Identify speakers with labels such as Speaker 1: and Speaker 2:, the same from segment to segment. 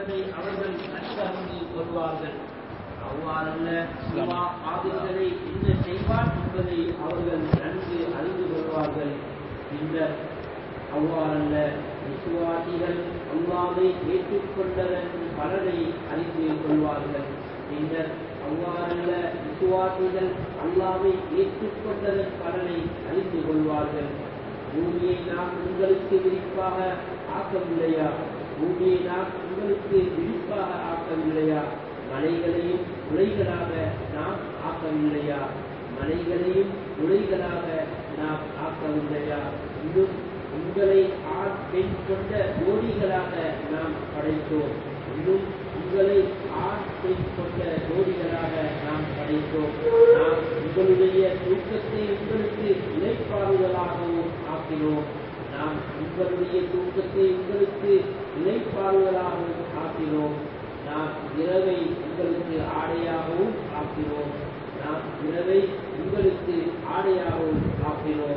Speaker 1: என்பதை அவர்கள் நன்கறிந்து கொள்வார்கள் அவ்வாறல்ல அல்லாஹ் ஆதிகளை என்ன செய்வான் என்பதை அவர்கள் நன்கு அறிந்து கொள்வார்கள் பின்னர் அவ்வாறல்ல விசுவாசிகள் அல்லாவை ஏற்றுக்கொண்டதன் பலனை அறிந்து கொள்வார்கள் பின்னர் அவ்வாறல்ல விசுவாசிகள் அல்லாவை ஏற்றுக்கொண்டதன் பலனை அறிந்து கொள்வார்கள் பூமியை நாம் உங்களுக்கு விரிப்பாக ஆக்கவில்லையா பூமியை நாம் உங்களுக்கு விரிப்பாக ஆக்கவில்லையா மலைகளையும் உலைகளாக நாம் ஆக்கவில்லையா மலைகளையும் உலைகளாக நாம் ஆக்கவில்லையா இன்னும் உங்களை ஆண் பெண் கொண்ட ஜோடிகளாக நாம் படைத்தோம் இன்னும் உங்களை ஆண் பெண் கொண்ட ஜோடிகளாக நாம் படைத்தோம் நாம் உங்களுடைய தூக்கத்தை உங்களுக்கு இலைப்பாறுதலாகவும் ஆக்கினோம் நாம் உங்களுடைய தூக்கத்தை உங்களுக்கு இலைப்பாறுதலாகவும் ஆக்கினோம் நாம் இரவை உங்களுக்கு ஆடையாகவும் ஆக்கினோம் நாம் இரவை உங்களுக்கு ஆடையாகவும் ஆக்கினோம்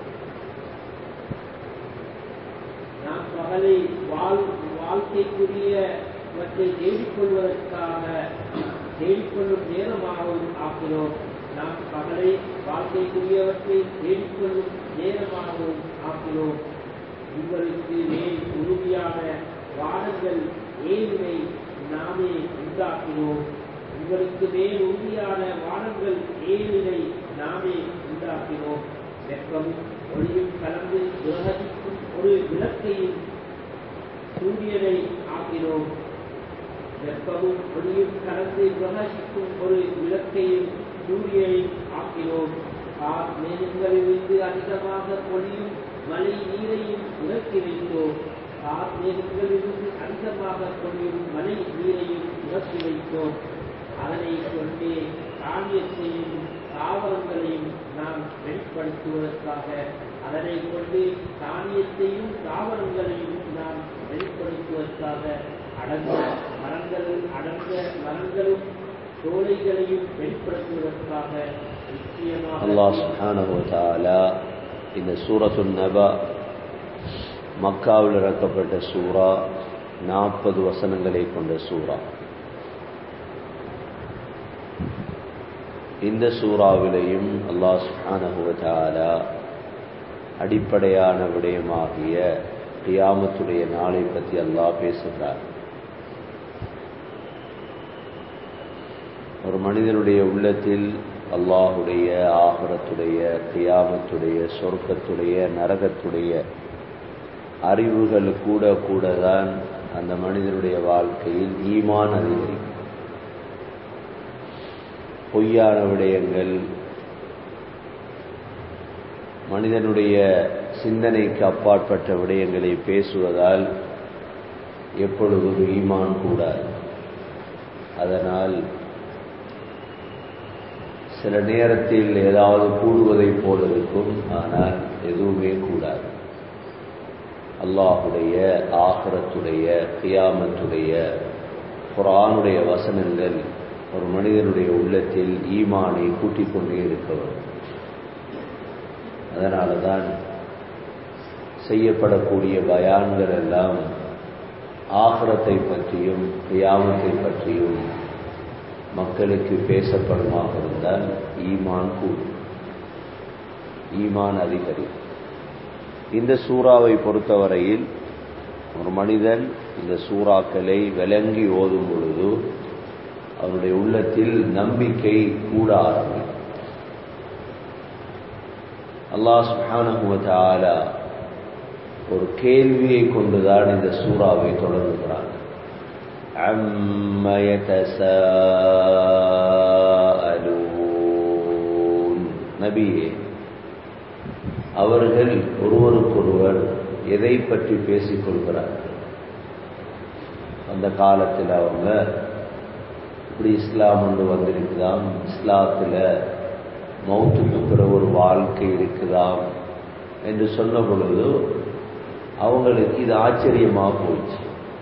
Speaker 1: நாம் பகலை வாழ் வாழ்க்கைக்குரியவற்றை தேடிக்கொள்வதற்காக தேடிக்கொள்ளும் நேரமாகவும் ஆக்கிறோம் நாம் பகலை வாழ்க்கைக்குரியவற்றை தேடிக்கொள்ளும் நேரமாகவும் ஆக்கிறோம் உங்களுக்கு மேல் உறுதியான வானங்கள் ஏழுமை நாமே உண்டாக்கினோம் உங்களுக்கு மேல் உறுதியான வானங்கள் ஏழினை நாமே உண்டாக்கினோம் வெப்பமும் ஒளியும் கலந்து உலகிக்கும் ஒரு விளக்கையும் சூரியனை ஆக்கினோம் வெப்பமும் ஒளியும் கலந்து பிரகாசிக்கும் ஒரு விளக்கையும் சூரியனை ஆக்கினோம் கார் மேகங்களிலிருந்து அதிகமாக பொழியும் மழை நீரையும் இறக்கி வைத்தோம் கார் மேகங்களிலிருந்து அதிகமாக பொழியும் மழை நீரையும் இறக்கி வைத்தோம் அதனை கொண்டே காவியத்தையும் தாவரங்களையும் நாம் வெளிப்படுத்துவதற்காக அதனை கொண்டு தானியத்தையும் தாவரங்களையும் நாம் வெளிப்படுத்துவதற்காக அடங்க மரங்கள் அடங்க மரங்களும் சோலைகளையும் வெளிப்படுத்துவதற்காக நிச்சயமாக
Speaker 2: அல்லாஹ் சுப்ஹானஹு வ தஆலா இந்த சூரத்துன் நபா மக்காவில் இறக்கப்பட்ட சூரா நாற்பது வசனங்களை கொண்ட சூரா இந்த சூறாவிலையும் அல்லாஹ் சுப்ஹானஹு வ தஆலா அடிப்படையான விடயமாகிய கியாமத்துடைய நாளை பற்றி அல்லாஹ் பேசுகிறார் ஒரு மனிதனுடைய உள்ளத்தில் அல்லாஹுடைய ஆகரத்துடைய கியாமத்துடைய சொர்க்கத்துடைய நரகத்துடைய அறிவுகள் கூட கூட தான் அந்த மனிதனுடைய வாழ்க்கையில் ஈமான் அதிகரிக்கும் பொய்யான விடயங்கள் மனிதனுடைய சிந்தனைக்கு அப்பாற்பட்ட விடயங்களை பேசுவதால் எப்பொழுதும் ஈமான் கூடாது அதனால் சில நேரத்தில் ஏதாவது கூடுவதைப் போல இருக்கும் ஆனால் எதுவுமே கூடாது அல்லாஹுடைய ஆகரத்துடைய கியாமத்துடைய குரானுடைய வசனங்கள் ஒரு மனிதனுடைய உள்ளத்தில் ஈமானை கூட்டிக் கொண்டே இருக்கவர் அதனால தான் செய்யப்படக்கூடிய பயான்கள் எல்லாம் ஆகரத்தை பற்றியும் கியாமத்தை பற்றியும் மக்களுக்கு பேசப்படுமாக இருந்தால் ஈமான் கூடும் ஈமான் அதிகரிக்கும் இந்த சூறாவை பொறுத்தவரையில் ஒரு மனிதன் இந்த சூறாக்களை விளங்கி ஓதும் பொழுது அவனுடைய உள்ளத்தில் நம்பிக்கை கூட ஆரம்பிக்கும் அல்லாஹ் சுஹானகுவத்தால ஒரு கேள்வியை கொண்டுதான் இந்த சூறாவை தொடங்குகிறான் عَمَّ يَتَسَاءَلُونَ நபியே அவர்கள் ஒருவருக்கொருவர் எதை பற்றி பேசிக் கொள்கிறார்கள் அந்த காலத்தில் அவங்க இப்படி இஸ்லாம் ஒன்று வந்திருக்குதாம் இஸ்லாத்தில் மௌத்துக்கு பிறகு ஒரு வாழ்க்கை இருக்குதாம் என்று சொன்ன பொழுது அவங்களுக்கு இது ஆச்சரியமாக போயிடுச்சு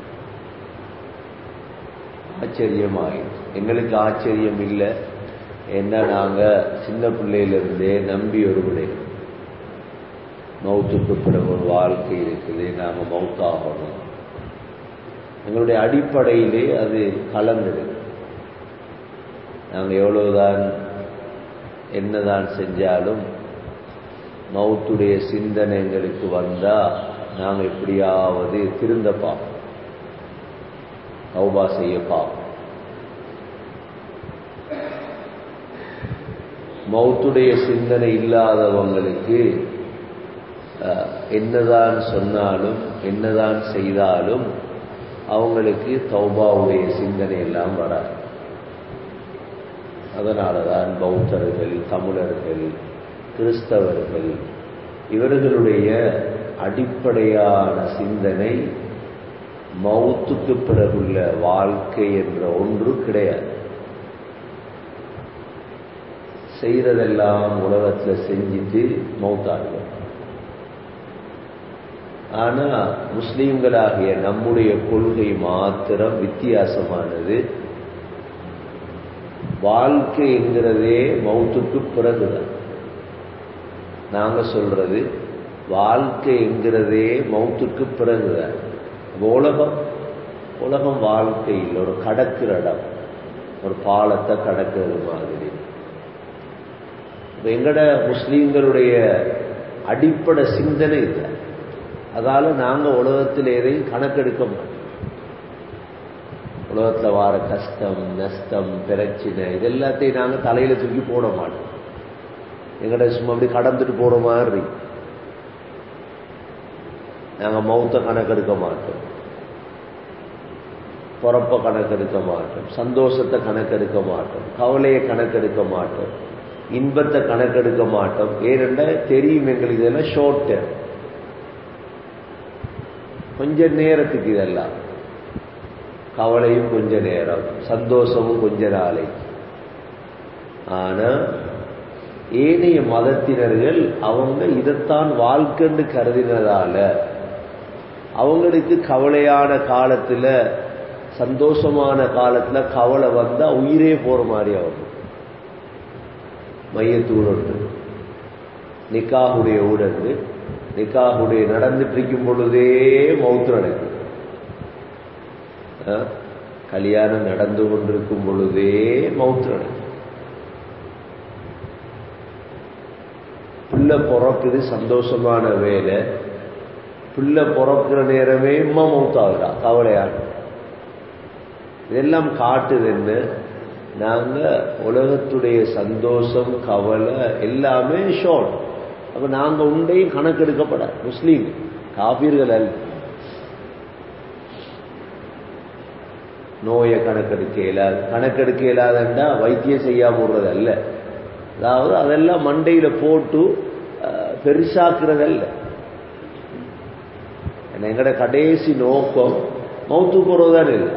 Speaker 2: ஆச்சரியமாயிடுச்சு எங்களுக்கு ஆச்சரியம் இல்லை என்ன நாங்கள் சின்ன பிள்ளையிலிருந்தே நம்பி ஒரு விடை மௌத்துக்கு பிறகு ஒரு வாழ்க்கை இருக்குது நாங்கள் மௌத்தாகணும் எங்களுடைய அடிப்படையிலே அது கலந்தது நாங்கள் எவ்வளவுதான் என்னதான் செஞ்சாலும் மௌத்துடைய சிந்தனை எங்களுக்கு வந்தா நாங்கள் எப்படியாவது திருந்த பார்ப்போம் தௌபா செய்ய பார்ப்போம் மௌத்துடைய சிந்தனை இல்லாதவங்களுக்கு என்னதான் சொன்னாலும் என்னதான் செய்தாலும் அவங்களுக்கு தௌபாவுடைய சிந்தனை எல்லாம் வராது அதனால தான் பௌத்தர்கள் தமிழர்கள் கிறிஸ்தவர்கள் இவர்களுடைய அடிப்படையான சிந்தனை மௌத்துக்கு பிறகுள்ள வாழ்க்கை என்ற ஒன்று கிடையாது செய்யறதெல்லாம் உலகத்தில் செஞ்சுட்டு மௌத்தாடுவோம் ஆனா முஸ்லீம்களாகிய நம்முடைய கொள்கை மாத்திரம் வித்தியாசமானது வாழ்க்கை என்கிறதே மௌத்துக்கு பிறகுதான் நாங்க சொல்றது வாழ்க்கை என்கிறதே மௌத்துக்கு பிறகுதான் உலகம் உலகம் வாழ்க்கையில் ஒரு கடக்கிற இடம் ஒரு பாலத்தை கடக்கிறது மாதிரி எங்கட முஸ்லீம்களுடைய அடிப்படை சிந்தனை இல்லை அதால நாங்க உலகத்தில் எதையும் கணக்கெடுக்க மாட்டோம் உலகத்தில் வார கஷ்டம் நஷ்டம் பிரச்சனை இது எல்லாத்தையும் நாங்க தலையில தூக்கி போட மாட்டோம் எங்கட சும்மா அப்படி கடந்துட்டு போற மாதிரி நாங்க மௌத்த கணக்கெடுக்க மாட்டோம் பொறப்ப கணக்கெடுக்க மாட்டோம் சந்தோஷத்தை கணக்கெடுக்க மாட்டோம் கவலையை கணக்கெடுக்க மாட்டோம் இன்பத்தை கணக்கெடுக்க மாட்டோம் ஏனென்றா தெரியும் எங்களுக்கு இதெல்லாம் ஷார்ட் டேர்ம் கொஞ்ச நேரத்துக்கு இதெல்லாம் கவலையும் கொஞ்ச நேரம் சந்தோஷமும் கொஞ்ச நாளைக்கு ஆனா ஏனைய மதத்தினர்கள் அவங்க இதைத்தான் வாழ்க்கைன்னு கருதினதால அவங்களுக்கு கவலையான காலத்துல சந்தோஷமான காலத்துல கவலை வந்தா உயிரே போற மாதிரி ஆகும் மையத்தூடு நிக்காகுடைய ஊடந்து நிக்காகுடைய நடந்துட்டு இருக்கும் பொழுதே மௌத்து நடக்குது கல்யாணம் நடந்து கொண்டிருக்கும் பொழுதே மௌத்து நடக்குது பிள்ளை பிறக்குது சந்தோஷமான வேலை பிள்ளை பிறக்கிற நேரமே அம்மா மௌத்தாகுறா கவலையான இதெல்லாம் காட்டுதுன்னு நாங்க உலகத்துடைய சந்தோஷம் கவலை எல்லாமே ஷார்ட் அப்ப நாங்க உண்டையும் கணக்கெடுக்கப்பட முஸ்லீம் காபீர்கள் அல்ல நோயை கணக்கெடுக்க இயலாது கணக்கெடுக்க இயலாதண்டா வைத்தியம் செய்யாம விடுறது அல்ல அதாவது அதெல்லாம் மண்டையில போட்டு பெருசாக்குறது அல்ல எங்கட கடைசி நோக்கம் மௌத்து போறதுதான் இல்லை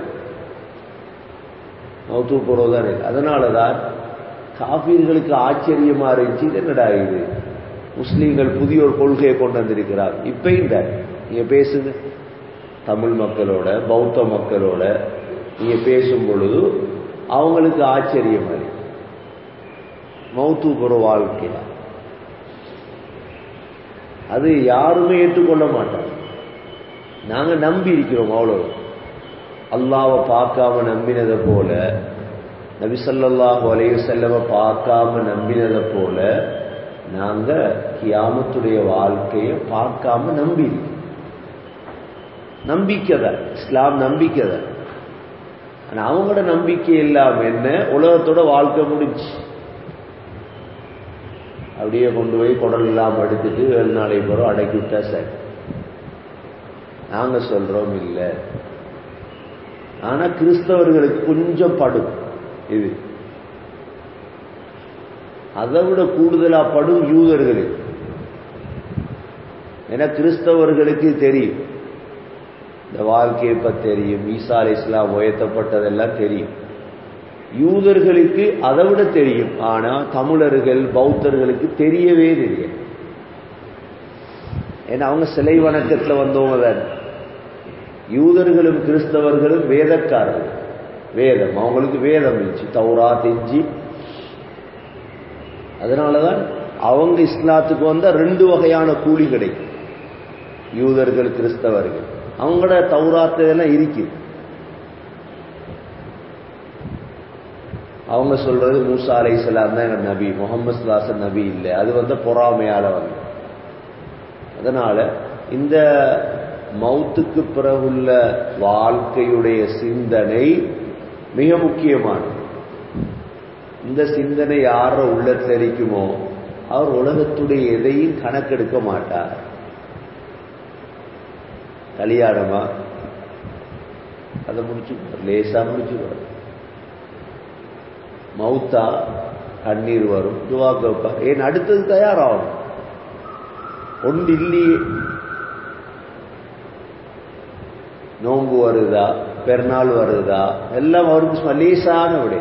Speaker 2: மௌத்து போறதுதான் இல்லை அதனாலதான் காபீர்களுக்கு ஆச்சரியமா இருந்துச்சு இது என்னடா இது முஸ்லீம்கள் புதிய ஒரு கொள்கையை கொண்டு வந்திருக்கிறார் இப்பயும் தான் நீங்க பேசுங்க தமிழ் மக்களோட பௌத்த மக்களோட நீங்க பேசும் பொழுது அவங்களுக்கு ஆச்சரியம் அது மௌத்து புற வாழ்க்கை அது யாருமே ஏற்றுக்கொள்ள மாட்டாங்க நாங்க நம்பி இருக்கிறோம் அவ்வளவு அல்லாவை பார்க்காம நம்பினதை போல நபிசல்லாஹு அலைய செல்லவ பார்க்காம நம்பினதை போல நாங்க கியாமத்துடைய வாழ்க்கையை பார்க்காம நம்பி நம்பிக்கை தான் இஸ்லாம் நம்பிக்கை தான் ஆனா அவங்களோட நம்பிக்கை இல்லாம என்ன உலகத்தோட வாழ்க்கை முடிஞ்சு அப்படியே கொண்டு போய் குடல் இல்லாம எடுத்துட்டு ஏழு நாளை போறோம் அடக்கி விட்டா சரி நாங்க சொல்றோம் இல்ல ஆனா கிறிஸ்தவர்களுக்கு கொஞ்சம் படும் இது அதை விட கூடுதலா படும் யூதர்களுக்கு ஏன்னா கிறிஸ்தவர்களுக்கு தெரியும் இந்த வாழ்க்கையை பற்றி தெரியும் ஈசா அலி இஸ்லாம் உயர்த்தப்பட்டதெல்லாம் தெரியும் யூதர்களுக்கு அதை விட தெரியும் ஆனா தமிழர்கள் பௌத்தர்களுக்கு தெரியவே தெரியும் ஏன்னா அவங்க சிலை வணக்கத்தில் வந்தவங்க தான் யூதர்களும் கிறிஸ்தவர்களும் வேதக்காரர்கள் வேதம் அவங்களுக்கு வேதம் இருந்துச்சு தௌரா தெஞ்சி அதனாலதான் அவங்க இஸ்லாத்துக்கு வந்தா ரெண்டு வகையான கூலி கிடைக்கும் யூதர்கள் கிறிஸ்தவர்கள் அவங்களோட தௌராத்து இதெல்லாம் இருக்கு அவங்க சொல்றது மூசா அலை இஸ்லாம் தான் எங்க நபி முகமது சுல்லாசன் நபி இல்லை அது வந்து பொறாமையால வந்து அதனால இந்த மௌத்துக்கு பிறகுள்ள வாழ்க்கையுடைய சிந்தனை மிக முக்கியமானது இந்த சிந்தனை யார உள்ளத்தில் இருக்குமோ அவர் உலகத்துடைய எதையும் கணக்கெடுக்க மாட்டார் கல்யாணமா அதை முடிச்சு லேசா முடிச்சு மௌத்தா கண்ணீர் வரும் துவா கேட்பார் ஏன் அடுத்தது தயாராகும் ஒன்று இல்லையே நோன்பு வருதா பெருநாள் வருதா எல்லாம் அவருக்கு சும்மா லேசான விட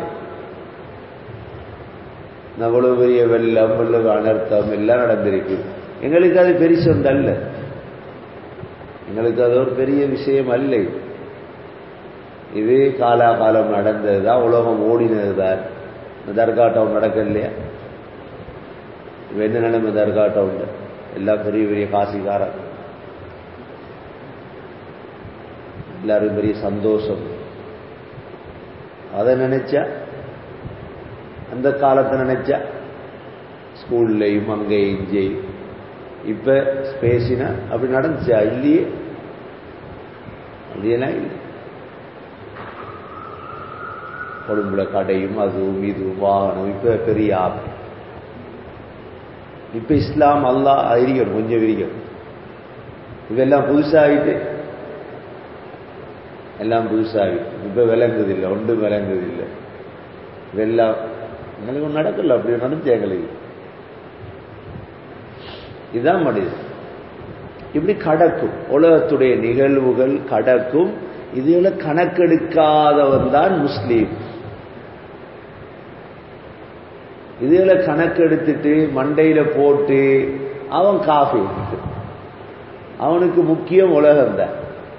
Speaker 2: அவ்வளவு பெரிய வெள்ளம் வெள்ளம் அனர்த்தம் எல்லாம் நடந்திருக்கு எங்களுக்கு அது பெரிசொண்டு அல்ல எங்களுக்கு அது ஒரு பெரிய விஷயம் அல்ல இது காலாகாலம் நடந்தது தான் உலகம் ஓடினது தான் தர்காட்டம் நடக்க இல்லையா இப்போ என்ன நிலைமை தர்காட்டம் எல்லாம் பெரிய பெரிய காசிக்காரன் எல்லாரும் பெரிய சந்தோஷம் அதை நினைச்சா அந்த காலத்தை நினைச்சா ஸ்கூல்லையும் அங்கேயும் இங்கேயும் இப்ப ஸ்பேஸினா அப்படி நடந்துச்சா இல்லையே அப்படியெல்லாம் இல்லை கொழும்புல கடையும் அதுவும் இதுவும் வாகனம் இப்ப பெரிய ஆப் இப்ப இஸ்லாம் அல்லா இருக்கணும் கொஞ்சம் விரிக்கணும் இதெல்லாம் புதுசாகிட்டு எல்லாம் புதுசாகிட்டு இப்ப விளங்குது இல்லை ஒன்றும் விளங்குது இல்லை இதெல்லாம் எங்களுக்கு ஒன்றும் நடக்கல அப்படி நடந்துச்சு எங்களுக்கு இதுதான் மனிதன் இப்படி கடக்கும் உலகத்துடைய நிகழ்வுகள் கடக்கும் இதுல கணக்கெடுக்காதவன் தான் முஸ்லீம் இதுல கணக்கெடுத்துட்டு மண்டையில போட்டு அவன் காஃபி அவனுக்கு முக்கியம் உலகம் தான்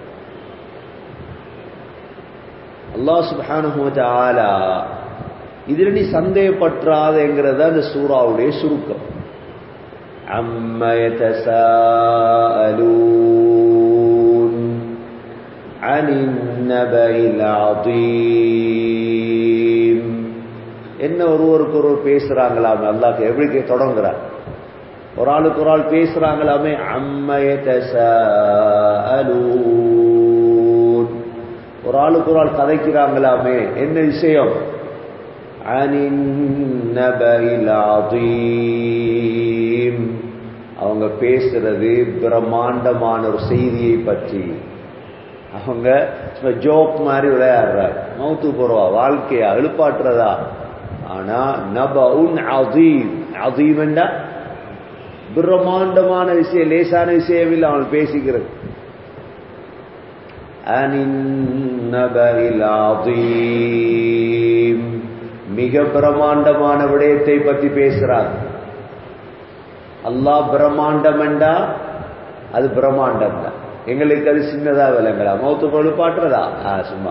Speaker 2: அல்லாஹ் சுபானு ஆலா இதுல நீ சந்தேகப்பற்றாதங்கிறது அந்த சூறாவுடைய சுருக்கம் அம்ம يتساءلون عن النبأ العظيم என்ன ஒருவருக்கு ஒருவர் பேசுறாங்களாமே அல்லாஹ் எப்படி தொடங்குறார் ஒரு ஆளுக்கு ஒரு ஆள் பேசுறாங்களாமே அம்மயத்தூன் ஒரு ஆளுக்கு ஒரு ஆள் கதைக்கிறாங்களாமே என்ன விஷயம் அவங்க பேசுறது பிரம்மாண்டமான ஒரு செய்தியை பற்றி அவங்க ஜோக் மாதிரி விளையாடுறாங்க மௌத்து போறவா வாழ்க்கையா எழுப்பாட்டுறதா ஆனா நப உன் அதீம் அதீம் என்றா பிரம்மாண்டமான விஷயம் லேசான விஷயம் இல்லை அவன் பேசிக்கிறது மிக பிரம்மாண்டமான விடயத்தை பற்றி பேசுறார் அல்லாஹ் பிரம்மாண்டம் என்றா அது பிரம்மாண்டம் தான் எங்களுக்கு அது சின்னதா விளங்கலா மௌத்து பொழு பாட்டுறதா ஆ சும்மா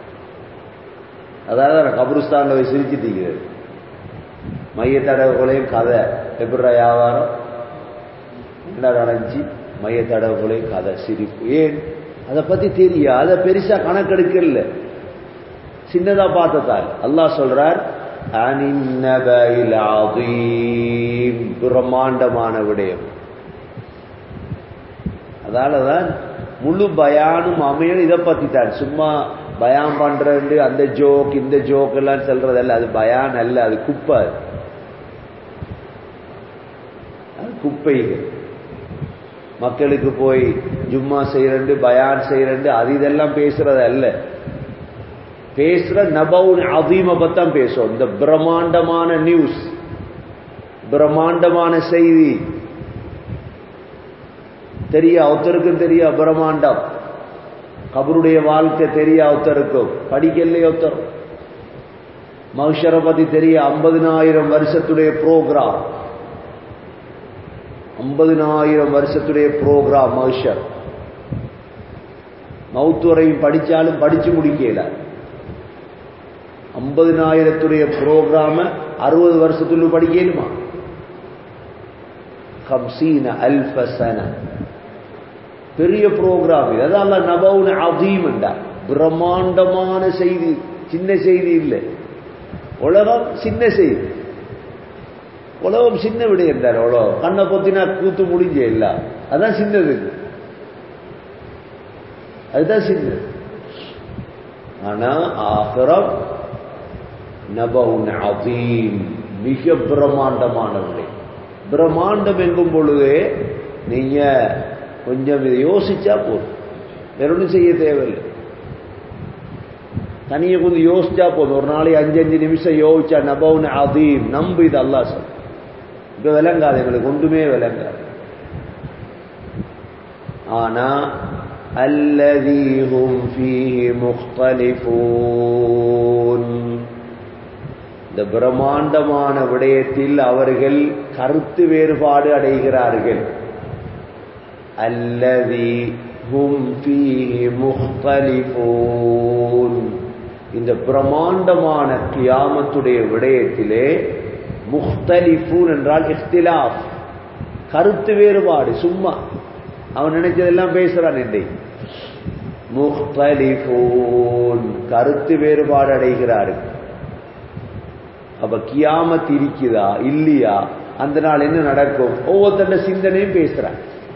Speaker 2: அதாவது கபருஸ்தான்ல போய் சிரிச்சுட்டீங்க மையத்தடவுகளையும் கதை எப்படி வியாபாரம் என்ன நடந்துச்சு மையத்தடவுகளையும் கதை சிரிப்பு ஏன் அதை பத்தி தெரியும் அதை பெருசா கணக்கெடுக்கல சின்னதா பார்த்ததால் அல்லாஹ் சொல்றார் பிரம்மாண்டமான விடயம் அதாலதான் முழு பயானும் அமையும் இதை பத்தி தான் சும்மா பயான் பண்றது அந்த ஜோக் இந்த ஜோக் எல்லாம் சொல்றதல்ல அது பயான் அல்ல அது குப்பை அது குப்பைகள் மக்களுக்கு போய் ஜும்மா செய்யறண்டு பயான் செய்யறண்டு அது இதெல்லாம் பேசுறது அல்ல பேசுற நபவுன் அதீம பத்தான் பேசும் இந்த பிரம்மாண்டமான நியூஸ் பிரம்மாண்டமான செய்தி தெரிய ஒருத்தருக்கும் தெரிய பிரம்மாண்டம் கபருடைய வாழ்க்கை தெரிய ஒருத்தருக்கும் படிக்கலையே ஒருத்தர் மகிஷரை பத்தி தெரிய ஐம்பதினாயிரம் வருஷத்துடைய ப்ரோக்ராம் ஐம்பதினாயிரம் வருஷத்துடைய ப்ரோக்ராம் மகிஷர் மவுத்து வரையும் படிச்சாலும் படிச்சு முடிக்கல ஐம்பதினாயிரத்துடைய ப்ரோக்ராம அறுபது வருஷத்துள்ள படிக்கலுமா ஹம்சீன அல்ஃபசன பெரிய ப்ரோக்ராம் இது அதான் நபவுன் அதீம் பிரம்மாண்டமான செய்தி சின்ன செய்தி இல்லை உலகம் சின்ன செய்தி உலகம் சின்ன விட என்றார் உலகம் கண்ணை பொத்தினா கூத்து முடிஞ்ச இல்ல அதான் சின்னது அதுதான் சின்னது ஆனா ஆகரம் நபவுன் அதீம் மிக பிரம்மாண்டமான விடை பிரம்மாண்டம் எங்கும் பொழுதே நீங்க கொஞ்சம் இதை யோசிச்சா போதும் வேற ஒன்றும் செய்ய தேவையில்லை தனியை கொஞ்சம் யோசிச்சா போதும் ஒரு நாளைக்கு அஞ்சு அஞ்சு நிமிஷம் யோசிச்சா நபவுன் அதீம் நம்பு இது அல்லா சொல் இப்ப விளங்காது எங்களுக்கு ஒன்றுமே விளங்காது ஆனா அல்லதீஹும் ஃபீஹி முக்தலிஃபூன் இந்த பிரம்மாண்டமான விடயத்தில் அவர்கள் கருத்து வேறுபாடு அடைகிறார்கள் அல்லதி ஹும் ஃபீஹி முக்தலிஃபூன் இந்த பிரம்மாண்டமான கியாமத்துடைய விடயத்திலே முக்தலிஃபூன் என்றால் இஃப்திலாஃப் கருத்து வேறுபாடு சும்மா அவன் நினைச்சதெல்லாம் பேசுறான் என்னை முக்தலிஃபூன் கருத்து வேறுபாடு அடைகிறார்கள் அப்ப கியாமத் இருக்குதா இல்லையா அந்த நாள் என்ன நடக்கும் ஒவ்வொருத்தண்ட சிந்தனையும் பேசுறான்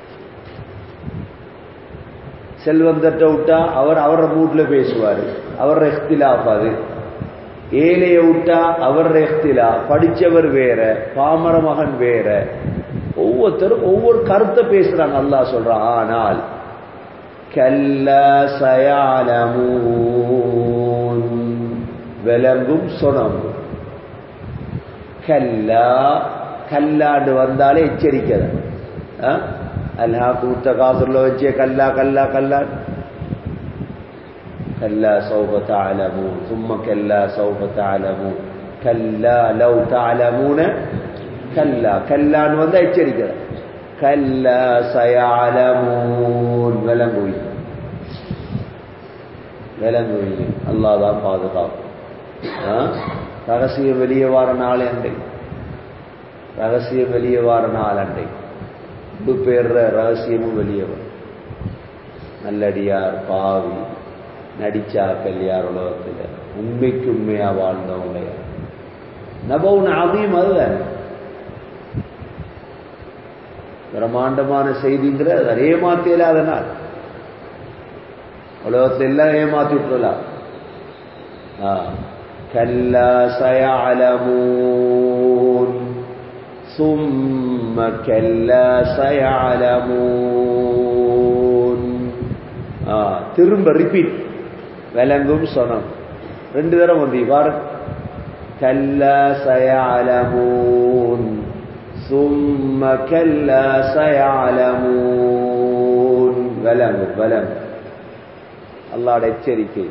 Speaker 2: செல்வந்தட்ட விட்டா அவர் அவர மூட்ல பேசுவாரு அவர் எஃப்திலாப் அது ஏழைய விட்டா அவர் எஃப்திலா படிச்சவர் வேற பாமர மகன் வேற ஒவ்வொருத்தரும் ஒவ்வொரு கருத்தை பேசுறாங்க அல்லாஹ் சொல்றான் ஆனால் கல்லா சயாலமூன் விளங்கும் சொனங்கும் கல்லா கல்லாண்டு வந்தாலே எச்சரிக்கை அல்ஹா கூத்த காசுல வச்சே கல்லா கல்லா கல்லா كلا سوف تعلمون ثم كلا سوف تعلمون كلا لو تعلمون كلا كلا வந்து எச்சரிக்கிற كلا سيعلمون விளங்குவி விளங்குவி அல்லாஹ் தான் பாதுகாக்கும் ரகசியம் வெளியே வார நாள் அண்டை ரகசியம் வெளியே வார நாள் அண்டை இது பேர்ற ரகசியமும் வெளியே வரும் நல்லடியார் பாவி நடிச்சாக்கள் யார் உலகத்தில் உண்மைக்கு உண்மையா வாழ்ந்தவங்க யார் நபவுன் அதையும் அதுதான் பிரம்மாண்டமான செய்திங்கிற அதே மாத்தியல அதனால் உலகத்தில் எல்லாம் ஏமாத்தி விட்டுலாம் كلا سيعلمون ثم كلا سيعلمون திரும்ப ரிப்பீட் விளங்கும் சொனம் ரெண்டு தரம் வந்து பாரு كلا سيعلمون ثم كلا سيعلمون விளங்கும் விளங்கும் அல்லாட எச்சரிக்கை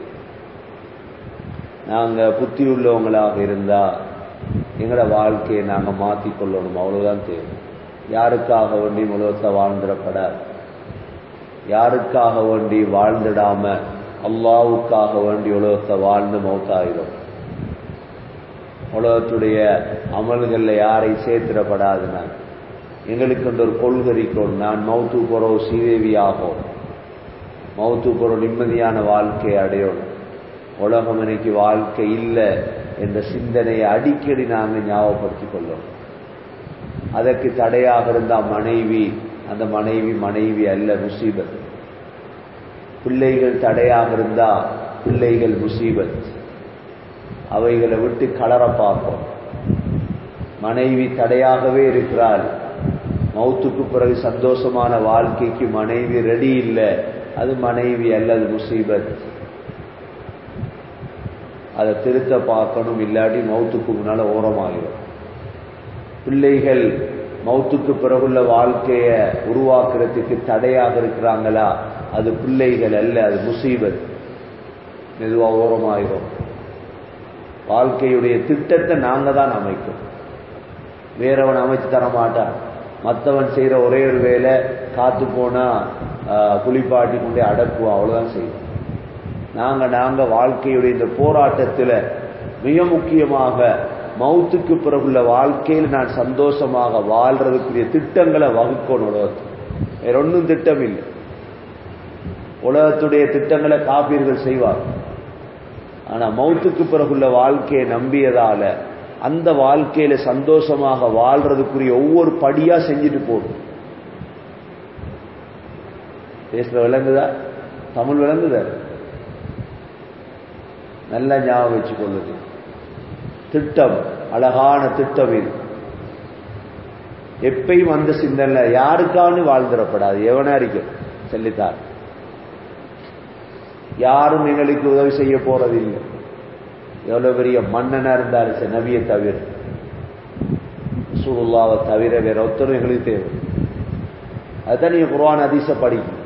Speaker 2: நாங்க புத்தி உள்ளவங்களாக இருந்தா எங்களோட வாழ்க்கையை நாங்க மாத்திக்கொள்ளணும் அவ்வளவுதான் தேவை யாருக்காக வேண்டி உலகத்தை வாழ்ந்துடப்படாது யாருக்காக வேண்டி வாழ்ந்துடாம அல்லாவுக்காக வேண்டி உலகத்தை வாழ்ந்து மௌத்தாயிரும் உலகத்துடைய அமல்கள்ல யாரை சேர்த்திடப்படாது நான் எங்களுக்கு ஒரு கொள்கரிக்கோள் நான் மௌத்து போறோம் சீதேவி ஆகும் மௌத்து போறோம் நிம்மதியான வாழ்க்கையை அடையணும் உலகம் இன்னைக்கு வாழ்க்கை இல்லை என்ற சிந்தனையை அடிக்கடி நாங்கள் ஞாபகப்படுத்திக் கொள்ளணும் அதற்கு தடையாக இருந்த மனைவி அந்த மனைவி மனைவி அல்ல முசீபத் பிள்ளைகள் தடையாக இருந்தா பிள்ளைகள் முசீபத் அவைகளை விட்டு கலர பார்ப்போம் மனைவி தடையாகவே இருக்கிறாள் மௌத்துக்கு பிறகு சந்தோஷமான வாழ்க்கைக்கு மனைவி ரெடி இல்லை அது மனைவி அல்லது முசீபத் அதை திருத்த பார்க்கணும் இல்லாட்டி மௌத்துக்கு முன்னால ஓரமாகிடும் பிள்ளைகள் மௌத்துக்கு பிறகுள்ள வாழ்க்கைய உருவாக்குறதுக்கு தடையாக இருக்கிறாங்களா அது பிள்ளைகள் அல்ல அது முசீபத் மெதுவா ஓரமாயிரும் வாழ்க்கையுடைய திட்டத்தை நாங்க தான் அமைக்கும் வேறவன் அமைச்சு தர மாட்டான் மற்றவன் செய்யற ஒரே ஒரு வேலை காத்து போனா குளிப்பாட்டி கொண்டே அடக்குவோம் அவ்வளவுதான் செய்வோம் நாங்க நாங்க வாழ்க்கையுடைய இந்த போராட்டத்துல மிக முக்கியமாக மௌத்துக்கு பிறகுள்ள வாழ்க்கையில் நான் சந்தோஷமாக வாழ்றதுக்குரிய திட்டங்களை வகுக்கணும் உலகத்தில் வேற ஒன்றும் திட்டம் இல்லை உலகத்துடைய திட்டங்களை காப்பீர்கள் செய்வார் ஆனா மௌத்துக்கு பிறகுள்ள வாழ்க்கையை நம்பியதால அந்த வாழ்க்கையில சந்தோஷமாக வாழ்றதுக்குரிய ஒவ்வொரு படியா செஞ்சுட்டு போடும் பேசுற விளங்குதா தமிழ் விளங்குதா நல்லா ஞாபகம் வச்சு கொள்ளுது திட்டம் அழகான திட்டம் இது எப்பயும் அந்த சிந்தனை யாருக்கானு வாழ்ந்துடப்படாது எவனா இருக்கும் சொல்லித்தார் யாரும் எங்களுக்கு உதவி செய்ய போறதில்லை எவ்வளவு பெரிய மன்னனா இருந்தாலும் சரி நபியை தவிர சூருல்லாவை தவிர வேற ஒருத்தரும் எங்களுக்கு தேவை அதுதான் நீங்க குர்ஆன் அதிச படிக்கும்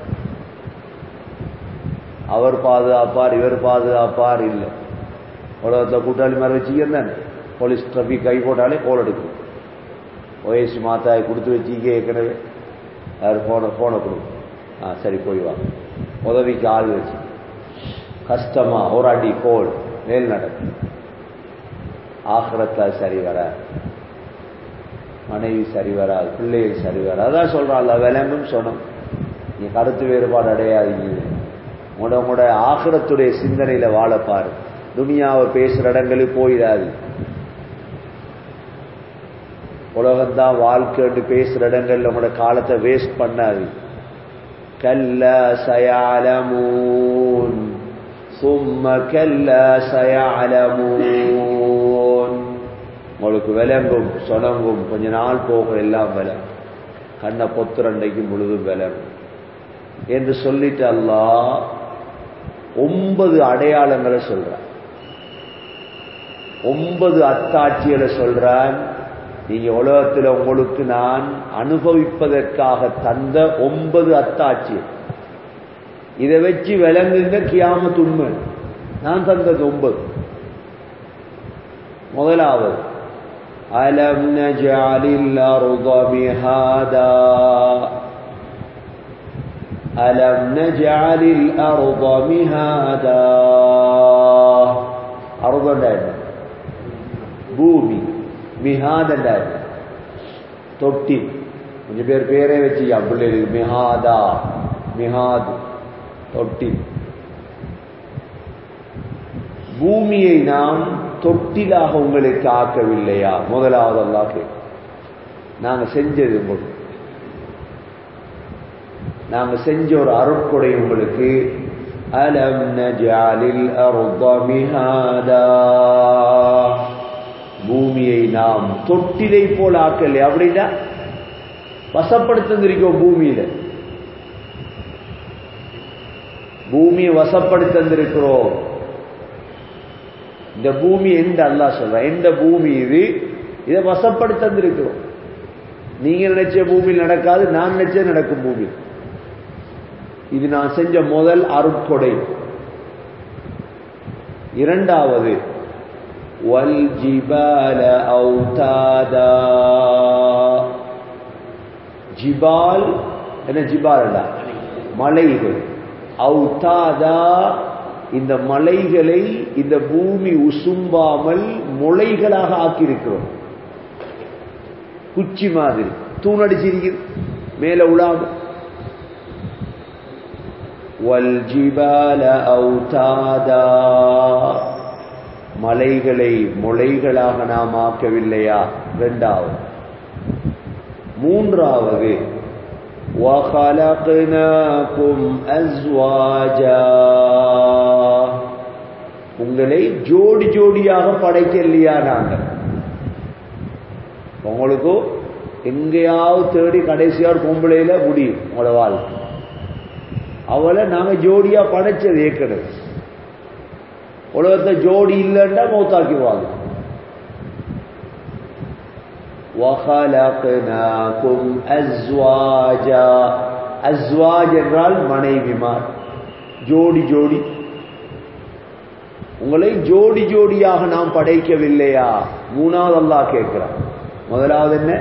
Speaker 2: அவர் பாதுகாப்பார் இவர் பாதுகாப்பார் இல்லை உலகத்தில் கூட்டாளி மாதிரி வச்சுக்கிறேன் போலீஸ் டிராஃபிக் கை போட்டாலே கோல் எடுக்கும் ஓஎஸ் மாத்தாய் கொடுத்து வச்சிக்க ஏற்கனவே யார் ஃபோனை ஃபோனை கொடு ஆ சரி போய் வா உதவிக்கு ஆள் வச்சு கஷ்டமா ஒரு அடி கோல் மேல் நடக்கும் ஆக்கிரத்தில் சரி வர மனைவி சரி வராது பிள்ளைகள் சரி வராது அதான் சொல்றான்ல விளங்கும் சொன்னோம் நீ கருத்து வேறுபாடு அடையாதீங்க உங்களோட உங்களோட ஆகிரத்துடைய சிந்தனையில வாழப்பாரு துனியாவை பேசுற இடங்களுக்கு போயிடாது உலகம்தான் வாழ்க்கைன்னு பேசுற இடங்கள்ல உங்களோட காலத்தை வேஸ்ட் பண்ணாது கல்ல சயாலமூன் சும்ம கல்ல சயாலமூன் உங்களுக்கு விளங்கும் சொனங்கும் கொஞ்ச நாள் போக எல்லாம் விளங்கும் கண்ணை பொத்துரண்டைக்கு முழுதும் விளங்கும் என்று சொல்லிட்டு அல்லாஹ் ஒன்பது அடையாளங்களை சொல்றான் ஒன்பது அத்தாட்சிகளை சொல்றான் நீங்க உலகத்தில் உங்களுக்கு நான் அனுபவிப்பதற்காக தந்த ஒன்பது அத்தாட்சி இதை வச்சு விளங்குங்க கியாமத் உண்மை நான் தந்தது ஒன்பது முதலாவது அலம் நஜாலில் அருத மிஹாதா அலம் நஜாலில் அருத மிஹாதா அருதண்டாയിരുന്നു பூமி மிஹாதண்டாയിരുന്നു தொட்டி கொஞ்சம் பேர் பேரே வச்சியா பிள்ளைகளுக்கு மிஹாதா மிஹாது தொட்டி பூமியை நாம் தொட்டிலாக உங்களுக்கு ஆக்கவில்லையா முதலாவது அல்லாஹ் நாங்க செஞ்சது உங்களுக்கு நாங்க செஞ்ச ஒரு அருட்கொடை உங்களுக்கு அலம் நஜாலில் அருத மிஹாதா பூமியை நாம் தொட்டிலை போல ஆக்கல அப்படின்னா வசப்படுத்திருக்கோம் பூமியில பூமியை வசப்படுத்திருக்கிறோம் இந்த பூமி எந்த அல்லா சொல்ற எந்த பூமி இது இதை வசப்படுத்திருக்கிறோம் நீங்க நினைச்ச பூமியில் நடக்காது நான் நினைச்ச நடக்கும் பூமி இது நான் செஞ்ச முதல் அருட்கொடை இரண்டாவது வல் ஜிபால அவுதாதா ஜிபால் என்ன ஜிபாலடா மலைகள் அவுதாதா இந்த மலைகளை இந்த பூமி உசும்பாமல் முளைகளாக ஆக்கியிருக்கிறோம் குச்சி மாதிரி தூணடிச்சிருக்குது மேல உலாது வல்ஜிபால அவுதாதா மலைகளை முளைகளாக நாம் ஆக்கவில்லையா இரண்டாவது மூன்றாவது وَخَلَقْنَاكُمْ أَزْوَاجًا உங்களை ஜோடி ஜோடியாக படைக்கலையா நாங்கள் உங்களுக்கு எங்கேயாவது தேடி கடைசியா ஒரு பொம்பளையில முடியும் உங்களோட வாழ்க்கை அவளை நாங்க ஜோடியா படைச்சது ஏற்கனவே உலகத்தை ஜோடி இல்லைன்னா மௌத்தாக்கிடுவாங்க وَخَلَقْنَاكُمْ أَزْوَاجًا அஸ்வாஜ் என்றால் மனைவிமார் ஜோடி ஜோடி உங்களை ஜோடி ஜோடியாக நாம் படைக்கவில்லையா மூணாவது அல்லாஹ் கேட்கிறார் முதலாவது என்ன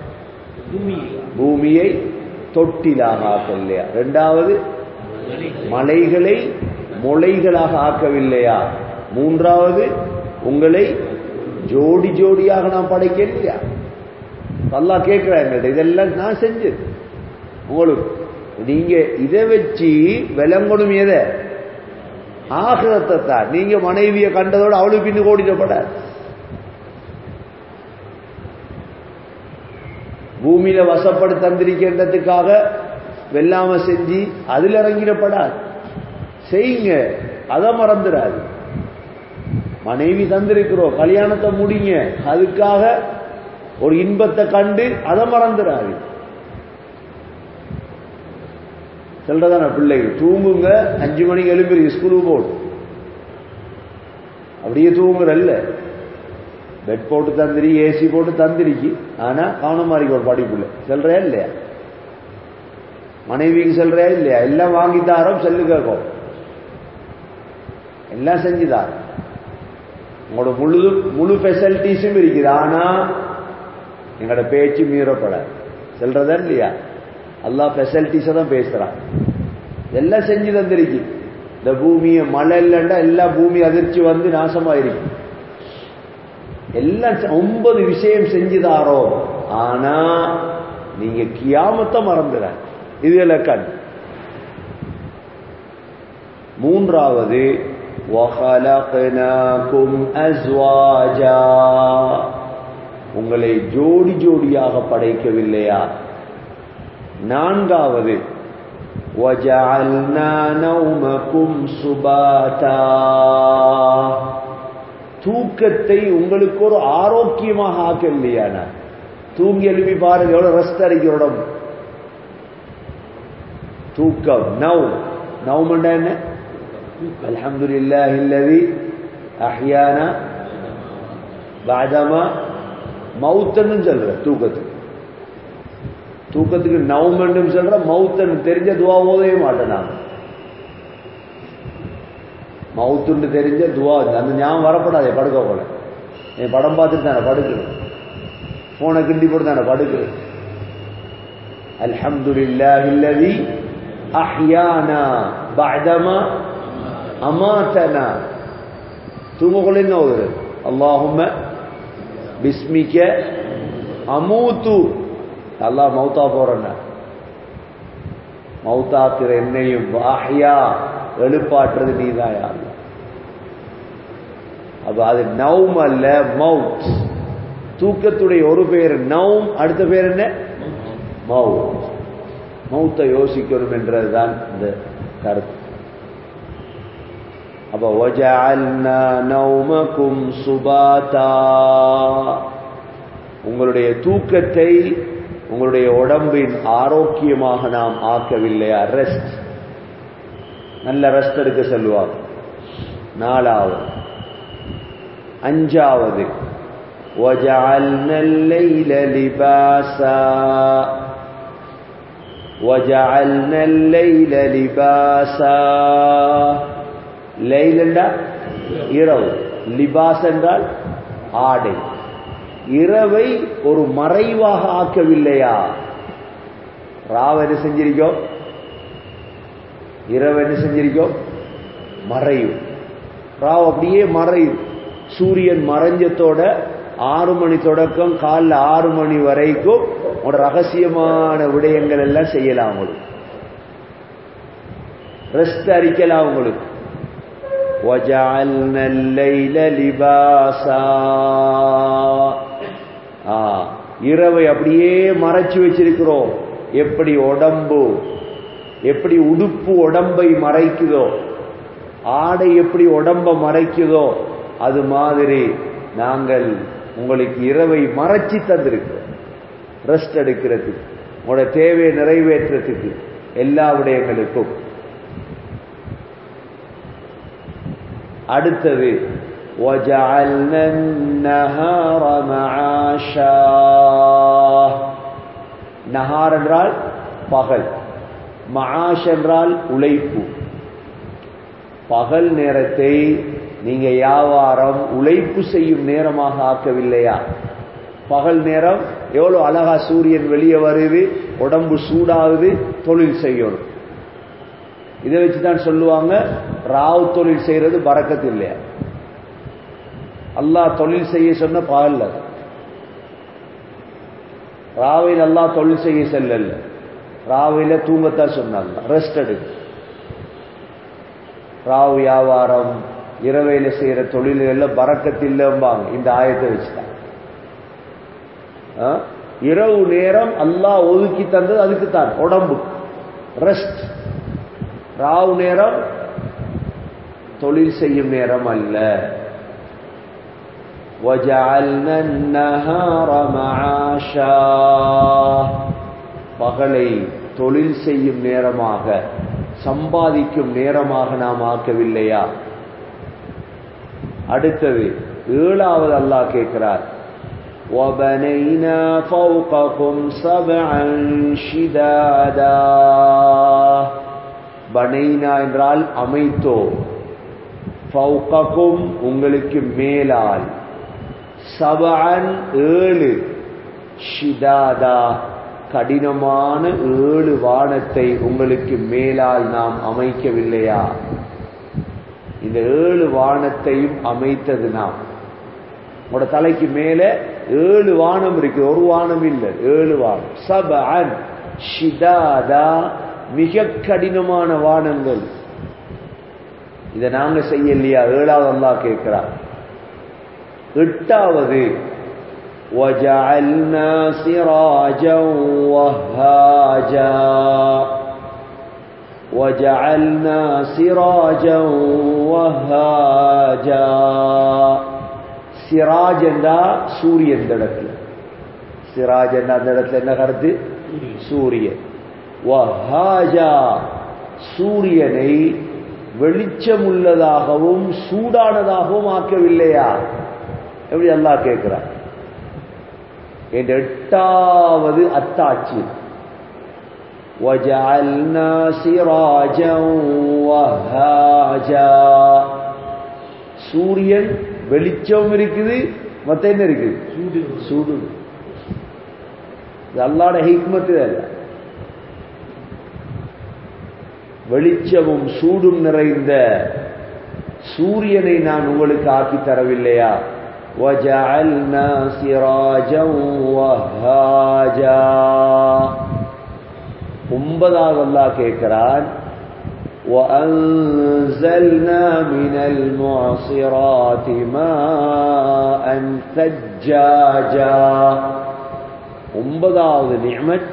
Speaker 2: பூமியை தொட்டிலாக ஆக்கவில்லையா இரண்டாவது மலைகளை முளைகளாக ஆக்கவில்லையா மூன்றாவது உங்களை ஜோடி ஜோடியாக நாம் படைக்கலையா அல்லாஹ் கேட்கிறாங்க இதெல்லாம் நான் செஞ்சது உங்களுக்கு நீங்க இதை வச்சு விளங்கணும் எதை ஆகிரத்தை தான் நீங்க மனைவியை கண்டதோடு அவளுக்கு பின்னு ஓடிடப்படாது பூமியில வசப்படு தந்திருக்கின்றதுக்காக வெல்லாம செஞ்சு அதில் இறங்கிடப்படாது செய்யுங்க அதை மறந்துடாது மனைவி தந்திருக்கிறோம் கல்யாணத்தை முடிங்க அதுக்காக ஒரு இன்பத்தை கண்டு அதை மறந்துடாது சொல்றதான பிள்ளைகள் தூங்குங்க அஞ்சு மணிக்கு எழுப்பிரு ஸ்கூலுக்கு போடும் அப்படியே தூங்குறல்ல பெட் போட்டு தந்திரி ஏசி போட்டு தந்திரிக்கு ஆனா கவனமா இருக்கு ஒரு படிப்புல சொல்றியா இல்லையா மனைவிக்கு சொல்றியா இல்லையா எல்லாம் வாங்கி தாரோம் செல்லு கேட்கும் எல்லாம் செஞ்சுதார் உங்களோட முழு முழு ஃபெசிலிட்டிஸும் இருக்குது ஆனா எங்களோட பேச்சு மீறப்படாது சொல்றதா இல்லையா அல்லா ஃபெசிலிட்டிஸை தான் பேசுறான் எல்லாம் செஞ்சு தந்திருக்கு இந்த பூமியை மழை இல்லைன்னா எல்லா பூமி அதிர்ச்சி வந்து நாசமாயிருக்கு எல்லாம் ஒன்பது விஷயம் செஞ்சுதாரோ ஆனா நீங்க கியாமத்தை மறந்துட இது இலக்கண் மூன்றாவது وَخَلَقْنَاكُمْ أَزْوَاجًا உங்களை ஜோடி ஜோடியாக படைக்கவில்லையா நான்காவது وَجَعَلْنَا نَوْمَكُمْ سُبَاتًا தூக்கத்தை உங்களுக்கு ஒரு ஆரோக்கியமாக ஆக்கலையான தூங்கி எழுப்பி பாருங்க எவ்வளவு ரெஸ்ட் அடிக்கிற தூக்கம் நவ் நவுமண்டா என்ன الحمد لله الذي أحيانا بعدما மவுத்தன்னு சொல்ற தூக்கத்துக்கு தூக்கத்துக்கு நவமண்டும் சொல்ற மவுத்தன்னு தெரிஞ்ச துவா ஓதவே மாட்டேன் நான் மவுத்துன்னு தெரிஞ்ச துவா அந்த ஞாபகம் வரப்படாதே படுக்க போல என் படம் பார்த்துட்டு தானே படுக்கிறேன் போனை கிண்டி போட்டு தானே படுக்கிறேன் அல்ஹம்துலில்லாஹி அல்லதி அஹ்யானா பஅதமா அமாத்தனா தூங்கக்குள்ள என்ன ஓதுறது அல்லாஹும்ம பிஸ்மிக்க அமூத்து அல்லாஹ் மௌத்தா போறேன்னா மௌத்தாக்குற என்னையும் வாஹியா எழுப்பாற்றுறது நீதான் யார் அப்ப அது நவும் அல்ல மவுத் தூக்கத்துடைய ஒரு பேர் நவும் அடுத்த பேர் என்ன மவுத் மௌத்தை யோசிக்கணும் என்றதுதான் இந்த கருத்து அப்ப وَجَعَلْنَا نَوْمَكُمْ سُبَاتًا உங்களுடைய தூக்கத்தை உங்களுடைய உடம்பின் ஆரோக்கியமாக நாம் ஆக்கவில்லையா ரெஸ்ட் நல்ல ரெஸ்ட் எடுக்க சொல்லுவாங்க நாலாவது அஞ்சாவது وَجَعَلْنَا اللَّيْلَ لِبَاسًا وَجَعَلْنَا اللَّيْلَ لِبَاسًا லைல் என்றால் இரவு லிபாஸ் என்றால் ஆடை இரவை ஒரு மறைவாக ஆக்கவில்லையா ராவ என்ன செஞ்சிருக்கோம் இரவு என்ன செஞ்சிருக்கோம் மறையும் ராவ் அப்படியே மறையும் சூரியன் மறைஞ்சத்தோட ஆறு மணி தொடக்கம் காலைல ஆறு மணி வரைக்கும் ஒரு ரகசியமான விடயங்கள் எல்லாம் செய்யலாம் உங்களுக்கு ரெஸ்ட் அரிக்கலாம் உங்களுக்கு وجعلنا الليل لباسا இரவை அப்படியே மறைச்சு வச்சிருக்கிறோம் எப்படி உடம்பு எப்படி உடுப்பு உடம்பை மறைக்குதோ ஆடை எப்படி உடம்ப மறைக்குதோ அது மாதிரி நாங்கள் உங்களுக்கு இரவை மறைச்சி தந்திருக்கிறோம் ரெஸ்ட் எடுக்கிறதுக்கு உங்களோட தேவையை நிறைவேற்றத்துக்கு எல்லா விடயங்களுக்கும் அடுத்தது وَجَعَلْنَا النَّهَارَ مَعَاشًا நஹார் என்றால் பகல் மஆஷ் என்றால் உழைப்பு பகல் நேரத்தை நீங்க வியாபாரம் உழைப்பு செய்யும் நேரமாக ஆக்கவில்லையா பகல் நேரம் எவ்வளவு அழகா சூரியன் வெளியே வருது உடம்பு சூடாகுது தொழில் செய்யணும் இதை வச்சுதான் சொல்லுவாங்க ராவ் தொழில் செய்யறது பறக்கத்து இல்லையா அல்லாஹ் தொழில் செய்ய சொன்ன பகல்ல ராவையில் அல்லாஹ் தொழில் செய்ய செல்லல ராவையில தூங்கத்தான் சொன்னாங்க ரெஸ்ட் எடுக்கு ராவ் வியாபாரம் இரவையில செய்யற தொழில்கள்ல பறக்கத்தில்லம்பாங்க இந்த ஆயத்தை வச்சுதான் ஆ? இரவு நேரம் அல்லாஹ் ஒதுக்கி தந்தது அதுக்குத்தான் உடம்பு ரெஸ்ட் ராவு நேரம் தொழில் செய்யும் நேரம் அல்ல وَجَعَلْنَا النَّهَارَ مَعَاشًا பகலை தொழில் செய்யும் நேரமாக சம்பாதிக்கும் நேரமாக நாம் ஆக்கவில்லையா அடுத்தது ஏழாவது அல்லாஹ் கேட்கிறார் وَبَنَيْنَا فَوْقَكُمْ سَبْعًا شِدَادًا பனைனா என்றால் அமைத்தோ ஃபௌகக்கும் உங்களுக்கு மேலால் சபஅன் ஏழு ஷிதாதா கடினமான ஏழு வானத்தை உங்களுக்கு மேலால் நாம் அமைக்கவில்லையா இந்த ஏழு வானத்தையும் அமைத்தது நாம் உங்களோட தலைக்கு மேல ஏழு வானம் இருக்கு ஒரு வானம் இல்லை ஏழு வானம் சபஅன் ஷிதாதா மிக கடினமான வானங்கள் இதை நாங்க செய்யலையா ஏழாவது அல்லாஹ் கேட்கிறார் எட்டாவது وَجَعَلْنَا سِرَاجًا وَهَّاجًا وَجَعَلْنَا سِرَاجًا وَهَّاجًا சிராஜ் என்றா சூரியன் இந்த இடத்துல சிராஜ் என்ற அந்த இடத்துல என்ன கருத்து சூரியன் வஹாஜா சூரியனை வெளிச்சமுள்ளதாகவும் சூடானதாகவும் ஆக்கவில்லையா எப்படி அல்லாஹ் கேட்கிறார் என்ற எட்டாவது அத்தாட்சி وَجَعَلْنَا سِرَاجًا وَهَّاجًا சூரியன் வெளிச்சம் இருக்குது மத்த என்ன இருக்குது சூடு இது அல்லாட ஹிக்மத்து அல்ல வெளிச்சமும் சூடும் நிறைந்த சூரியனை நான் உங்களுக்கு ஆக்கி தரவில்லையா وَجَعَلْنَا سِرَاجًا وَهَّاجًا ஒன்பதாவது அல்லாஹ் கேட்கிறான் وأنزلنا من المعصرات ماء ثجاجا ஒன்பதாவது நியமத்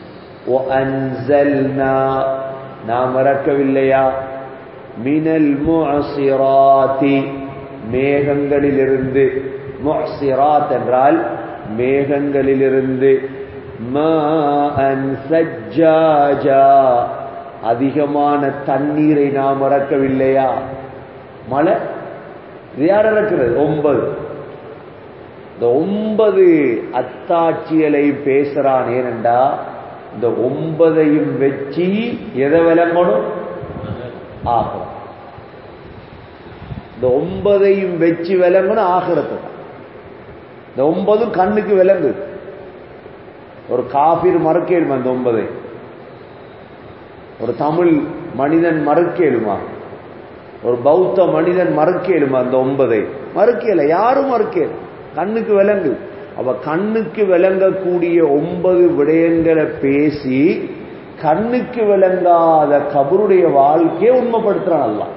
Speaker 2: وأنزلنا நாம் இறக்கவில்லையா மினல் முஅசிராத்தி மேகங்களிலிருந்து முஅசிராத் என்றால் மேகங்களிலிருந்து மாஅன் சஜ்ஜாஜா அதிகமான தண்ணீரை நாம் இறக்கவில்லையா மழை இது யார் இறக்கிறது ஒன்பது இந்த ஒன்பது அத்தாட்சிகளை பேசுறான் ஏனென்றா இந்த ஒன்பதையும் வச்சு எதை விளங்கணும் ஆகும் இந்த ஒன்பதையும் வச்சு விளங்கணும் ஆகிறது இந்த ஒன்பதும் கண்ணுக்கு விளங்கு ஒரு காபிர் மறுக்கேளுமா அந்த ஒன்பதை ஒரு தமிழ் மனிதன் மறுக்கேளுமா ஒரு பௌத்த மனிதன் மறுக்கேளுமா அந்த ஒன்பதை மறுக்கல யாரும் மறுக்கேல கண்ணுக்கு விளங்கு அவ கண்ணுக்கு விளங்கக்கூடிய ஒன்பது விடயங்களை பேசி கண்ணுக்கு விளங்காத கபருடைய வாழ்க்கையை உண்மைப்படுத்துறான் அல்லாஹ்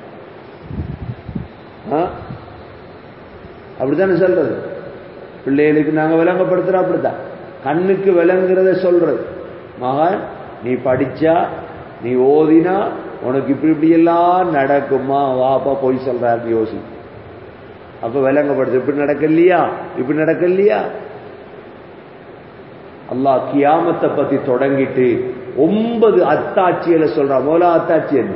Speaker 2: ஆ? அப்படித்தானே சொல்றது பிள்ளைகளுக்கு நாங்க விளங்கப்படுத்துறோம் அப்படித்தான் கண்ணுக்கு விளங்குறத சொல்றது மகன் நீ படிச்சா நீ ஓதினா உனக்கு இப்படி இப்படி எல்லாம் நடக்குமா வாப்பா போய் சொல்றாரு யோசி அப்ப விளங்கப்படுது இப்படி நடக்கலையா இப்படி நடக்கலையா அல்லாஹ் கியாமத்தை பத்தி தொடங்கிட்டு ஒன்பது அத்தாட்சிகளை சொல்றான் மோலா அத்தாட்சி என்ன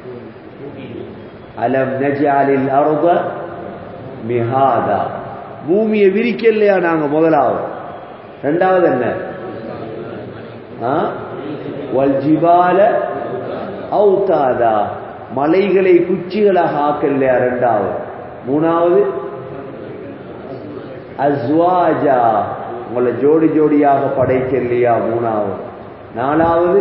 Speaker 2: அலம் நஜாலில் அருத மிஹாதா பூமியை விரிக்கலையா நாங்க முதலாவது ரெண்டாவது என்ன ஆ? வல் ஜிபால அவுதாதா மலைகளை குச்சிகளாக ஆக்கலையா ரெண்டாவது மூணாவது அஸ்வாஜா உங்களை ஜோடி ஜோடியாக படைக்கலையா மூணாவது நாலாவது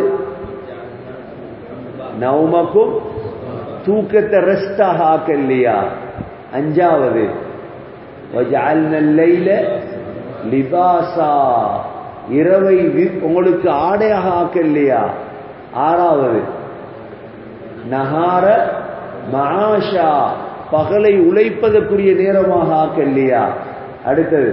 Speaker 2: நவமக்கும் தூக்கத்தை ரெஸ்டாக ஆக்கலையா அஞ்சாவது وَجَعَلْنَا اللَّيْلَ லிபாசா இரவை வி- உங்களுக்கு ஆடையாக ஆக்கலையா ஆறாவது நகார மகாஷா பகலை உழைப்பதற்குரிய நேரமாக ஆக்கலையா அடுத்தது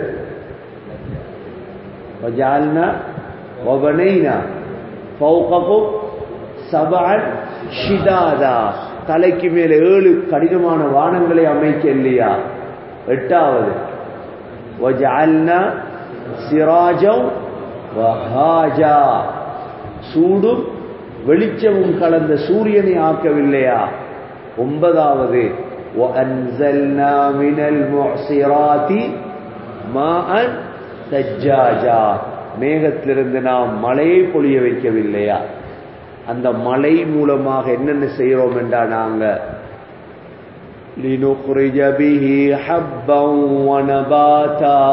Speaker 2: وجعلنا وبنينا فوقكم سبعا شدادا தலைக்கு மேல ஏழு கடினமான வானங்களை அமைக்க இல்லையா எட்டாவது وجعلنا سراجا وهاجا சூடும் வெளிச்சமும் கலந்த சூரியனை ஆக்கவில்லையா ஒன்பதாவது وأنزلنا من المعصرات ماء சஜ்ஜாஜா மேகத்திலிருந்து நாம் மழையை பொழிய வைக்கவில்லையா அந்த மழை மூலமாக என்னென்ன செய்கிறோம் என்றா நாங்க لنخرج به حبا ونباتا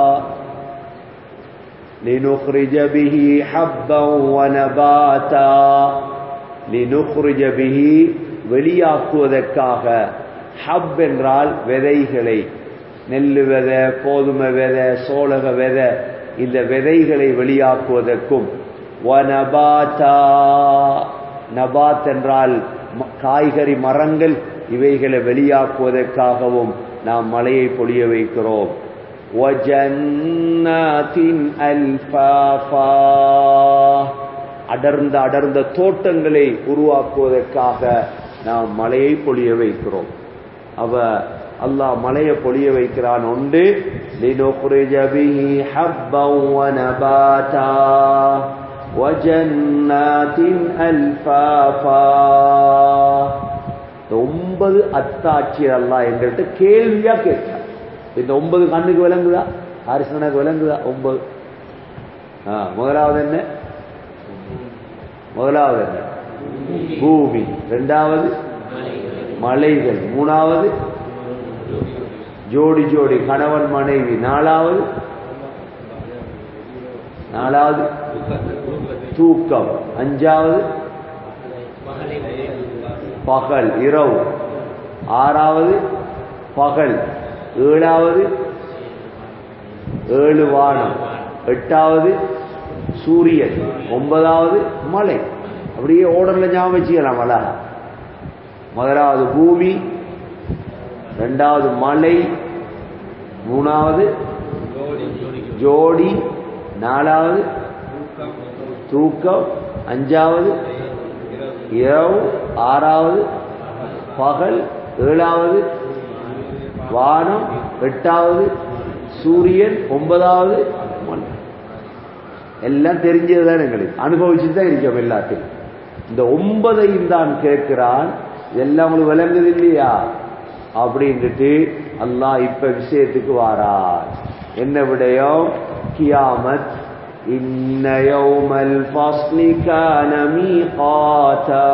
Speaker 2: لنخرج به حبا ونباتا لنخرج به வெளியாக்குவதற்காக ஹப் என்றால் விதைகளை நெல்லு விதை கோதுமை விதை சோளக விதை இந்த விதைகளை வெளியாக்குவதற்கும் வனபாத்தா நபாத் என்றால் காய்கறி மரங்கள் இவைகளை வெளியாக்குவதற்காகவும் நாம் மழையை பொழிய வைக்கிறோம் அடர்ந்த அடர்ந்த தோட்டங்களை உருவாக்குவதற்காக நாம் மழையை பொழிய வைக்கிறோம் அவ அல்லாஹ் மலையை பொழிய வைக்கிறான் உண்டு لنخرج به حبا ونباتا وجنات ألفافا ஒன்பது அத்தாட்சியர் அல்லாஹ் எங்கள்கிட்ட கேள்வியா கேட்டார் இந்த ஒன்பது கண்ணுக்கு விளங்குதா ஹரிசனுக்கு விளங்குதா ஒன்பது ஆ முதலாவது என்ன முதலாவது என்ன பூமி இரண்டாவது மலைகள் மூணாவது ஜோடி ஜோடி கணவன் மனைவி நாலாவது நாலாவது தூக்கம் அஞ்சாவது பகல் இரவு ஆறாவது பகல் ஏழாவது ஏழு வானம் எட்டாவது சூரியன் ஒன்பதாவது மலை அப்படியே ஓடர்ல ஞாபகம் வச்சுக்கலாம் அழகா முதலாவது பூமி ரெண்டாவது மலை மூணாவது ஜோடி நாலாவது தூக்கம் அஞ்சாவது இரவு ஆறாவது பகல் ஏழாவது வானம் எட்டாவது சூரியன் ஒன்பதாவது மண் எல்லாம் தெரிஞ்சதுதான் எங்களுக்கு அனுபவிச்சுட்டு தான் இருக்கோம் எல்லாத்தையும் இந்த ஒன்பதையும் தான் கேட்கிறான் எல்லாம் உங்களுக்கு விளங்குது இல்லையா அப்படின்ட்டு அல்லாஹ் இப்ப விஷயத்துக்கு வாரார் என்ன விடயம் கியாமத் إن يوم الفصل كان ميقاتا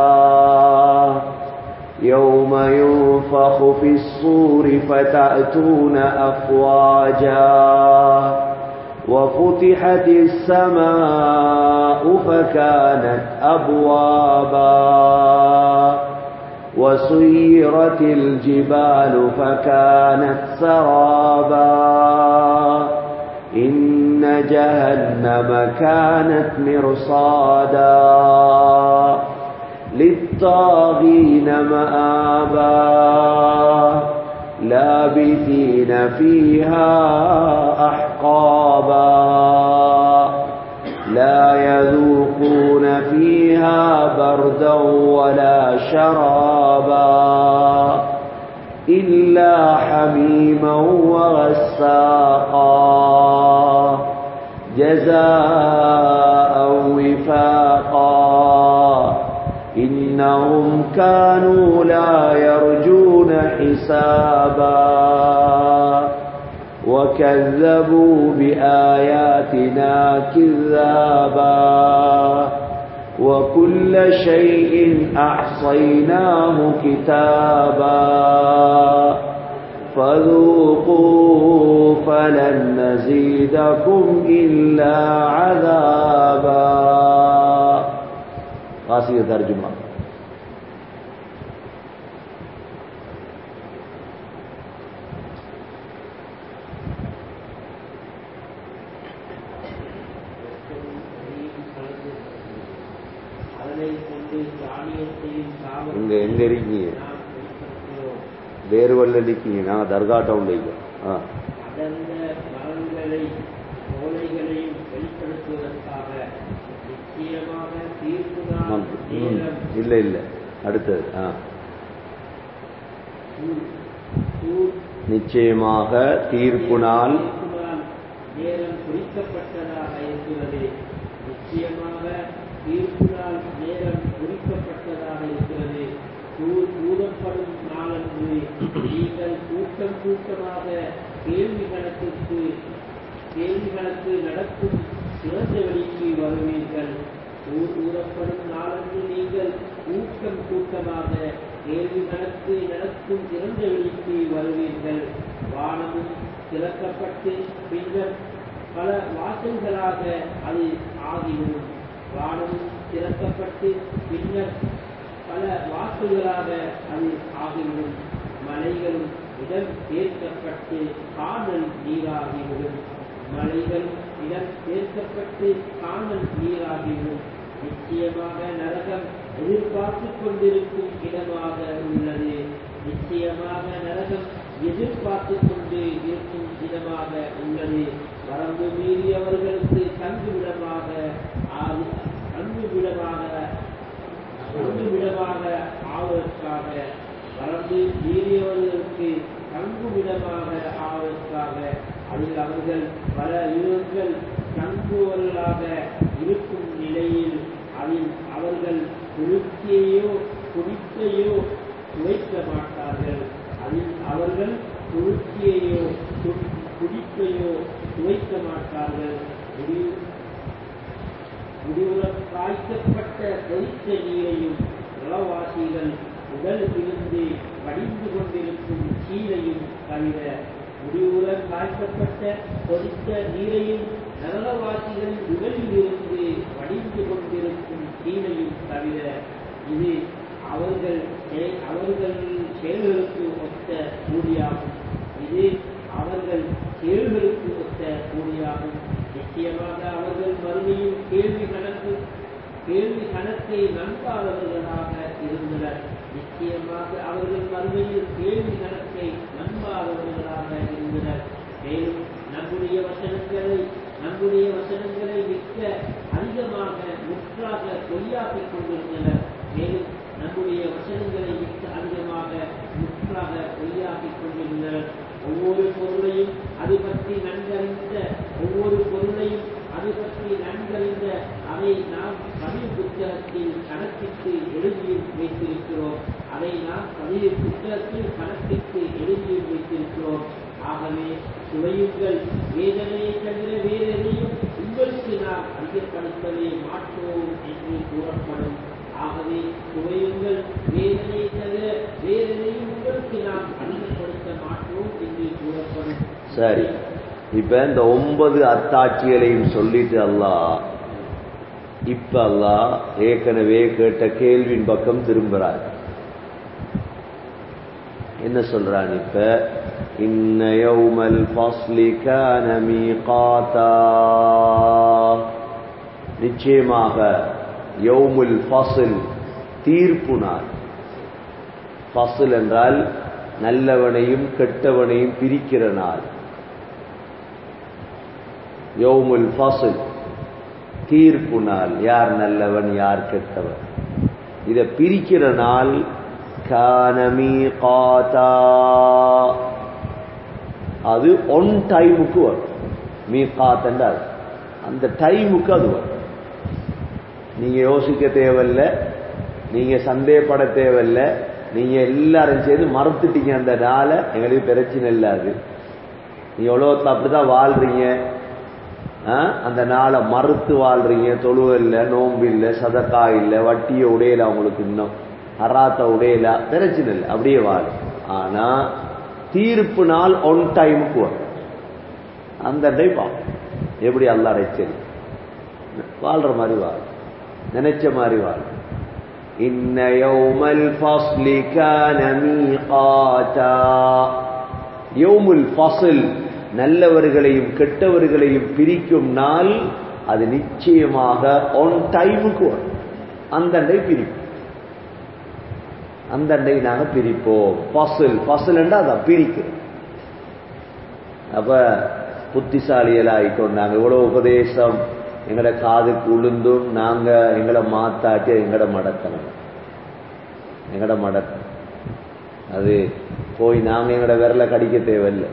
Speaker 2: يوم ينفخ في الصور فتأتون أفواجا وفتحت السماء فكانت أبوابا وسيرت الجبال فكانت سرابا إن جهنم كانت مرصادا للطاغين مآبا لابثين فيها أحقابا لا يذوقون فيها بردا ولا شرابا إلا حميما وغساقا جزاء وفاقا إنهم كانوا لا يرجون حسابا وكذبوا بآياتنا كذابا وكل شيء أحصيناه كتابا فذوقوا فلن نزيدكم إلا عذابا قاسية ترجمة
Speaker 1: அதனை கொண்டு தானியத்தையும்
Speaker 2: இங்க எங்க இருக்கீங்க
Speaker 1: நாம் வெளிப்படுத்துகிறோம்
Speaker 2: வேறு வல்ல நிற்கீங்க நாங்கள் தர்கா டவுன் வைக்கிறோம் ஆ
Speaker 1: அடர்ந்த மரங்களை ஓலைகளையும் வெளிப்படுத்துவதற்காக நிச்சயமாக தீர்ப்பு நாள்
Speaker 2: ம்,
Speaker 1: நேரம்
Speaker 2: இல்லை இல்லை அடுத்தது ஆ
Speaker 1: சூ- சூ-
Speaker 2: நிச்சயமாக தீர்ப்பு நாள்
Speaker 1: தீர்ப்பு நாள் நேரம் குறிக்கப்பட்டதாக இருக்கிறது நிச்சயமாக தீர்ப்பு நாள் நேரம் குறிக்கப்பட்டதாக இருக்கிறது ஊ- ஊதப்படும் நாளன்று நீங்கள் கூட்டம் கூட்டமாக கேள்வி கணக்குக்கு கேள்வி கணக்கு நடக்கும் சிறந்த வழிக்கு வருவீர்கள் ஊர் ஊறப்படும் நாளன்று நீங்கள் கூட்டம் கூட்டமாக கேள்வி கணக்கு நடக்கும் சிறந்த வழிக்கு வருவீர்கள் வானமும் திறக்கப்பட்டு பின்னர் பல வாசல்களாக அது ஆகிவிடும் வானமும் திறக்கப்பட்டு பின்னர் பல வாசல்களாக அது ஆகிவிடும் மலைகளும் இடம் சேர்க்கப்பட்டு காணல் நீராகிவிடும் மலைகளும் இடம் சேர்க்கப்பட்டு காணல் நீராகிவிடும் நிச்சயமாக நரகம் எதிர்பார்த்து கொண்டிருக்கும் இடமாக உள்ளது நிச்சயமாக நரகம் எதிர்பார்த்து கொண்டு இருக்கும் இடமாக உள்ளது வரம்பு மீறியவர்களுக்கு தங்குமிடமாக ஆகு- தங்குமிடமாக தங்குமிடமாக ஆவதற்காக வரம்பு மீறியவர்களுக்கு தங்குமிடமாக ஆவதற்காக அதில் அவர்கள் பல யுகங்கள் தங்குவர்களாக இருக்கும் நிலையில் அதில் அவர்கள் குளிர்ச்சியையோ குடிப்பையோ துவைக்க மாட்டார்கள் அதில் அவர்கள் குளிர்ச்சியையோ கு- குடிப்பையோ துவைக்க மாட்டார்கள் முடிவு முடிவுறம் காய்ச்சப்பட்ட கொதித்த நீரையும் நிலவாசிகள் உடல் இருந்து வடிந்து கொண்டிருக்கும் சீரையும் தவிர முடிவுறம் காய்ச்சப்பட்ட கொதித்த நீரையும் நரகவாசிகள் உடலில் இருந்து வடிந்து கொண்டிருக்கும் சீரையும் தவிர இது அவர்கள் செய- அவர்கள் செயல்களுக்கு ஒத்த கூலியாகும் இது அவர்கள் செயல்களுக்கு ஒத்த கூலியாகும் நிச்சயமாக அவர்கள் மறுமையில் கேள்வி கணக்கு கேள்வி கணக்கை நம்பாதவர்களாக இருந்தனர் நிச்சயமாக அவர்கள் மறுமையில் கேள்வி கணக்கை நம்பாதவர்களாக இருந்தனர் மேலும் நம்முடைய வசனங்களை நம்முடைய வசனங்களை மிக்க அதிகமாக முற்றாக பொய்யாக்கிக் கொண்டிருந்தனர் மேலும் நம்முடைய வசனங்களை மிக்க அதிகமாக முற்றாக பொய்யாக்கிக் கொண்டிருந்தனர் ஒவ்வொரு பொருளையும் அது பற்றி நன்கறிந்த ஒவ்வொரு பொருளையும் அது பற்றி நன்கறிந்த அதை நாம் பதிவு புத்தகத்தில் கணக்கிட்டு எழுதியும் வைத்திருக்கிறோம் அதை நாம் பதிவு புத்தகத்தில் கணக்கிட்டு எழுதியும் வைத்திருக்கிறோம் ஆகவே சுவையுங்கள் வேதனையை தவிர வேறு எதையும் உங்களுக்கு நாம் அதிகப்படுத்தவே மாட்டோம் என்று கூறப்படும் ஆகவே சுவையுங்கள் வேதனை தவிர வேறு எதையும் உங்களுக்கு நாம் அதிகப்படுத்த மாட்டோம் என்று கூறப்படும்
Speaker 2: சரி இப்ப இந்த ஒன்பது அத்தாட்சிகளையும் சொல்லிட்டு அல்லாஹ் இப்ப அல்லாஹ் ஏற்கனவே கேட்ட கேள்வியின் பக்கம் திரும்புறார் என்ன சொல்றான் இப்ப இன்ன யௌமல் ஃபஸ்லி கான மீகாதா நிச்சயமாக யௌமுல் ஃபஸ்ல் தீர்ப்பு நாள் ஃபஸ்ல் என்றால் நல்லவனையும் கெட்டவனையும் பிரிக்கிற நாள் யௌமுல் ஃபஸ்ல் தீர்ப்பு நாள் யார் நல்லவன் யார் கெட்டவன் இதை பிரிக்கிற நாள் கானமி காதா அது ஒன் டைமுக்கு வரும் மீ காத்தண்டால் அந்த டைமுக்கு அது வரும் நீங்க யோசிக்க தேவையில்ல நீங்க சந்தேகப்பட தேவையில்ல நீங்க எல்லாரும் சேர்ந்து மறுத்துட்டீங்க அந்த நாளை எங்களுக்கு பிரச்சனை இல்லை அது நீங்க உலகத்தில் அப்படிதான் வாழ்றீங்க ஆ? அந்த நாளை மறுத்து வாழ்றீங்க தொழுவ இல்லை நோன்பு இல்லை சதக்கா இல்லை வட்டியை உடையல அவங்களுக்கு இன்னும் ஹராத்த உடையல பிரச்சனை இல்லை அப்படியே வாழ ஆனா தீர்ப்பு நாள் ஒன் டைமுக்கு வரும் அந்த டைம் எப்படி அல்லாடை சரி வாழ்ற மாதிரி வாழ் நினைச்ச மாதிரி வாழ் இன்ன யௌமல் ஃபஸ்லி கான மீகாதா யௌமுல் ஃபஸ்ல் நல்லவர்களையும் கெட்டவர்களையும் பிரிக்கும் நாள் அது நிச்சயமாக ஒன் டைமுக்கு வரும் அந்த டை பிரிக்கும் அந்த அண்டைக்கு நாங்க பிரிப்போம் பசுல் பசுல்ண்டா அதான் பிரிக்கிறோம் அப்ப புத்திசாலியலாயிட்டோம் நாங்க இவ்வளவு உபதேசம் எங்கட காதுக்கு உளுந்தும் நாங்க எங்களை மாத்தாட்டி எங்கட மடக்கணும் எங்கட மடக்கணும் அது போய் நாங்க எங்கட விரல கடிக்க தேவையில்லை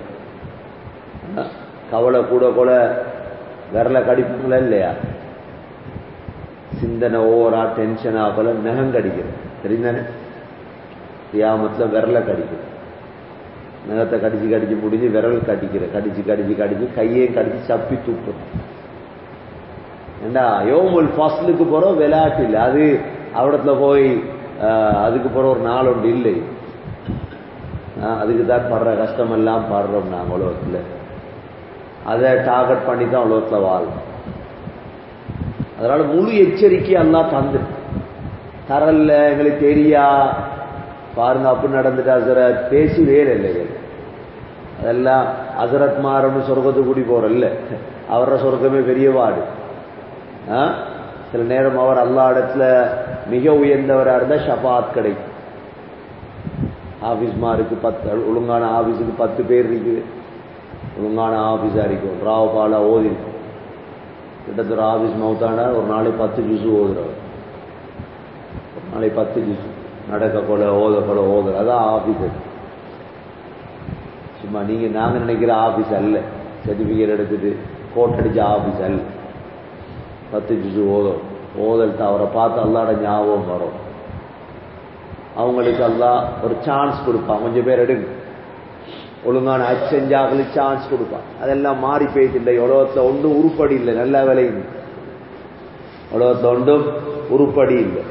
Speaker 2: கவலை கூட கூட விரல கடிப்புங்களா இல்லையா சிந்தனை ஓவரா டென்ஷன் ஆகல நகம் கடிக்கிறது தெரியுதானே கியாமத்துல விரல கடிக்கிறது நகத்தை கடிச்சு கடிச்சு முடிஞ்சு விரல் கடிக்கிற கடிச்சு கடிச்சு கடிச்சு கையே கடிச்சு சப்பி துப்புறோம் ஏண்டா யோமுல் ஃபஸ்லுக்கு போறோம் விளையாட்டு இல்லை அது அவடத்துல போய் அதுக்கு போற ஒரு நாள் ஒன்று இல்லை அதுக்கு தான் படுற கஷ்டம் எல்லாம் பாடுறோம் நாங்கள் உலகத்தில் அதை டார்கெட் பண்ணி தான் உலகத்தில் வாழும் அதனால முழு எச்சரிக்கை எல்லாம் தந்து தரல எங்களுக்கு தெரியா பாருங்க அப்படி நடந்துட்டு அசரத் பேசி வேறு இல்லைங்க அதெல்லாம் அசரத் மாறன்னு சொர்க்கத்துக்கு கூடி போறல்ல அவர சொர்க்கமே பெரிய வாடு சில நேரம் அவர் அல்லா இடத்துல மிக உயர்ந்தவராக இருந்தால் ஷபாத் கிடைக்கும் ஆஃபீஸ்மாருக்கு பத்து ஒழுங்கான ஆஃபீஸுக்கு பத்து பேர் இருக்குது ஒழுங்கான ஆஃபீஸாக இருக்கும் ராவபாலா ஓதி இருக்கும் கிட்டத்தட்ட ஆஃபீஸ் மவுத்தாண்டா ஒரு நாளைக்கு பத்து ஜூஸு ஓதுறவர் ஒரு நாளைக்கு பத்து ஜூஸு நடக்க கொலை ஓத கொலை ஓதுற அதான் ஆஃபீஸ் அது சும்மா நீங்கள் நாங்கள் நினைக்கிற ஆஃபீஸ் அல்ல சர்டிஃபிகேட் எடுத்துட்டு கோட் அடிச்ச ஆஃபீஸ் அல்ல பத்து ஜூஸு ஓதும் ஓதல்ட்டு அவரை பார்த்து அல்லாட ஞாபகம் வரும் அவங்களுக்கு எல்லாம் ஒரு சான்ஸ் கொடுப்பான் கொஞ்சம் பேர் எடுங்க ஒழுங்கான அச் செஞ்சாங்களுக்கு சான்ஸ் கொடுப்பான் அதெல்லாம் மாறி போயிட்டு இல்லை உலகத்தில் ஒன்றும் உருப்படி இல்லை நல்ல விலையும் உலகத்தில் ஒன்றும் உருப்படி இல்லை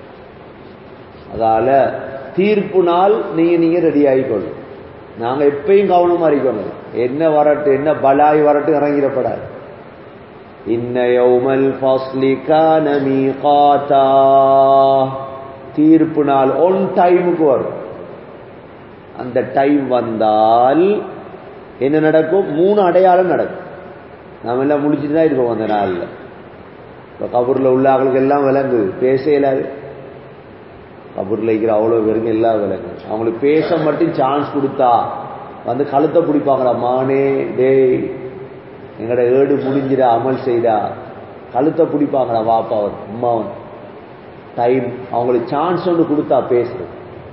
Speaker 2: அதால தீர்ப்பு நாள் நீங்க நீங்க ரெடி ஆகிக்கொள்ளும் நாங்க எப்பயும் கவனமா இருக்கணும் என்ன வரட்டு என்ன பலாய் வரட்டு இறங்கிடப்படாது இன்ன யௌமல் ஃபஸ்லி கான மீகாதா தீர்ப்பு நாள் ஒன் டைமுக்கு வரும் அந்த டைம் வந்தால் என்ன நடக்கும் மூணு அடையாளம் நடக்கும் நாம எல்லாம் முடிச்சுட்டு தான் இருப்போம் அந்த நாளில் இப்போ கபூரில் உள்ள ஆளுக்கு எல்லாம் விளங்குது பேச இயலாது கபூரில் இருக்கிற அவ்வளோ பேருங்க எல்லாம் விளங்கு அவங்களுக்கு பேச மட்டும் சான்ஸ் கொடுத்தா வந்து கழுத்தை பிடிப்பாங்களா மானே டேய் எங்கட ஏடு முடிஞ்சிடா அமல் செய்டா கழுத்தை பிடிப்பாங்களா வாப்பாவன் அம்மாவன் டைம் அவங்களுக்கு சான்ஸ் ஒன்று கொடுத்தா பேசுறது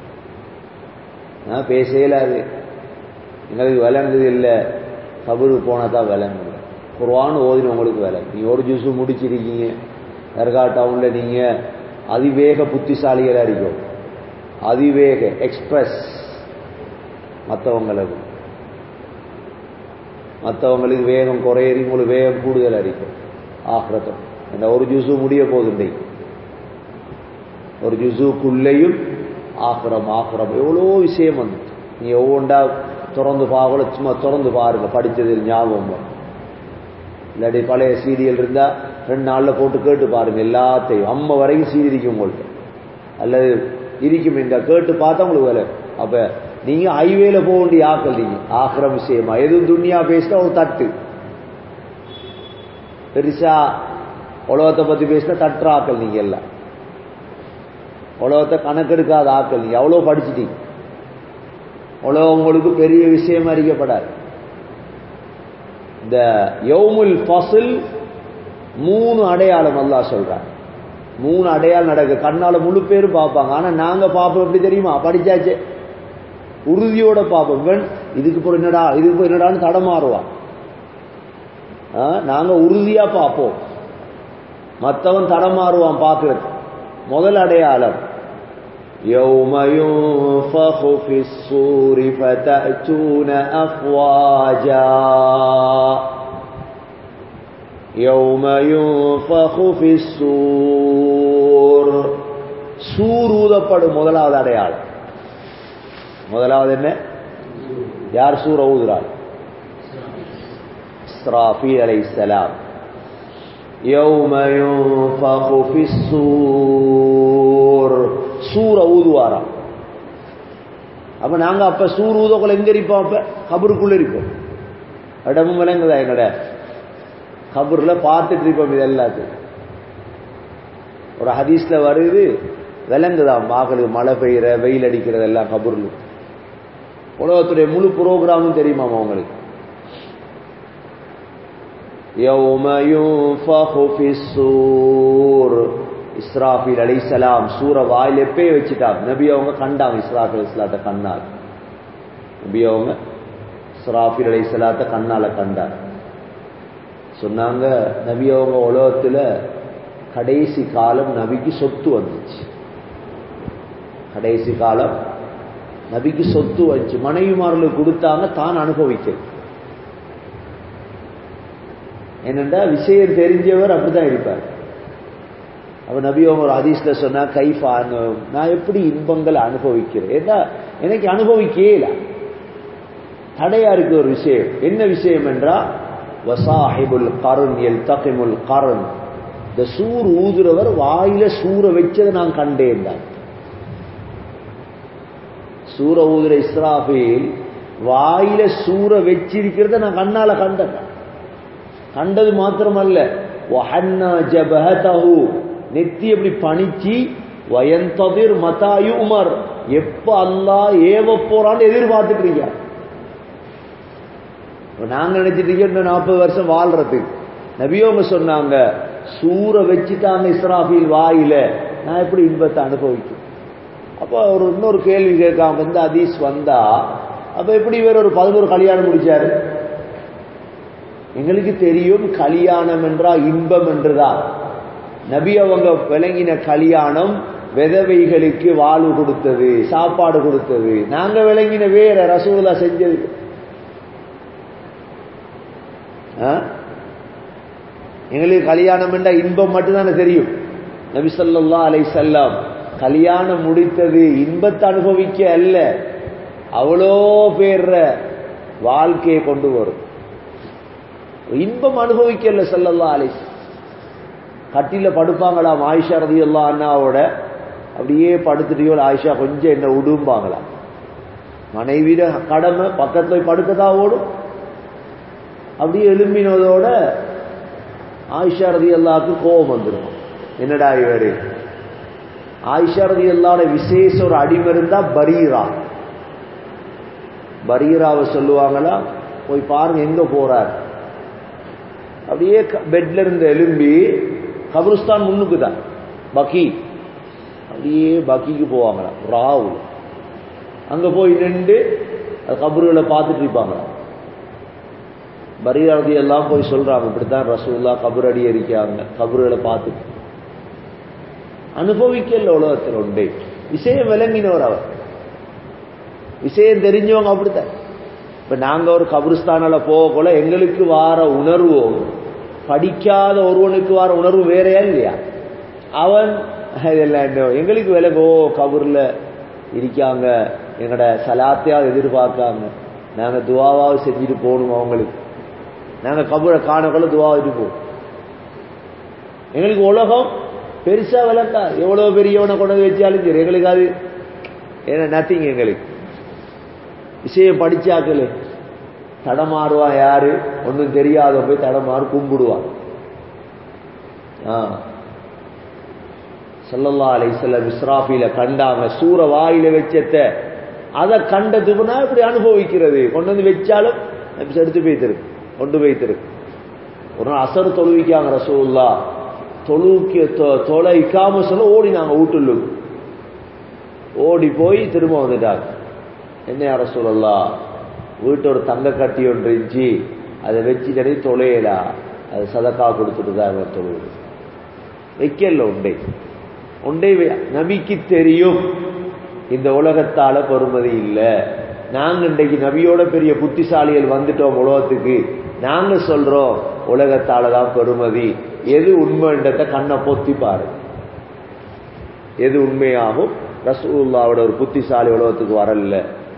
Speaker 2: பேச இயலாது எங்களுக்கு விளங்குது இல்லை கபரு போனால் தான் விளங்குது குர்வான் ஓதினவங்களுக்கு விளங்கு நீ ஒரு ஜூஸு முடிச்சிருக்கீங்க தர்கா டவுனில் நீங்கள் அதிவேக புத்திசாலிகளாக இருக்கும் அதிவேக எக்ஸ்பிரஸ் மற்றவங்களுக்கு மற்றவங்களுக்கு வேகம் குறையறி உங்களுக்கு வேகம் கூடுதலாக இருக்கும் ஆஹ்ரத்தம் இந்த ஒரு ஜூஸு முடிய போகுது ஒரு ஜுசுக்குள்ளேயும் ஆக்கிரம் ஆக்கிரம் எவ்வளோ விஷயம் வந்து நீ ஒவ்வொன்றா திறந்து பார்க்கல சும்மா திறந்து பாருங்க படித்ததில் ஞாபகம் வரும் இல்லாட்டி பழைய சீரியல் இருந்தால் ரெண்டு நாளில் போட்டு கேட்டு பாருங்க எல்லாத்தையும் அம்மா வரைக்கும் சீடி இருக்கும் உங்கள்கிட்ட அல்லது இருக்கும் இந்த கேட்டு பார்த்தா உங்களுக்கு வேலை அப்போ நீங்கள் ஹைவேல போக வேண்டிய ஆக்கள் நீங்கள் ஆக்கிற விஷயமா எதுவும் துணியா பேசினா ஒரு தட்டு பெருசா உலகத்தை பற்றி பேசினா தட்டுற ஆக்கள் நீங்கள் எல்லாம் உலகத்தை கணக்கெடுக்காத ஆக்கள் நீங்க எவ்வளோ படிச்சுட்டீங்க உலகம் உங்களுக்கு பெரிய விஷயம் அறிக்கப்படாது இந்த யௌமுல் ஃபசில் மூணு அடையாளம் அல்லா சொல்றாங்க மூணு அடையாளம் நடக்கு கண்ணால முழு பேரும் பார்ப்பாங்க ஆனா நாங்க பார்ப்போம் எப்படி தெரியுமா படிச்சாச்சு உறுதியோட பார்ப்போம் இவன் இதுக்கு போய் என்னடா இதுக்கு போய் என்னடான்னு தடமாறுவான் நாங்க உறுதியா பார்ப்போம் மற்றவன் தடமாறுவான் பார்க்கறது முதல் அடையாளம் يوم ينفخ في الصور فتأتون أفواجا يوم ينفخ في الصور சூர் ஊதப்படும் முதலாவது அடையாளம் முதலாவது என்ன யார் சூர ஊதுறாள் இஸ்ராஃபி அலைஹிஸ்ஸலாம் يوم ينفخ في الصور சூர ஊதுவாராம் அப்ப நாங்க அப்ப சூர் ஊதக்குள்ள எங்க இருப்போம் அப்ப கபருக்குள்ள இருப்போம் இடமும் விளங்குதா எங்கட கபூர்ல பார்த்துட்டு இருப்போம் இது எல்லாத்தையும் ஒரு ஹதீஸ்ல வருது விளங்குதான் மகளுக்கு மழை பெய்யற வெயில் அடிக்கிறது எல்லாம் கபூர்ல உலகத்துடைய முழு புரோகிராமும் தெரியுமாமா உங்களுக்கு يوم ينفخ في الصور இஸ்ராஃபில் அலைசலாம் சூர வாயில் எப்பே வச்சுட்டாங்க நபி அவங்க கண்டாங்க இஸ்ராஃபில் இஸ்லாத்தை கண்ணால் நபி அவங்க இஸ்ராஃபில் அலைசலாத்தை கண்ணால கண்டார் சொன்னாங்க நபி அவங்க உலகத்துல கடைசி காலம் நபிக்கு சொத்து வந்துச்சு கடைசி காலம் நபிக்கு சொத்து வச்சு மனைவிமார்களுக்கு கொடுத்தாங்க தான் அனுபவிக்கிறது என்னென்றா விஷயம் தெரிஞ்சவர் அப்படிதான் இருப்பார் அப்ப நபி அவங்க ஒரு ஹதீஸ்ல சொன்னா கைஃபா நான் எப்படி இன்பங்களை அனுபவிக்கிறேன் ஏன்னா எனக்கு அனுபவிக்கல தடையா இருக்கு ஒரு விஷயம் என்ன விஷயம் என்றா வசாஹிபுல் கருண் எல் தகிமுல் கருண் இந்த சூர் ஊதுறவர் வாயில சூற வச்சதை நான் கண்டேன் தான் சூர ஊதுற இஸ்ராஃபில் வாயில சூற வச்சிருக்கிறத நான் கண்ணால கண்டேன் கண்டது மாத்திரமல்ல ஜபஹதஹு நெத்தி அப்படி பணிச்சு வயந்ததிர் மதாயு உமர் எப்ப அல்லாஹ் ஏவ போறான்னு எதிர்பார்த்துட்டு இருக்க நாங்க நினைச்சிட்டு இருக்கோம் நாற்பது வருஷம் வாழ்றதுக்கு நபியோங்க சொன்னாங்க சூற வச்சுட்டாங்க இஸ்ராஃபில் வாயில நான் எப்படி இன்பத்தை அனுபவிக்கும் அப்போ ஒரு இன்னொரு கேள்வி கேட்காம வந்து அதீஸ் வந்தா அப்ப எப்படி வேற ஒரு பதினோரு கல்யாணம் முடிச்சாரு எங்களுக்கு தெரியும் கல்யாணம் என்றா இன்பம் என்றுதான் நபி அவங்க விளங்கின கல்யாணம் விதவைகளுக்கு வாழ்வு கொடுத்தது சாப்பாடு கொடுத்தது நாங்க விளங்கின வேற ரசூலா செஞ்சது எங்களுக்கு கல்யாணம் என்றா இன்பம் மட்டும்தானே தெரியும் நபி சொல்லா அலை செல்லம் கல்யாணம் முடித்தது இன்பத்தை அனுபவிக்க அல்ல அவ்வளோ பேர்ற வாழ்க்கையை கொண்டு வரும் இன்பம் அனுபவிக்கல செல்லல்லா அலை கட்டில படுப்பாங்களாம் ஆயிஷா ரதி அல்லா அண்ணாவோட அப்படியே படுத்துட்டியோ ஆயிஷா கொஞ்சம் என்ன உடும்பாங்களாம் மனைவிட கடமை பக்கத்துல போய் படுக்கதான் ஓடும் அப்படியே எழும்பினதோட ஆயிஷா ரதி அல்லாவுக்கு கோபம் வந்துடும் என்னடா இவரு ஆயிஷா ரதி அல்லாட விசேஷ ஒரு அடிமை இருந்தா பரீரா பரீராவை சொல்லுவாங்களா போய் பாருங்க எங்க போறார் அப்படியே பெட்ல இருந்து எலும்பி கபருஸ்தான் முன்னுக்கு தான் பக்கி அப்படியே பக்கிக்கு போவாங்களாம் ராவு அங்க போய் நின்று கபறுகளை பார்த்துட்டு இருப்பாங்களாம் பரியாரதி எல்லாம் போய் சொல்றாங்க இப்படித்தான் ரசூல்லா கபர் அடி எரிக்காங்க கபறுகளை பார்த்துட்டு அனுபவிக்கல உலகத்தில் உண்டே விஷயம் விளங்கினவர் அவர் விஷயம் தெரிஞ்சவங்க அப்படித்தான் இப்ப நாங்க ஒரு கபிரிஸ்தானால போக போல எங்களுக்கு வார உணர்வோ படிக்காத ஒருவனுக்கு வர உணர்வு வேறையா இல்லையா அவன் இதெல்லாம் எங்களுக்கு விலகோ கபூர்ல இருக்காங்க எங்கட சலாத்தையாவது எதிர்பார்க்காங்க நாங்க துவாவாவது செஞ்சுட்டு போகணும் அவங்களுக்கு நாங்க கபூரை காணக்குள்ள துவாவிட்டு போவோம் எங்களுக்கு உலகம் பெருசா விளக்கா எவ்வளவு பெரியவனை கொண்டு வச்சாலும் சரி எங்களுக்கு அது ஏன்னா நத்திங் எங்களுக்கு விஷயம் படிச்சாக்களே தடமாறுவான் யாரு ஒன்றும் தெரியாத போய் தடமாறு கும்பிடுவான் சொல்லல்லா அலைசல்ல இஸ்ராஃபில கண்டாங்க சூற வாயில வச்சத்த அதை கண்டதுக்குன்னா இப்படி அனுபவிக்கிறது கொண்டு வந்து வச்சாலும் எடுத்து போய்த்திருக்கு கொண்டு போய்த்திருக்கு ஒரு நாள் அசர் தொழுவிக்காங்க ரசூல்லா தொழுவிக்க தொலைக்காம சொல்ல ஓடினாங்க வீட்டுள்ளுக்கு ஓடி போய் திரும்ப வந்துட்டாங்க என்ன யார சொல்லலாம் வீட்டு ஒரு தங்க கட்டி ஒன்று இருந்துச்சு அதை வச்சுட்டே தொலையலா அது சதக்கா கொடுத்துட்டு தான் அவர் தொழுவது வைக்கல உண்டை உண்டை நபிக்கு தெரியும் இந்த உலகத்தால பொறுமதி இல்லை நாங்க இன்றைக்கு நபியோட பெரிய புத்திசாலிகள் வந்துட்டோம் உலகத்துக்கு நாங்க சொல்றோம் உலகத்தால தான் பெருமதி எது உண்மைன்றத கண்ணை பொத்தி பாரு எது உண்மையாகும் ரசூல்லாவோட ஒரு புத்திசாலி உலகத்துக்கு வரல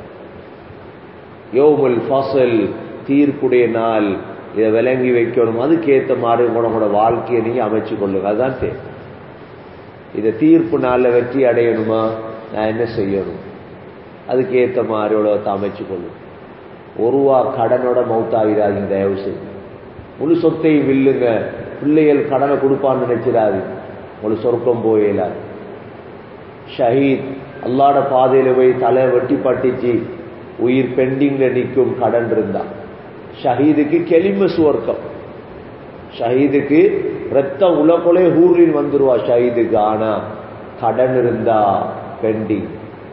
Speaker 2: யோமுல் ஃபசல் தீர்ப்புடைய நாள் இதை விளங்கி வைக்கணும் அதுக்கேற்ற மாதிரி உங்களோட வாழ்க்கையை நீங்க அமைச்சு கொள்ளுங்க அதுதான் தேவை இதை தீர்ப்பு நாளில் வெற்றி அடையணுமா நான் என்ன செய்யணும் அதுக்கு ஏற்ற மாதிரி உலகத்தை அமைச்சு கொள்ளும் ஒரு ரூபா கடனோட மௌத்தாகிறாங்க தயவு செய்து முழு சொத்தையும் வில்லுங்க பிள்ளைகள் கடனை கொடுப்பான்னு நினைச்சிடாது முழு சொர்க்கம் போயிடாது ஷஹீத் அல்லாட பாதையில போய் தலை வெட்டி பட்டுச்சு உயிர் பெண்டிங்ல நிற்கும் கடன் இருந்தா ஷஹீதுக்கு கெளிம சுவர்க்கம் ஷஹீதுக்கு ரத்தம் உலகொலை ஹூர்லின் வந்துருவா ஷஹீதுக்கு ஆனா கடன் இருந்தா பெண்டிங்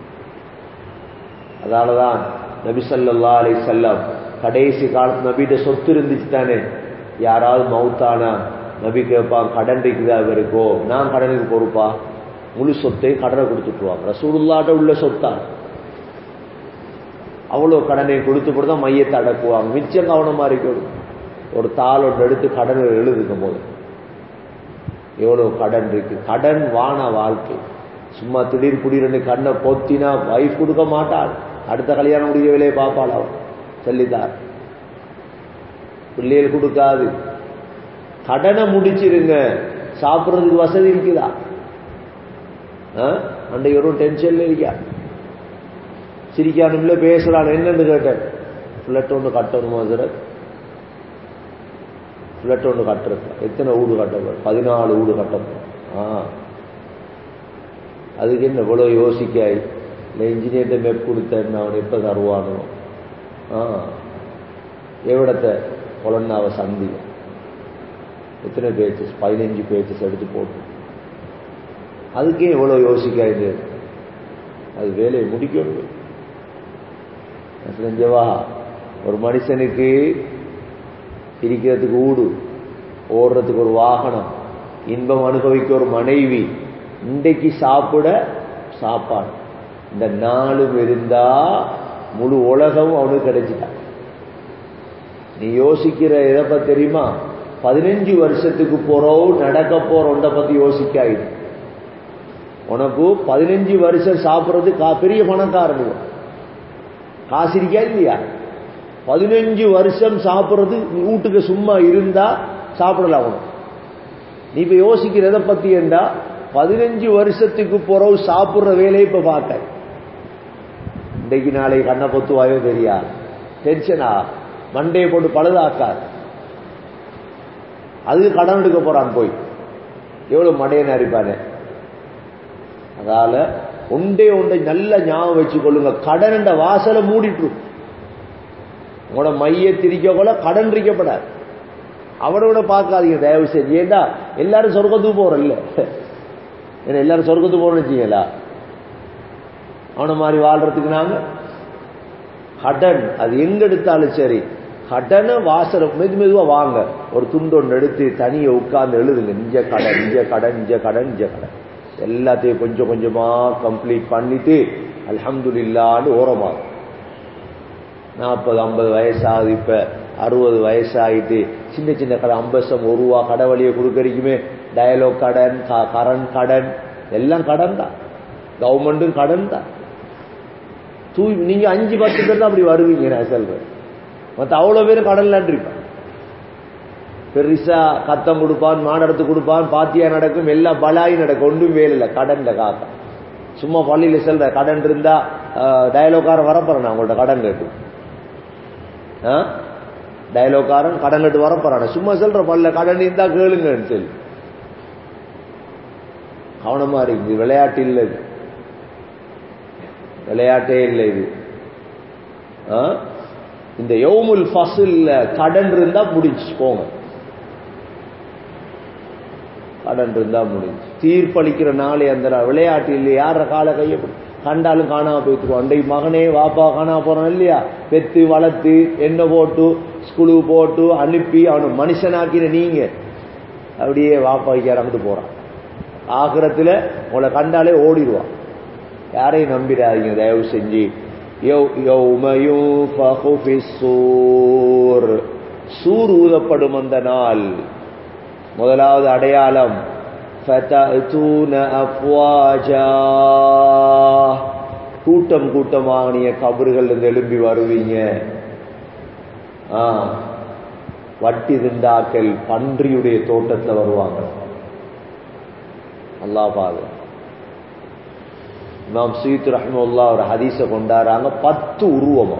Speaker 2: அதனாலதான் நபி ஸல்லல்லாஹு அலைஹி வஸல்லம் கடைசி காலத்து நபிட்ட சொத்து இருந்துச்சு தானே யாராவது மௌத்தானா நபி கேட்பான் கடன் இருக்குதா இவருக்கோ நான் கடனுக்கு பொறுப்பா முழு சொத்தையும் கடனை கொடுத்துட்டுருவாங்க ரசூலுல்லாட்ட உள்ள சொத்தா அவ்வளோ கடனை கொடுத்து போட்டு தான் மையத்தை அடக்குவாங்க மிச்சம் கவனமா இருக்கணும் ஒரு தாள் ஒன்று எடுத்து கடன் எழுதுக்கும் போது எவ்வளவு கடன் இருக்கு கடன் வான வாழ்க்கை சும்மா திடீர் குடிரன்னு கண்ணை பொத்தினா வைஃப் கொடுக்க மாட்டாள் அடுத்த கல்யாணம் முடியவில்லை பார்ப்பாள் அவன் சொல்லித்தார் பிள்ளைகள் கொடுக்காது கடனை முடிச்சிருங்க சாப்பிட்றதுக்கு வசதி இருக்குதா அன்றைக்கு ஒரு டென்ஷன்ல இருக்கா சிரிக்கானும்ல பேசலாம் என்னன்னு கேட்டேன் ஃபிளட் ஒன்று கட்டணுமா சார் ஃபிளட் ஒன்று கட்டுறது எத்தனை வீடு கட்டப்படும் பதினாலு வீடு கட்டப்படும் ஆ அதுக்கு என்ன இவ்வளோ யோசிக்காய் இல்லை இன்ஜினியர்கிட்ட மெப் கொடுத்தேன் அவன் எப்போ தருவானோ ஆ எவ்விடத்தை கொலன்னாவை சந்தி எத்தனை பேச்சஸ் பதினஞ்சு பேச்சஸ் எடுத்து போட்டு அதுக்கே இவ்வளோ யோசிக்காது அது வேலையை முடிக்கணும் செஞ்சவா ஒரு மனுஷனுக்கு இருக்கிறதுக்கு ஊடு ஓடுறதுக்கு ஒரு வாகனம் இன்பம் அனுபவிக்க ஒரு மனைவி இன்றைக்கு சாப்பிட சாப்பாடு இந்த நாளும் இருந்தா முழு உலகம் அவனுக்கு கிடைச்சிட்டான் நீ யோசிக்கிற எதை தெரியுமா பதினஞ்சு வருஷத்துக்கு போறோம் நடக்க போறோம் பத்தி யோசிக்காயிடு உனக்கு பதினஞ்சு வருஷம் சாப்பிட்றது கா பெரிய பணக்காரன் காசு இருக்கா இல்லையா பதினஞ்சு வருஷம் சாப்பிட்றது நீ வீட்டுக்கு சும்மா இருந்தா சாப்பிடலாம் உனக்கு நீ இப்ப யோசிக்கிற எதை பத்தி என்றா பதினஞ்சு வருஷத்துக்கு பிறகு சாப்பிடுற வேலையை இப்ப பார்க்க இன்றைக்கு நாளை கண்ணை பொத்துவாயோ தெரியா டென்ஷனா மண்டையை போட்டு பழுதாக்கார் அதுக்கு கடன் எடுக்க போறான் போய் எவ்வளவு மடையனை அரிப்பானே அதால ஒன்றே ஒன்றை நல்ல ஞாபகம் வச்சு கொள்ளுங்க கடன் வாசலை மூடிட்டு உங்களோட மைய திரிக்க கூட கடன் இருக்கப்படாது அவனோட பார்க்காதீங்க தயவு செஞ்சு ஏண்டா எல்லாரும் சொர்க்கத்துக்கு போறல்ல ஏன்னா எல்லாரும் சொர்க்கத்துக்கு போறோம்னு வச்சீங்களா அவனை மாதிரி வாழ்றதுக்கு நாங்க கடன் அது எங்க எடுத்தாலும் சரி கடனை வாசல மெது மெதுவா வாங்க ஒரு துண்டு ஒன்று எடுத்து தனியை உட்கார்ந்து எழுதுங்க இஞ்ச கடன் இஞ்ச கடன் இஞ்ச கடன் இஞ்ச கடன் எல்லாத்தையும் கொஞ்சம் கொஞ்சமா கம்ப்ளீட் பண்ணிட்டு அல்ஹம்துலில்லான்னு ஓரமாகும் நாற்பது ஐம்பது வயசாகுது இப்ப அறுபது வயசாகிட்டு சின்ன சின்ன கடை ஐம்பது ஒரு ரூபா கடை வழியை கொடுக்கறதுக்குமே டயலாக் கடன் கரண்ட் கடன் எல்லாம் கடன் தான் கவர்மெண்ட்டும் கடன் தான் தூ நீங்க அஞ்சு பத்து பேர் தான் அப்படி வருவீங்க நான் சொல்றேன் மற்ற அவ்வளோ பேரும் கடன்ல இருப்பான் பெருசா கத்தம் கொடுப்பான் மாடரத்து கொடுப்பான் பாத்தியா நடக்கும் எல்லா பலாயும் நடக்கும் ஒன்றும் வேலை கடன்ல காக்கா சும்மா பள்ளியில செல்ற கடன் இருந்தா டயலாக்காரன் வரப்போறேன் நான் உங்கள்ட்ட கடன் கேட்டு டயலாக்காரன் கடன் கேட்டு வரப்போறான் சும்மா சொல்ற பல்ல கடன் இருந்தா கேளுங்கன்னு சொல்லி கவனமா இருக்கு இது விளையாட்டு இல்லை இது விளையாட்டே இல்லை இது இந்த யௌமுல் ஃபசில்ல கடன் இருந்தா முடிச்சு போங்க கடன் இருந்தா முடிஞ்சு தீர்ப்பளிக்கிற நாளே அந்த விளையாட்டு இல்லை யார கால கையப்படி கண்டாலும் காணாம போயிட்டுருவோம் அன்றைக்கு மகனே வாப்பா காணாம போறான் இல்லையா பெத்து வளர்த்து எண்ணெய் போட்டு ஸ்கூலுக்கு போட்டு அனுப்பி அவனை மனுஷனாக்கின நீங்க அப்படியே வாப்பா இறங்கிட்டு போறான் ஆகிரத்துல உங்களை கண்டாலே ஓடிடுவான் யாரையும் நம்பிடாதீங்க தயவு செஞ்சு சூர் ஊதப்படும் அந்த நாள் முதலாவது அடையாளம் கூட்டம் கூட்டமாக நீங்க கபறுகள் எழும்பி வருவீங்க வட்டி திண்டாக்கள் பன்றியுடைய தோட்டத்தில் வருவாங்க அல்லா பாது இமாம் சீத் ரஹ்முல்லா ஒரு ஹதீஸ கொண்டாடுறாங்க பத்து உருவமா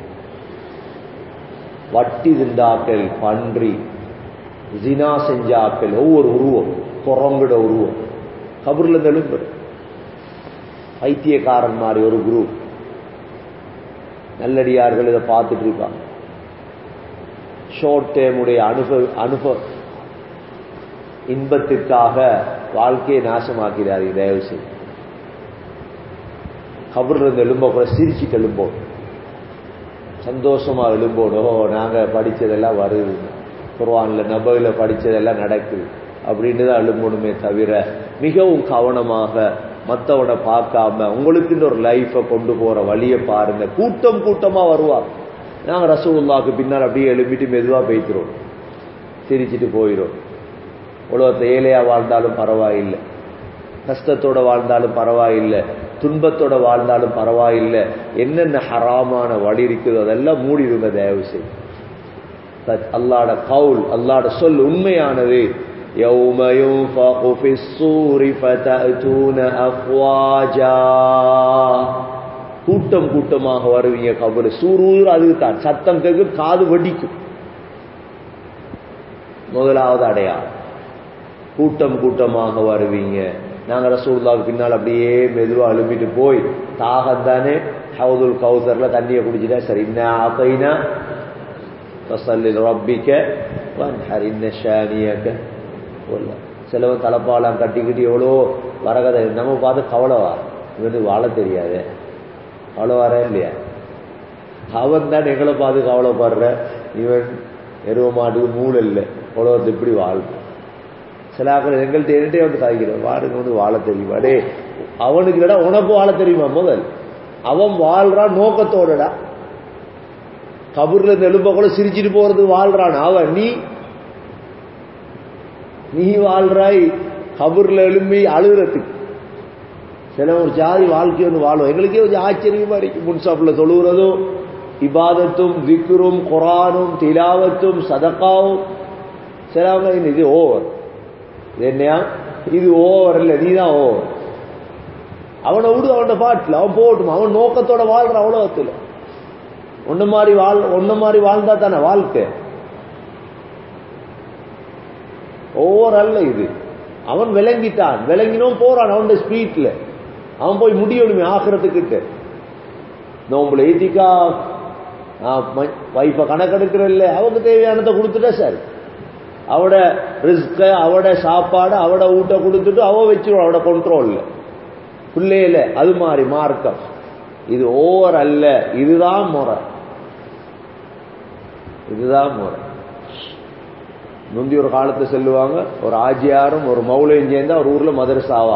Speaker 2: வட்டி திண்டாக்கள் பன்றி ஜினா செஞ்சாக்கள் ஒவ்வொரு உருவம் குரங்குட உருவம் கபூர்ல இருந்து எழும்பு பைத்தியக்காரன் மாதிரி ஒரு குரூப் நல்லடியார்கள் இதை பார்த்துட்டு இருப்பாங்க ஷார்ட் டேமுடைய அனுபவ அனுபவ இன்பத்திற்காக வாழ்க்கையை நாசமாக்கிறார்கள் தயவு செய்து கபர்ல இருந்து எழும்ப கூட சிரிச்சுட்டு எழும்போம் சந்தோஷமா எழும்போடும் ஓ நாங்க படிச்சதெல்லாம் வருது குர்வான்ல நபையில படிச்சதெல்லாம் நடக்குது அப்படின்னு தான் எழும்பணுமே தவிர மிகவும் கவனமாக மற்றவனை பார்க்காம உங்களுக்குன்னு ஒரு லைஃபை கொண்டு போற வழியை பாருங்க கூட்டம் கூட்டமா வருவாங்க நாங்க ரசூலுல்லாக்கு பின்னால் அப்படியே எழுப்பிட்டு மெதுவா பேய்க்கிறோம் சிரிச்சிட்டு போயிடும் உலகத்தை ஏழையா வாழ்ந்தாலும் பரவாயில்லை கஷ்டத்தோட வாழ்ந்தாலும் பரவாயில்லை துன்பத்தோட வாழ்ந்தாலும் பரவாயில்லை என்னென்ன ஹராமான வழி இருக்குதோ அதெல்லாம் மூடிடுங்க தயவு செய்து அல்லாட கவுல் அல்லாட சொல் உண்மையானது يوم ينفق في الصور فتأتون أفواجا கூட்டம் கூட்டமாக வருவீங்க கபரு சூரூர் அதுக்கு தான் சத்தம் கேட்கும் காது வெடிக்கும் முதலாவது அடையாளம் கூட்டம் கூட்டமாக வருவீங்க நாங்க ரசூல்லாவுக்கு பின்னால் அப்படியே மெதுவா அழுப்பிட்டு போய் தாகம் தானே ஹவுதுல் கௌசர்ல தண்ணியை குடிச்சிட்டா சரி இன்ன ஆத்தைனா ஃபசல்லில் ரப்பிக்க வன்ஹர் இன்ன ஷானியக்க சொல்ல சிலவன் தலைப்பாலாம் கட்டிக்கிட்டு எவ்வளோ வரகதை நம்ம பார்த்து கவலை வா இவனுக்கு வாழ தெரியாது கவலை வர இல்லையா அவன் தான் எங்களை பார்த்து கவலைப்படுற இவன் எருவ மாட்டுக்கு மூளை இல்லை உலகத்தை இப்படி வாழ்க்கை சில ஆக்கள் எங்கள்கிட்ட என்னட்டே வந்து சாய்க்கிறோம் வாடுங்க வந்து வாழ தெரியுமா டே அவனுக்கு இல்லடா உனக்கு வாழ தெரியுமா முதல் அவன் வாழ்றான் நோக்கத்தோடடா கபூர்ல இருந்து எழும்ப கூட சிரிச்சிட்டு போறது வாழ்றான் அவன் நீ நீ வாழ்றாய் கபூர்ல எழும்பி அழுகிறதுக்கு சில ஒரு ஜாதி வாழ்க்கை ஒன்று வாழும் எங்களுக்கே கொஞ்சம் ஆச்சரியமா இருக்கு முன்சாப்பில் தொழுகிறதும் இபாதத்தும் விக்ரும் குரானும் திலாவத்தும் சதக்காவும் சிலவங்க இது ஓவர் இது என்னையா இது ஓவர் இல்லை நீ தான் ஓவர் அவனை விடு அவனோட பாட்டில் அவன் போகட்டும் அவன் நோக்கத்தோட வாழ்ற அவ்வளோத்தில் ஒன்று மாதிரி வாழ் ஒன்று மாதிரி வாழ்ந்தா தானே வாழ்க்கை ஓவர் அல்ல இது அவன் விளங்கிட்டான் விளங்கினோம் போறான் அவன் ஸ்பீட்ல அவன் போய் முடியணுமே ஆகிறதுக்கிட்ட நோம்புல ஏத்திக்கா வைஃபை கணக்கெடுக்கிற இல்லை அவங்க தேவையானதை கொடுத்துட்டா சார் அவட ரிஸ்க அவட சாப்பாடு அவட ஊட்ட கொடுத்துட்டு அவ வச்சிருவோம் அவட கண்ட்ரோல்ல பிள்ளையில அது மாதிரி மார்க்கம் இது ஓவர் அல்ல இதுதான் முறை இதுதான் முறை முந்தி ஒரு காலத்தை சொல்லுவாங்க ஒரு ஆஜியாரும் ஒரு மௌலையும் சேர்ந்தா ஒரு ஊர்ல மதரசாவா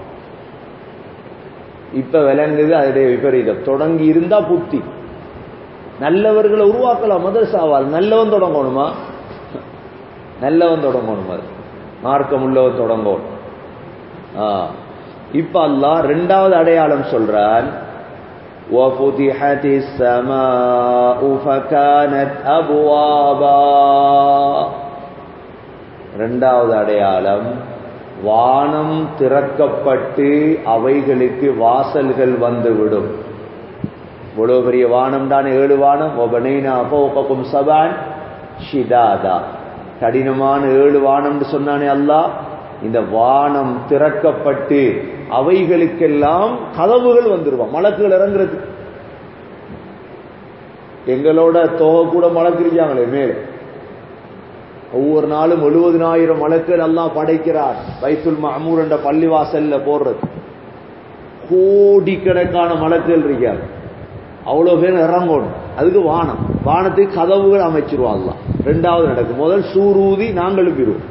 Speaker 2: இப்ப விளங்குது அதனுடைய விபரீதம் தொடங்கி இருந்தா புத்தி நல்லவர்களை உருவாக்கலாம் மதரசாவால் நல்லவன் தொடங்கணுமா நல்லவன் தொடங்கணும் அது மார்க்கம் உள்ளவன் தொடங்கணும் இப்ப அல்லாஹ் ரெண்டாவது அடையாளம் சொல்றான் وفتحت السماء فكانت أبوابا ரெண்டாவது அடையாளம் வானம் திறக்கப்பட்டு அவைகளுக்கு வாசல்கள் வந்துவிடும் இவ்வளவு பெரிய வானம் தான் ஏழு வானம் ஒபனைனா அப்போக்கும் சபான் ஷிதாதா கடினமான ஏழு வானம்னு சொன்னானே அல்லாஹ் இந்த வானம் திறக்கப்பட்டு அவைகளுக்கெல்லாம் கதவுகள் வந்துருவான் மலக்குகள் இறங்குறது எங்களோட தொகை கூட மலக்குறியாங்களே மேலே ஒவ்வொரு நாளும் எழுபதினாயிரம் மலக்குகள் எல்லாம் படைக்கிறார் வைத்துல் மஹமூர் என்ற பள்ளிவாசல்ல போடுறது கோடிக்கணக்கான மலக்குகள் இருக்காங்க அவ்வளவு பேர் இறங்கணும் அதுக்கு வானம் வானத்துக்கு கதவுகள் அமைச்சிருவான் ரெண்டாவது நடக்கும் முதல் சூரூதி நாங்கள் எழுப்பிடுவோம்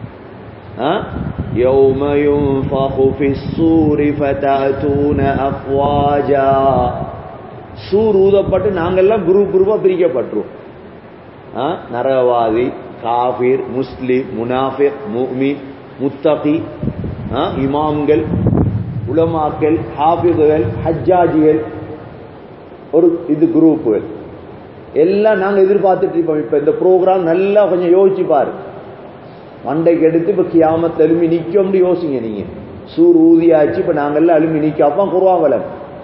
Speaker 2: يوم ينفخ في الصور فتأتون أفواجا சூர் ஊதப்பட்டு நாங்கெல்லாம் குரூப் குரூப்பா பிரிக்கப்பட்டுருவோம் நரகவாதி காபிர் முஸ்லிம் முனாஃபிக் முமின் முத்தகி இமாம்கள் உலமாக்கள் ஹாபிதுகள் ஹஜ்ஜாஜிகள் ஒரு இது குரூப்புகள் எல்லாம் நாங்க எதிர்பார்த்துட்டு இருப்போம் இப்ப இந்த ப்ரோக்ராம் நல்லா கொஞ்சம் யோசிச்சு பாரு மண்டைக்கு எடுத்து இப்ப கியாமத்து அலுமி நிக்கும்னு யோசிங்க நீங்க சூர் ஊதியாச்சு இப்ப நாங்கெல்லாம் அலுமி நிக்கப்பா குருவாவலம்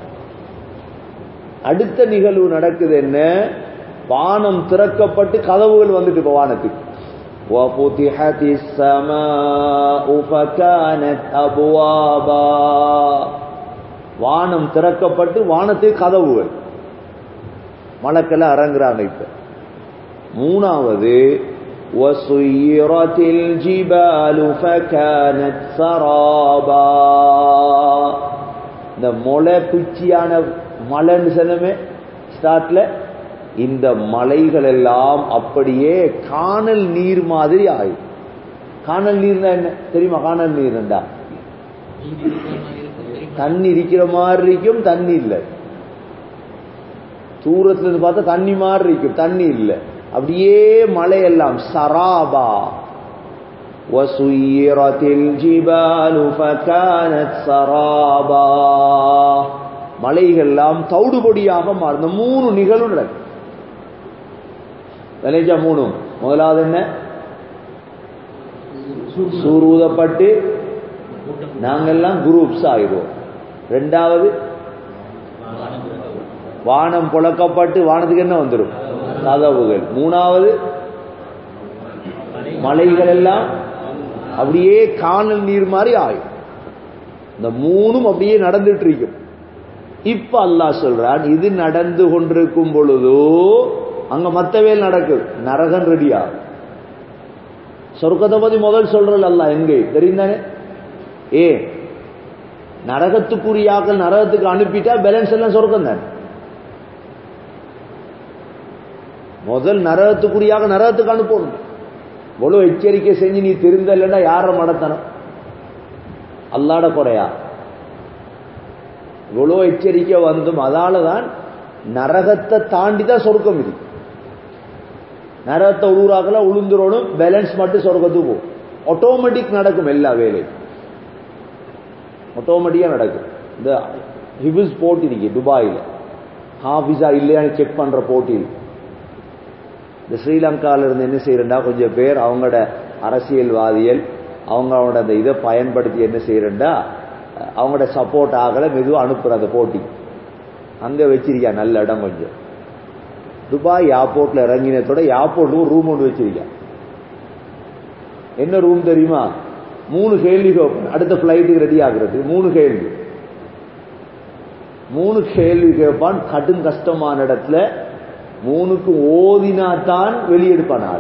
Speaker 2: அடுத்த நிகழ்வு நடக்குது என்ன வானம் திறக்கப்பட்டு கதவுகள் வந்துட்டு இப்ப வானத்துக்கு وفتحت السماء فكانت أبوابا வானம் திறக்கப்பட்டு வானத்துக்கு கதவுகள் மலக்கெல்லாம் இறங்குறாங்க இப்ப மூணாவது وسيرت الجبال فكانت سرابا இந்த மொளை குச்சியான மலைன்னு சொன்னமே ஸ்டார்ட்ல இந்த மலைகள் எல்லாம் அப்படியே காணல் நீர் மாதிரி ஆயும் காணல் நீர்னா என்ன தெரியுமா காணல் நீர்ண்டா தண்ணி இருக்கிற மாதிரி இருக்கும் தண்ணி இல்லை தூரத்துல இருந்து பார்த்தா தண்ணி மாதிரி இருக்கும் தண்ணி இல்லை அப்படியே மலையெல்லாம் சராபா وسيرت الجبال فكانت سرابا மலைகள்லாம் தௌடுபொடியாக மாறும் மூணு நிகழ்வு நடக்கும் விளைஞ்சா மூணு முதலாவது என்ன சூரூதப்பட்டு நாங்கெல்லாம் குரூப்ஸ் ஆயிடுவோம் ரெண்டாவது வானம் புழக்கப்பட்டு வானத்துக்கு என்ன வந்துடும் கதவுகள் மூணாவது மலைகள் எல்லாம் அப்படியே காணல் நீர் மாதிரி ஆயும் இந்த மூணும் அப்படியே நடந்துட்டு இருக்கும் இப்ப அல்லாஹ் சொல்றான் இது நடந்து கொண்டிருக்கும் பொழுதோ அங்க மத்த வேல் நடக்குது நரகன் ரெடியா சொர்க்கத்தை பத்தி முதல் சொல்றல் அல்ல எங்கே தெரியும் தானே ஏ நரகத்துக்குரியாக்கள் நரகத்துக்கு அனுப்பிட்டா பேலன்ஸ் எல்லாம் சொர்க்கம் தானே முதல் நரகத்துக்குரியாக நரகத்துக்கு அனுப்பணும் இவ்வளவு எச்சரிக்கை செஞ்சு நீ திருந்தலன்னா யார மடத்தனம் அல்லாட குறையா இவ்வளோ எச்சரிக்கை வந்தும் அதால தான் நரகத்தை தாண்டி தான் சொர்க்கம் இது நரகத்தை உருவாக்கல உளுந்துரோடும் பேலன்ஸ் மட்டும் சொர்க்கத்துக்கு போகும் ஆட்டோமேட்டிக் நடக்கும் எல்லா வேலையும் ஆட்டோமேட்டிக்கா நடக்கும் இந்த ஹிபிஸ் போட்டி இருக்கு துபாயில் ஹாஃபிஸா இல்லையான்னு செக் பண்ற போட்டி இருக்கு இந்த ஸ்ரீலங்கால இருந்து என்ன செய்யறா கொஞ்சம் பேர் அவங்களோட அரசியல்வாதிகள் அவங்களோட அந்த இதை பயன்படுத்தி என்ன செய்யறா அவங்களோட சப்போர்ட் ஆகல மெதுவாக அனுப்புற அந்த போட்டி அங்க வச்சிருக்கா நல்ல இடம் கொஞ்சம் துபாய் ஏர்போர்ட்ல இறங்கினத்தோட ஏர்போர்ட்ல ஒரு ரூம் ஒன்று வச்சிருக்கா என்ன ரூம் தெரியுமா மூணு கேள்வி கேட்பேன் அடுத்த பிளைட்டுக்கு ரெடி ஆகுறது மூணு கேள்வி மூணு கேள்வி கேட்பான் கடும் கஷ்டமான இடத்துல மூணுக்கு ஓதினாத்தான் வெளியெடுப்பான் ஆள்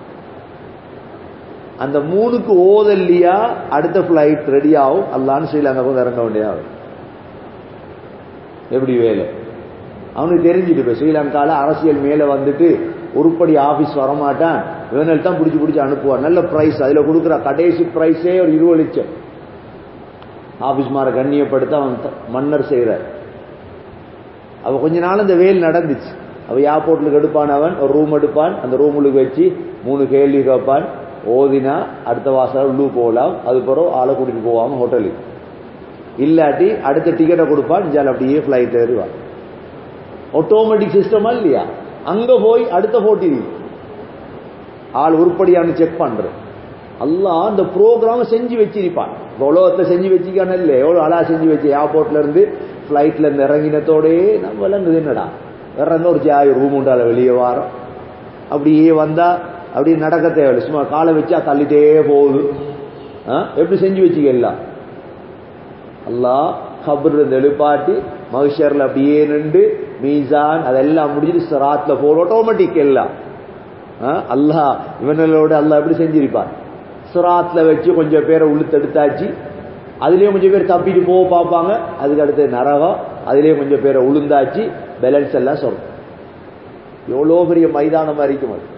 Speaker 2: அந்த மூணுக்கு ஓதல்லையா அடுத்த பிளைட் ரெடி ஆகும் அல்லான்னு ஸ்ரீலங்கா போது இறங்க வேண்டியதாகும் எப்படி வேலை அவனுக்கு தெரிஞ்சுட்டு இப்ப ஸ்ரீலங்கால அரசியல் மேல வந்துட்டு உருப்படி ஆபீஸ் வரமாட்டான் இவனில் தான் பிடிச்சி பிடிச்சி அனுப்புவான் நல்ல பிரைஸ் அதுல கொடுக்குற கடைசி பிரைஸே ஒரு இருபது லட்சம் ஆபீஸ் மாற கண்ணியப்படுத்த அவன் மன்னர் செய்யற அவ கொஞ்ச நாள் இந்த வேல் நடந்துச்சு அவ ஏர்போர்ட்லுக்கு எடுப்பான் அவன் ஒரு ரூம் எடுப்பான் அந்த ரூமுக்கு வச்சு மூணு கேள்வி கேட்பான் ஓதினா அடுத்த வாசல் உள்ளு போகலாம் அது பிறகு ஆளை கூட்டிட்டு போவாம ஹோட்டலுக்கு இல்லாட்டி அடுத்த டிக்கெட்டை கொடுப்பான் இஞ்சால் அப்படியே ஃபிளைட் ஏறுவான் ஆட்டோமேட்டிக் சிஸ்டமா இல்லையா அங்க போய் அடுத்த போட்டி ஆள் உருப்படியானு செக் பண்றது அல்லாஹ் அந்த ப்ரோக்ராம் செஞ்சு வச்சிருப்பான் உலகத்தை செஞ்சு வச்சிக்கான இல்லை எவ்வளவு அழகா செஞ்சு வச்சு ஏர்போர்ட்ல இருந்து பிளைட்ல இருந்து இறங்கினத்தோடே நம்ம விளங்குது என்னடா இறங்க ஒரு ஜாய் ரூம் உண்டால வெளியே வாரம் அப்படியே வந்தா அப்படியே நடக்க தேவையில்லை சும்மா காலை வச்சா தள்ளிட்டே போகுது எப்படி செஞ்சு வச்சுக்க எல்லாம் அல்லாஹ் கபர் இருந்து எழுப்பாட்டி மகிஷர்ல அப்படியே நின்று மீசான் அதெல்லாம் முடிஞ்சிட்டு சிராத்ல போல் ஆட்டோமேட்டிக் எல்லாம் அல்லாஹ் இவனோட அல்லாஹ் எப்படி செஞ்சிருப்பான் சிராத்ல வச்சு கொஞ்சம் பேரை உளுத்தெடுத்தாச்சு அதுலயும் கொஞ்சம் பேர் தப்பிட்டு போக பார்ப்பாங்க அதுக்கு அடுத்து நரகம் அதுலயும் கொஞ்சம் பேரை உளுந்தாச்சு பேலன்ஸ் எல்லாம் சொல்லும் எவ்வளோ பெரிய மைதானம் இருக்கும் அது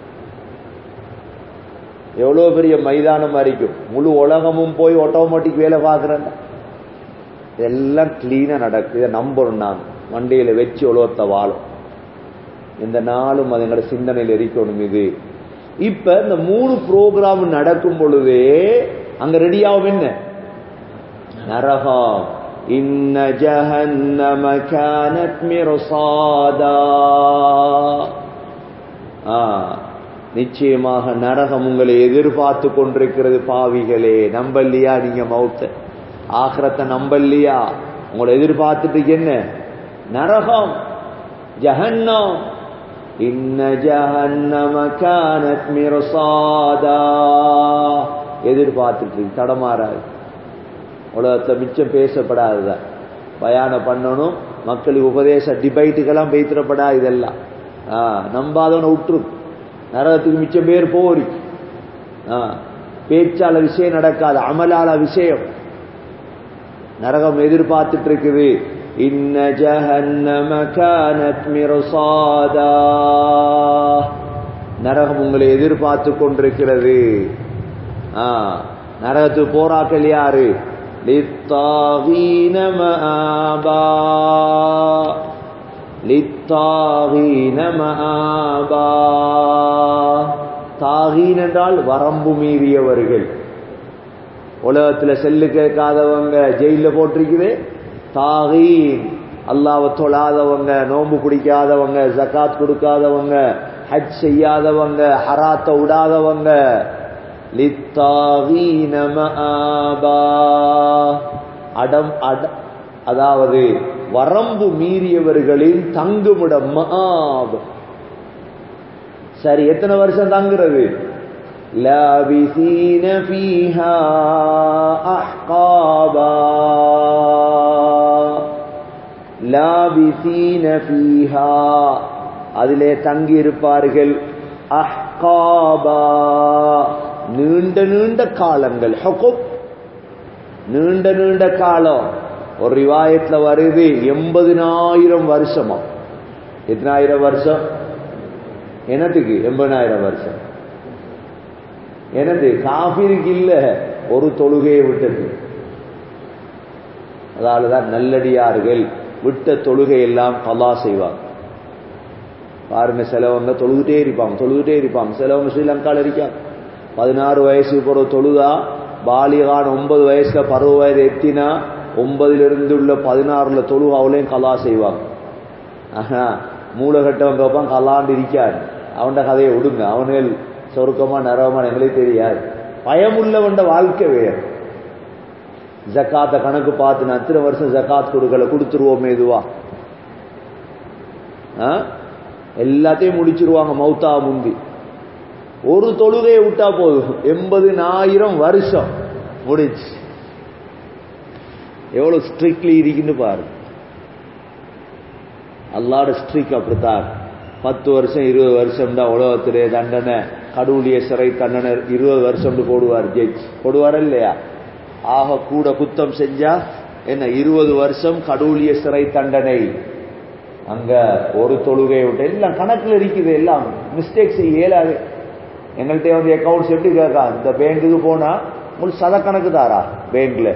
Speaker 2: எவ்வளோ பெரிய மைதானம் இருக்கும் முழு உலகமும் போய் ஆட்டோமேட்டிக் வேலை பார்க்குறேன் இதெல்லாம் கிளீனா நடக்குது இதை நம்பணும் நான் மண்டையில வச்சு உலகத்தை வாழும் இந்த நாளும் அது எங்களோட சிந்தனையில் இருக்கணும் இது இப்ப இந்த மூணு ப்ரோக்ராம் நடக்கும் பொழுதே அங்க ரெடி ஆகும் என்ன நரகம் இன்ன ஜஹன்னம கானத் மிர்சாதா நிச்சயமாக நரகம் உங்களை எதிர்பார்த்து கொண்டிருக்கிறது பாவிகளே நம்பல்லையா நீங்க மௌத்த ஆகிரத்தை நம்பல்லையா உங்களை எதிர்பார்த்துட்டு என்ன நரகம் ஜஹன்னம் இன்ன ஜஹன்னம கானத் மிர்சாதா எதிர்பார்த்துட்டு தடமாறாது உலகத்துல மிச்சம் பேசப்படாதுதான் பயான பண்ணணும் மக்களுக்கு உபதேச டிபைட்டுக்கெல்லாம் பேத்திரப்படா இதெல்லாம் ஆ, நம்பாதவனை விட்டுரு நரகத்துக்கு மிச்சம் பேர் போரி ஆ, பேச்சால விஷயம் நடக்காது அமலால விஷயம் நரகம் எதிர்பார்த்துட்டு இருக்குது இன்ன ஜஹன்னம கானத் மிர்சாதா நரகம் உங்களை எதிர்பார்த்து கொண்டிருக்கிறது ஆ, நரகத்துக்கு போராக்கள் யாரு லித்தாகீன மஆபா லித்தாகீன மஆபா தாகீன் என்றால் வரம்பு மீறியவர்கள் உலகத்துல செல்லு கேட்காதவங்க ஜெயில போட்டிருக்குது தாகீன் அல்லாவை தொழாதவங்க நோன்பு பிடிக்காதவங்க ஜகாத் கொடுக்காதவங்க ஹஜ் செய்யாதவங்க ஹராத்த விடாதவங்க லித்தாகீன மஆபா அடம் அட அதாவது வரம்பு மீறியவர்களின் தங்குமிடம் மஆப் சரி எத்தனை வருஷம் தங்குறது லாபிசீன ஃபீஹா அஹ்காபா லாபிசீன ஃபீஹா அதிலே தங்கி இருப்பார்கள் அஹ்காபா நீண்ட நீண்ட காலங்கள் ஹுகுப் நீண்ட நீண்ட காலம் ஒரு ரிவாயத்துல வருது எண்பதினாயிரம் வருஷமா எத்தனாயிரம் வருஷம் என்னத்துக்கு எண்பதாயிரம் வருஷம் எனது காபிருக்கு இல்ல ஒரு தொழுகையை விட்டது அதாலதான் நல்லடியார்கள் விட்ட தொழுகை எல்லாம் கலா செய்வாங்க பாருங்க சிலவங்க தொழுகிட்டே இருப்பாங்க தொழுகிட்டே இருப்பாங்க சிலவங்க ஸ்ரீலங்கால இருக்காங்க பதினாறு வயசுக்கு ஒரு தொழுதா பாலிகான் ஒன்பது வயசுல பருவ வயது எத்தினா ஒன்பதுல இருந்து உள்ள பதினாறுல தொழுகை அவளையும் கலா செய்வாங்க ஆஹா மூலகட்டவன் கேட்பான் கலாண்டு இருக்காது அவன்ட கதையை விடுங்க அவனுகள் சொருக்கமா நரவமா எங்களுக்கு தெரியாது பயமுள்ளவன்ட வாழ்க்கை வேறு ஜக்காத்த கணக்கு பார்த்து நான் அத்தனை வருஷம் ஜக்காத் கொடுக்கல கொடுத்துருவோம் இதுவா ஆ? எல்லாத்தையும் முடிச்சிருவாங்க மௌத்தா முந்தி ஒரு தொழுகையை விட்டா போதும் எண்பதுனாயிரம் வருஷம் முடிச்சு எவ்வளவு ஸ்ட்ரிக்ட்லி இருக்குன்னு பாரு அல்லாட ஸ்ட்ரிக் அப்படித்தான் பத்து வருஷம் இருபது வருஷம் தான் உலகத்திலே தண்டனை கடவுளிய சிறை தண்டனை இருபது வருஷம் போடுவார் ஜட்ஜ் போடுவார் இல்லையா ஆக கூட குத்தம் செஞ்சா என்ன இருபது வருஷம் கடவுளிய சிறை தண்டனை அங்க ஒரு தொழுகை விட்டு எல்லாம் கணக்குல இருக்குது எல்லாம் மிஸ்டேக் செய்ய இயலாது எங்கள்கிட்ட வந்து அக்கௌண்ட்ஸ் எப்படி கேட்கா இந்த பேங்குக்கு போனா உங்களுக்கு சத கணக்கு தாரா பேங்க்ல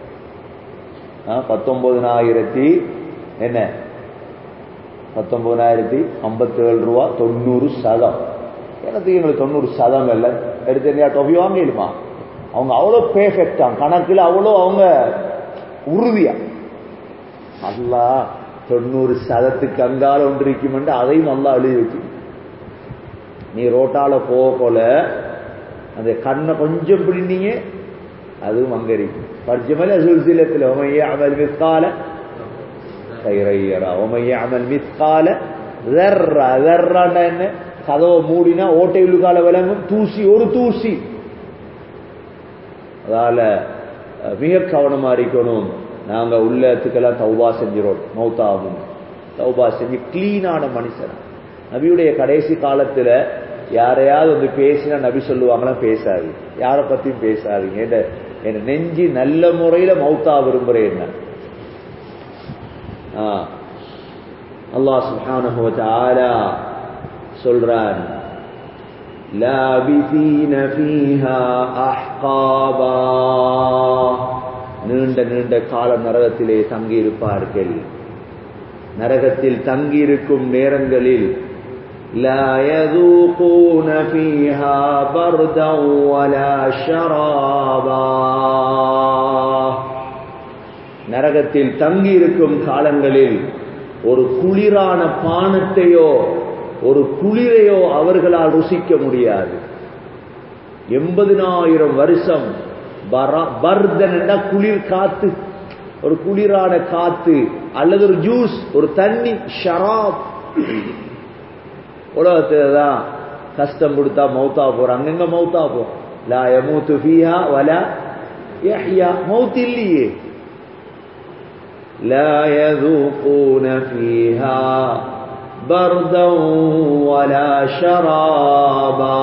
Speaker 2: பத்தொன்பதுனாயிரத்தி என்ன பத்தொன்பதாயிரத்தி ஐம்பத்தி ஏழு ரூபா தொண்ணூறு சதம் எனக்கு எங்களுக்கு தொண்ணூறு சதம் இல்லை எடுத்து என்ன டொபி வாங்கிடுமா அவங்க அவ்வளோ பெர்ஃபெக்டா கணக்கில் அவ்வளோ அவங்க உறுதியா அல்லா தொண்ணூறு சதத்துக்கு அங்கால ஒன்று இருக்குமென்று அதையும் நல்லா எழுதி வச்சு நீ ரோட்டால போக போல அந்த கண்ணை கொஞ்சம் பிடினீங்க அதுவும் அங்க இருக்கு பரிச்சமல சுல்சிலத்தில் உமையே அமல் மிஸ்கால கைரையரா உமைய அமல் மிஸ்கால ஜர்ரா ஜர்ராண்டா என்ன கதவை மூடினா ஓட்டை உள்ளுக்கால விளங்கும் தூசி ஒரு தூசி அதால அஹ், மிக கவனமா இருக்கணும் நாங்க உள்ளத்துக்கெல்லாம் தௌபா செஞ்சிரோம் மௌத்தாகும் தௌபா செஞ்சு கிளீனான மனுஷன் நபியுடைய கடைசி காலத்துல யாரையாவது வந்து பேசினா நபி சொல்லுவாங்களா பேசாது யாரை பத்தியும் பேசாதீங்க என்ன என்ன நெஞ்சி நல்ல முறையில மௌத்தா விரும்புறேன் என்ன ஆ. அல்லாஹ் சுப்ஹானஹு வ தஆலா சொல்றான் லாபிதீன ஃபீஹா அஹ்காபா நீண்ட நீண்ட காலம் நரகத்திலே தங்கி இருப்பார்கள் நரகத்தில் தங்கியிருக்கும் நேரங்களில் لا يذوقون فيها بردا ولا شرابا நரகத்தில் தங்கி இருக்கும் காலங்களில் ஒரு குளிரான பானத்தையோ ஒரு குளிரையோ அவர்களால் ருசிக்க முடியாது எண்பதினாயிரம் வருஷம் பர- பர்தன் என்றா குளிர் காத்து ஒரு குளிரான காத்து அல்லது ஒரு ஜூஸ் ஒரு தண்ணி ஷராப் உலகத்துல தான் கஷ்டம் கொடுத்தா மௌத்தா போறோம் அங்கங்க மௌத்தா போறோம் லா யமூத்து ஃபீஹா வலா யஹ்யா மௌத் இல்லையே لا يذوقون فيها بردا ولا شرابا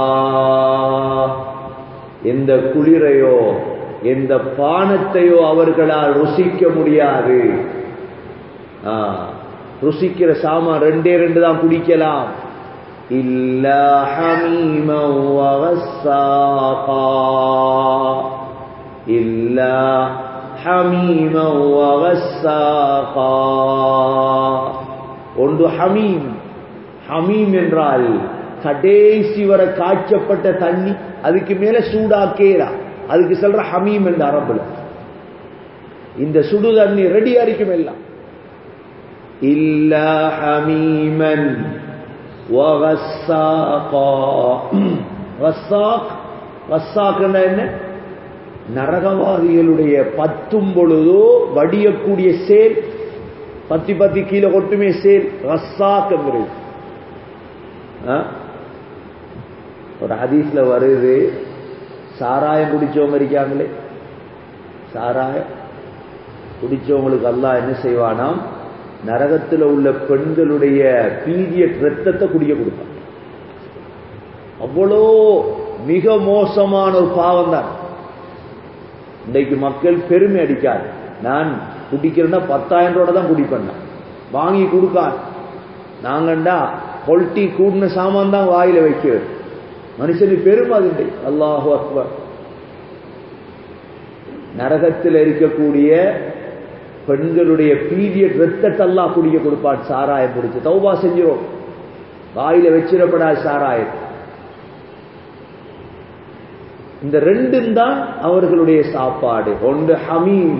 Speaker 2: எந்த குளிரையோ எந்த பானத்தையோ அவர்களால் ருசிக்க முடியாது ஆ, ருசிக்கிற சாமான் ரெண்டே ரெண்டு தான் குடிக்கலாம் இல்லா ஹமீமா வகஸ்ஸாகா இல்லா ஹமீமா வகஸ்ஸாகா ஒன்று ஹமீம் ஹமீம் என்றால் கடைசி வரை காய்ச்சப்பட்ட தண்ணி அதுக்கு மேல சூடாக்கேரா அதுக்கு சொல்ற ஹமீம் என்ற அரபுல இந்த சுடு தண்ணி ரெடி அரிக்கும் எல்லாம் இல்லா ஹமீமன் வகஸ்ஸாகா வஸ்ஸாக் வஸ்ஸாக்னா என்ன நரகவாதிகளுடைய பத்தும் பொழுதோ வடியக்கூடிய சேல் பத்தி பத்தி கீழே கொட்டுமே சேல் ரஸ்ஸாக்குங்கிறது ஆ? ஒரு ஹதீஸ்ல வருது சாராயம் குடிச்சவங்க இருக்காங்களே சாராயம் குடிச்சவங்களுக்கு அல்லாஹ் என்ன செய்வானாம் நரகத்தில் உள்ள பெண்களுடைய பீரியட் ரத்தத்தை குடிக்க கொடுப்பான் அவ்வளோ மிக மோசமான ஒரு பாவம் தான் இன்றைக்கு மக்கள் பெருமை அடிக்காது நான் குடிக்கிறேன்னா பத்தாயிரம் ரூபாய் தான் குடிப்பேன் நான். வாங்கி கொடுக்காது நாங்கண்டா பொல்ட்டி கூடின சாமான் தான் வாயில வைக்கிறது மனுஷனுக்கு பெருமை அது இல்லை அல்லாஹு அக்பர் நரகத்தில் இருக்கக்கூடிய பெண்களுடைய பீரியட் ரத்தத்தை அல்லாஹ் குடிக்க கொடுப்பான் சாராயம் குடிச்சு தௌபா செஞ்சிரும் வாயில வச்சிடப்படாது சாராயம் இந்த ரெண்டும் தான் அவர்களுடைய சாப்பாடு ஒன்று ஹமீம்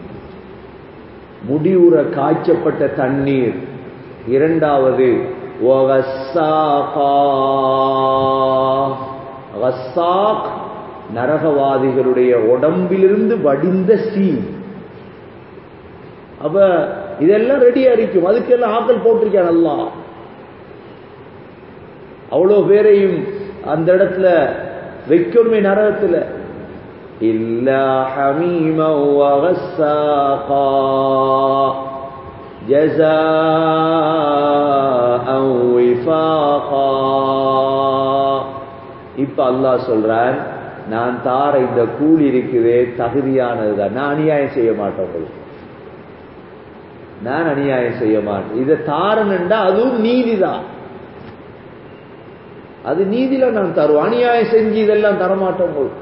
Speaker 2: முடிவுற காய்ச்சப்பட்ட தண்ணீர் இரண்டாவது வகஸ்ஸாகா. வகஸ்ஸாக் நரகவாதிகளுடைய உடம்பிலிருந்து வடிந்த சீ அப்ப இதெல்லாம் ரெடியா இருக்கும் அதுக்கெல்லாம் ஆக்கள் போட்டிருக்கான் அல்லாஹ் அவ்வளோ பேரையும் அந்த இடத்துல வைக்கணுமே நரகத்துல இல்லா ஹமீமா வகஸ்ஸாகா ஜஸாஅன் விஃபாகா இப்ப அல்லாஹ் சொல்றான் நான் தார இந்த கூலி இருக்குதே தகுதியானதுதான் நான் அநியாயம் செய்ய மாட்டேன் உங்களுக்கு நான் அநியாயம் செய்ய மாட்டேன் இதை தாரணுண்டா அதுவும் நீதிதான் அது நீதியில நான் தருவோம் அநியாயம் செஞ்சு இதெல்லாம் தரமாட்டோம் உங்களுக்கு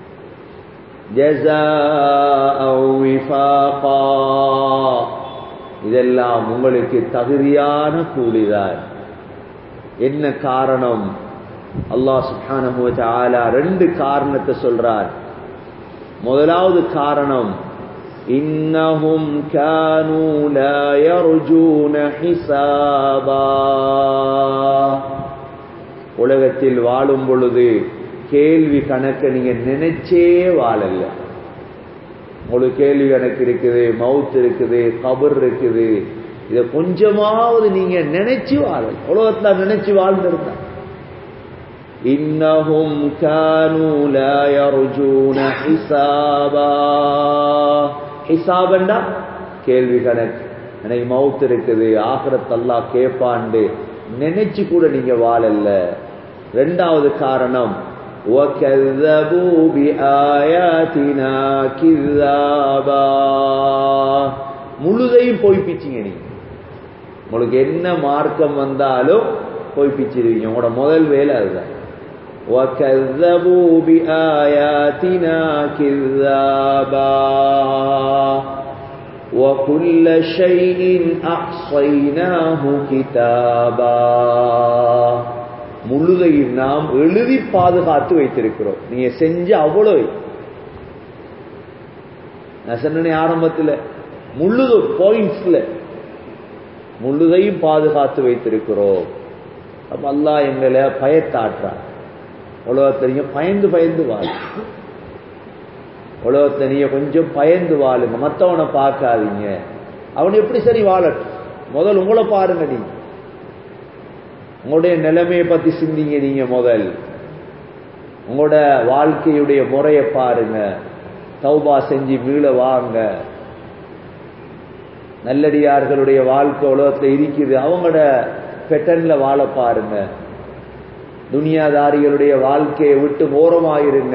Speaker 2: ஜஸாஅன் விஃபாகா. இதெல்லாம் உங்களுக்கு தகுதியான கூலிதான் என்ன காரணம் அல்லாஹ் சுப்ஹானஹு வ தஆலா ரெண்டு காரணத்தை சொல்றார் முதலாவது காரணம் இன்னஹும் கானூ லா யர்ஜூன ஹிசாபா உலகத்தில் வாழும் பொழுது கேள்வி கணக்க நீங்க நினைச்சே வாழல உங்களுக்கு கேள்வி கணக்கு இருக்குது மவுத் இருக்குது கபர் இருக்குது இத கொஞ்சமாவது நீங்க நினைச்சு வாழல் உலகத்துல நினைச்சு வாழ்ந்திருந்தா இன்னஹும் கானூ லா யர்ஜூன ஹிசாபா ஹிசாபண்டா கேள்வி கணக்கு எனக்கு மவுத் இருக்குது ஆகிரத் அல்லாஹ் கேப்பாண்டு நினைச்சு கூட நீங்க வாழல ரெண்டாவது காரணம் وَكَذَّبُوا بِآيَاتِنَا كِذَّابًا முழுதையும் பொய்ப்பிச்சிங்க நீங்க உங்களுக்கு என்ன மார்க்கம் வந்தாலும் பொய்ப்பிச்சிருவீங்க உங்களோட முதல் வேலை அதுதான் وَكَذَّبُوا بِآيَاتِنَا كِذَّابًا وَكُلَّ شَيْءٍ أَحْصَيْنَاهُ كِتَابًا முழுதையும் நாம் எழுதி பாதுகாத்து வைத்திருக்கிறோம் நீங்க செஞ்ச அவ்வளவு நான் சொன்னேனே ஆரம்பத்தில் முழுது பாயிண்ட்ஸ்ல முழுதையும் பாதுகாத்து வைத்திருக்கிறோம் அப்ப அல்லாஹ் எங்களை பயத்தாற்றான் உலகத்திலையும் பயந்து பயந்து வாழு உலகத்தை நீங்க கொஞ்சம் பயந்து வாழுங்க மத்தவனை பார்க்காதீங்க அவன் எப்படி சரி வாழட்டும் முதல் உங்களை பாருங்க நீங்க உங்களுடைய நிலைமையை பத்தி சிந்திங்க நீங்க முதல் உங்களோட வாழ்க்கையுடைய முறையை பாருங்க தௌபா செஞ்சு மீள வாங்க நல்லடியார்களுடைய வாழ்க்கை உலகத்துல இருக்குது அவங்களோட பெட்டன்ல வாழ பாருங்க துனியாதாரிகளுடைய வாழ்க்கையை விட்டு ஓரமாயிருங்க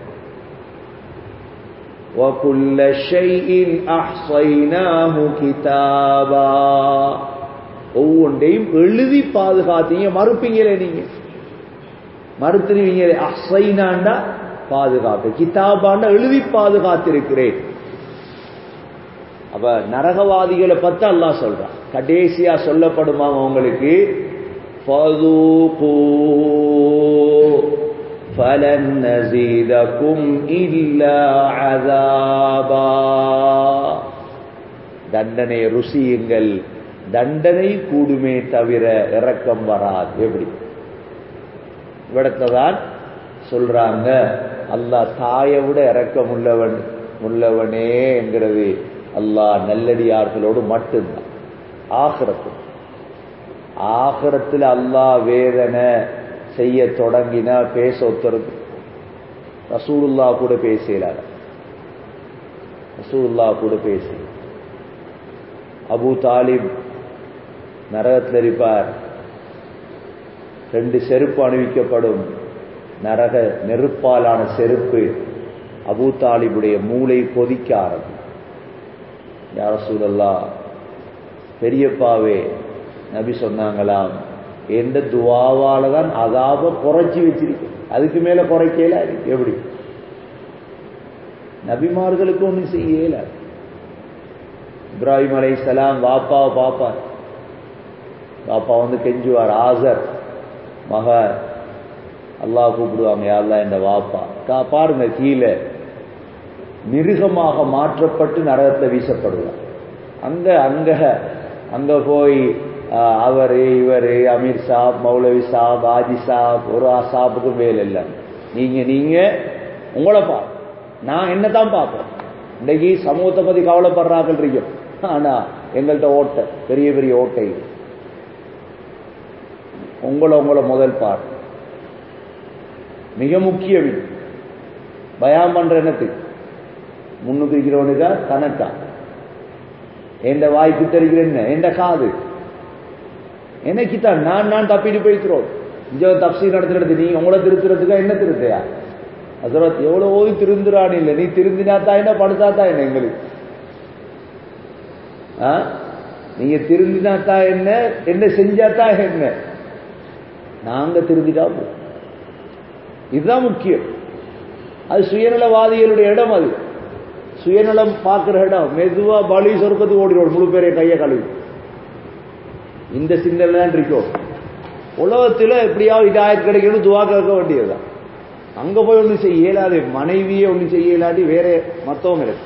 Speaker 2: وَكُلَّ شَيْءٍ أَحْصَيْنَاهُ كِتَابًا ஒவ்வொன்றையும் எழுதி பாதுகாத்தீங்க மறுப்பீங்களே நீங்க மறுத்துருவீங்களே அஹ்சைனாண்டா பாதுகாப்பு கிதாபாண்டா எழுதி பாதுகாத்திருக்கிறேன் அப்ப நரகவாதிகளை பத்தி அல்லாஹ் சொல்றான் கடைசியா சொல்லப்படுமா உங்களுக்கு فلن نزيدكم إلا عذابا தண்டனை ருசியுங்கள் தண்டனை கூடுமே தவிர இரக்கம் வராது எப்படி இவ்விடத்தான் சொல்றாங்க அல்லாஹ் தாயை விட இரக்கம் உள்ளவன் உள்ளவனே என்கிறது அல்லாஹ் நல்லடியார்களோடு மட்டும்தான் ஆகிரத்து ஆகிரத்தில் அல்லாஹ் வேதனை செய்ய தொடங்கினா பேச ஒத்துறது ரசூலுல்லா கூட பேசலாத ரசூலுல்லா கூட பேச அபு தாலிப் நரகத்தில் இருப்பார் ரெண்டு செருப்பு அணிவிக்கப்படும் நரக நெருப்பாலான செருப்பு அபு தாலிபுடைய மூளை கொதிக்க ஆரம்பி யார சூழல்லா பெரியப்பாவே நபி சொன்னாங்களாம் எந்த துவாவால தான் அதாப குறைச்சி வச்சிருக்கு அதுக்கு மேல குறைக்கல எப்படி நபிமார்களுக்கு ஒன்றும் செய்யல இப்ராஹிம் அலை சலாம் வாப்பாவை பாப்பார் பாப்பா வந்து கெஞ்சுவார் ஆசர் மக அல்லாஹ் கூப்பிடுவாங்க யாரெல்லாம் இந்த வாப்பா கா பாருங்க கீழே மிருகமாக மாற்றப்பட்டு நரகத்தில் வீசப்படுவார் அங்க அங்க அங்க போய் அவர் இவர் அமீர் சாப் மௌலவி சாப் ஆஜி சாப் ஒரு சாப்புக்கும் வேலை இல்லை நீங்க நீங்க உங்களை பா நான் என்னதான் பார்ப்பேன் இன்னைக்கு சமூகத்தை பத்தி கவலைப்படுறார்கள் இருக்கும் ஆனா எங்கள்கிட்ட ஓட்டை பெரிய பெரிய ஓட்டை உங்களை உங்களை முதல் பார் மிக முக்கியம் பயம் பண்ற என்னத்துக்கு முன்னுக்கு இருக்கிறவனுக்கா தனக்கா எந்த வாய்க்கு தெரிகிற என்ன எந்த காது எனக்கு தான் நான் நான் தப்பிட்டு போய்க்கிறோம் இங்க தப்சி நடத்துறது நீ உங்களை திருத்துறதுக்கா என்ன திருத்தையா அதரத் எவ்வளவு ஓதி திருந்துறான் இல்லை நீ திருந்தினாத்தா என்ன படுத்தாத்தா என்ன எங்களுக்கு நீங்க திருந்தினாத்தா என்ன என்ன செஞ்சாத்தா என்ன நாங்க திருந்திட்டா போ இதுதான் முக்கியம் அது சுயநலவாதிகளுடைய இடம் அது சுயநலம் பார்க்கிற இடம் மெதுவா பலி சொர்க்கத்துக்கு ஓடிடுவோம் முழு பேரை கையை கழுவி இந்த சிந்தனை தான் இருக்கும் உலகத்தில் எப்படியாவது இதாயத் கிடைக்கணும் துவா கேட்க வேண்டியதுதான் அங்க போய் ஒன்றும் செய்ய இயலாது மனைவியே ஒன்றும் செய்ய இயலாது வேற மத்தவங்க இருக்கு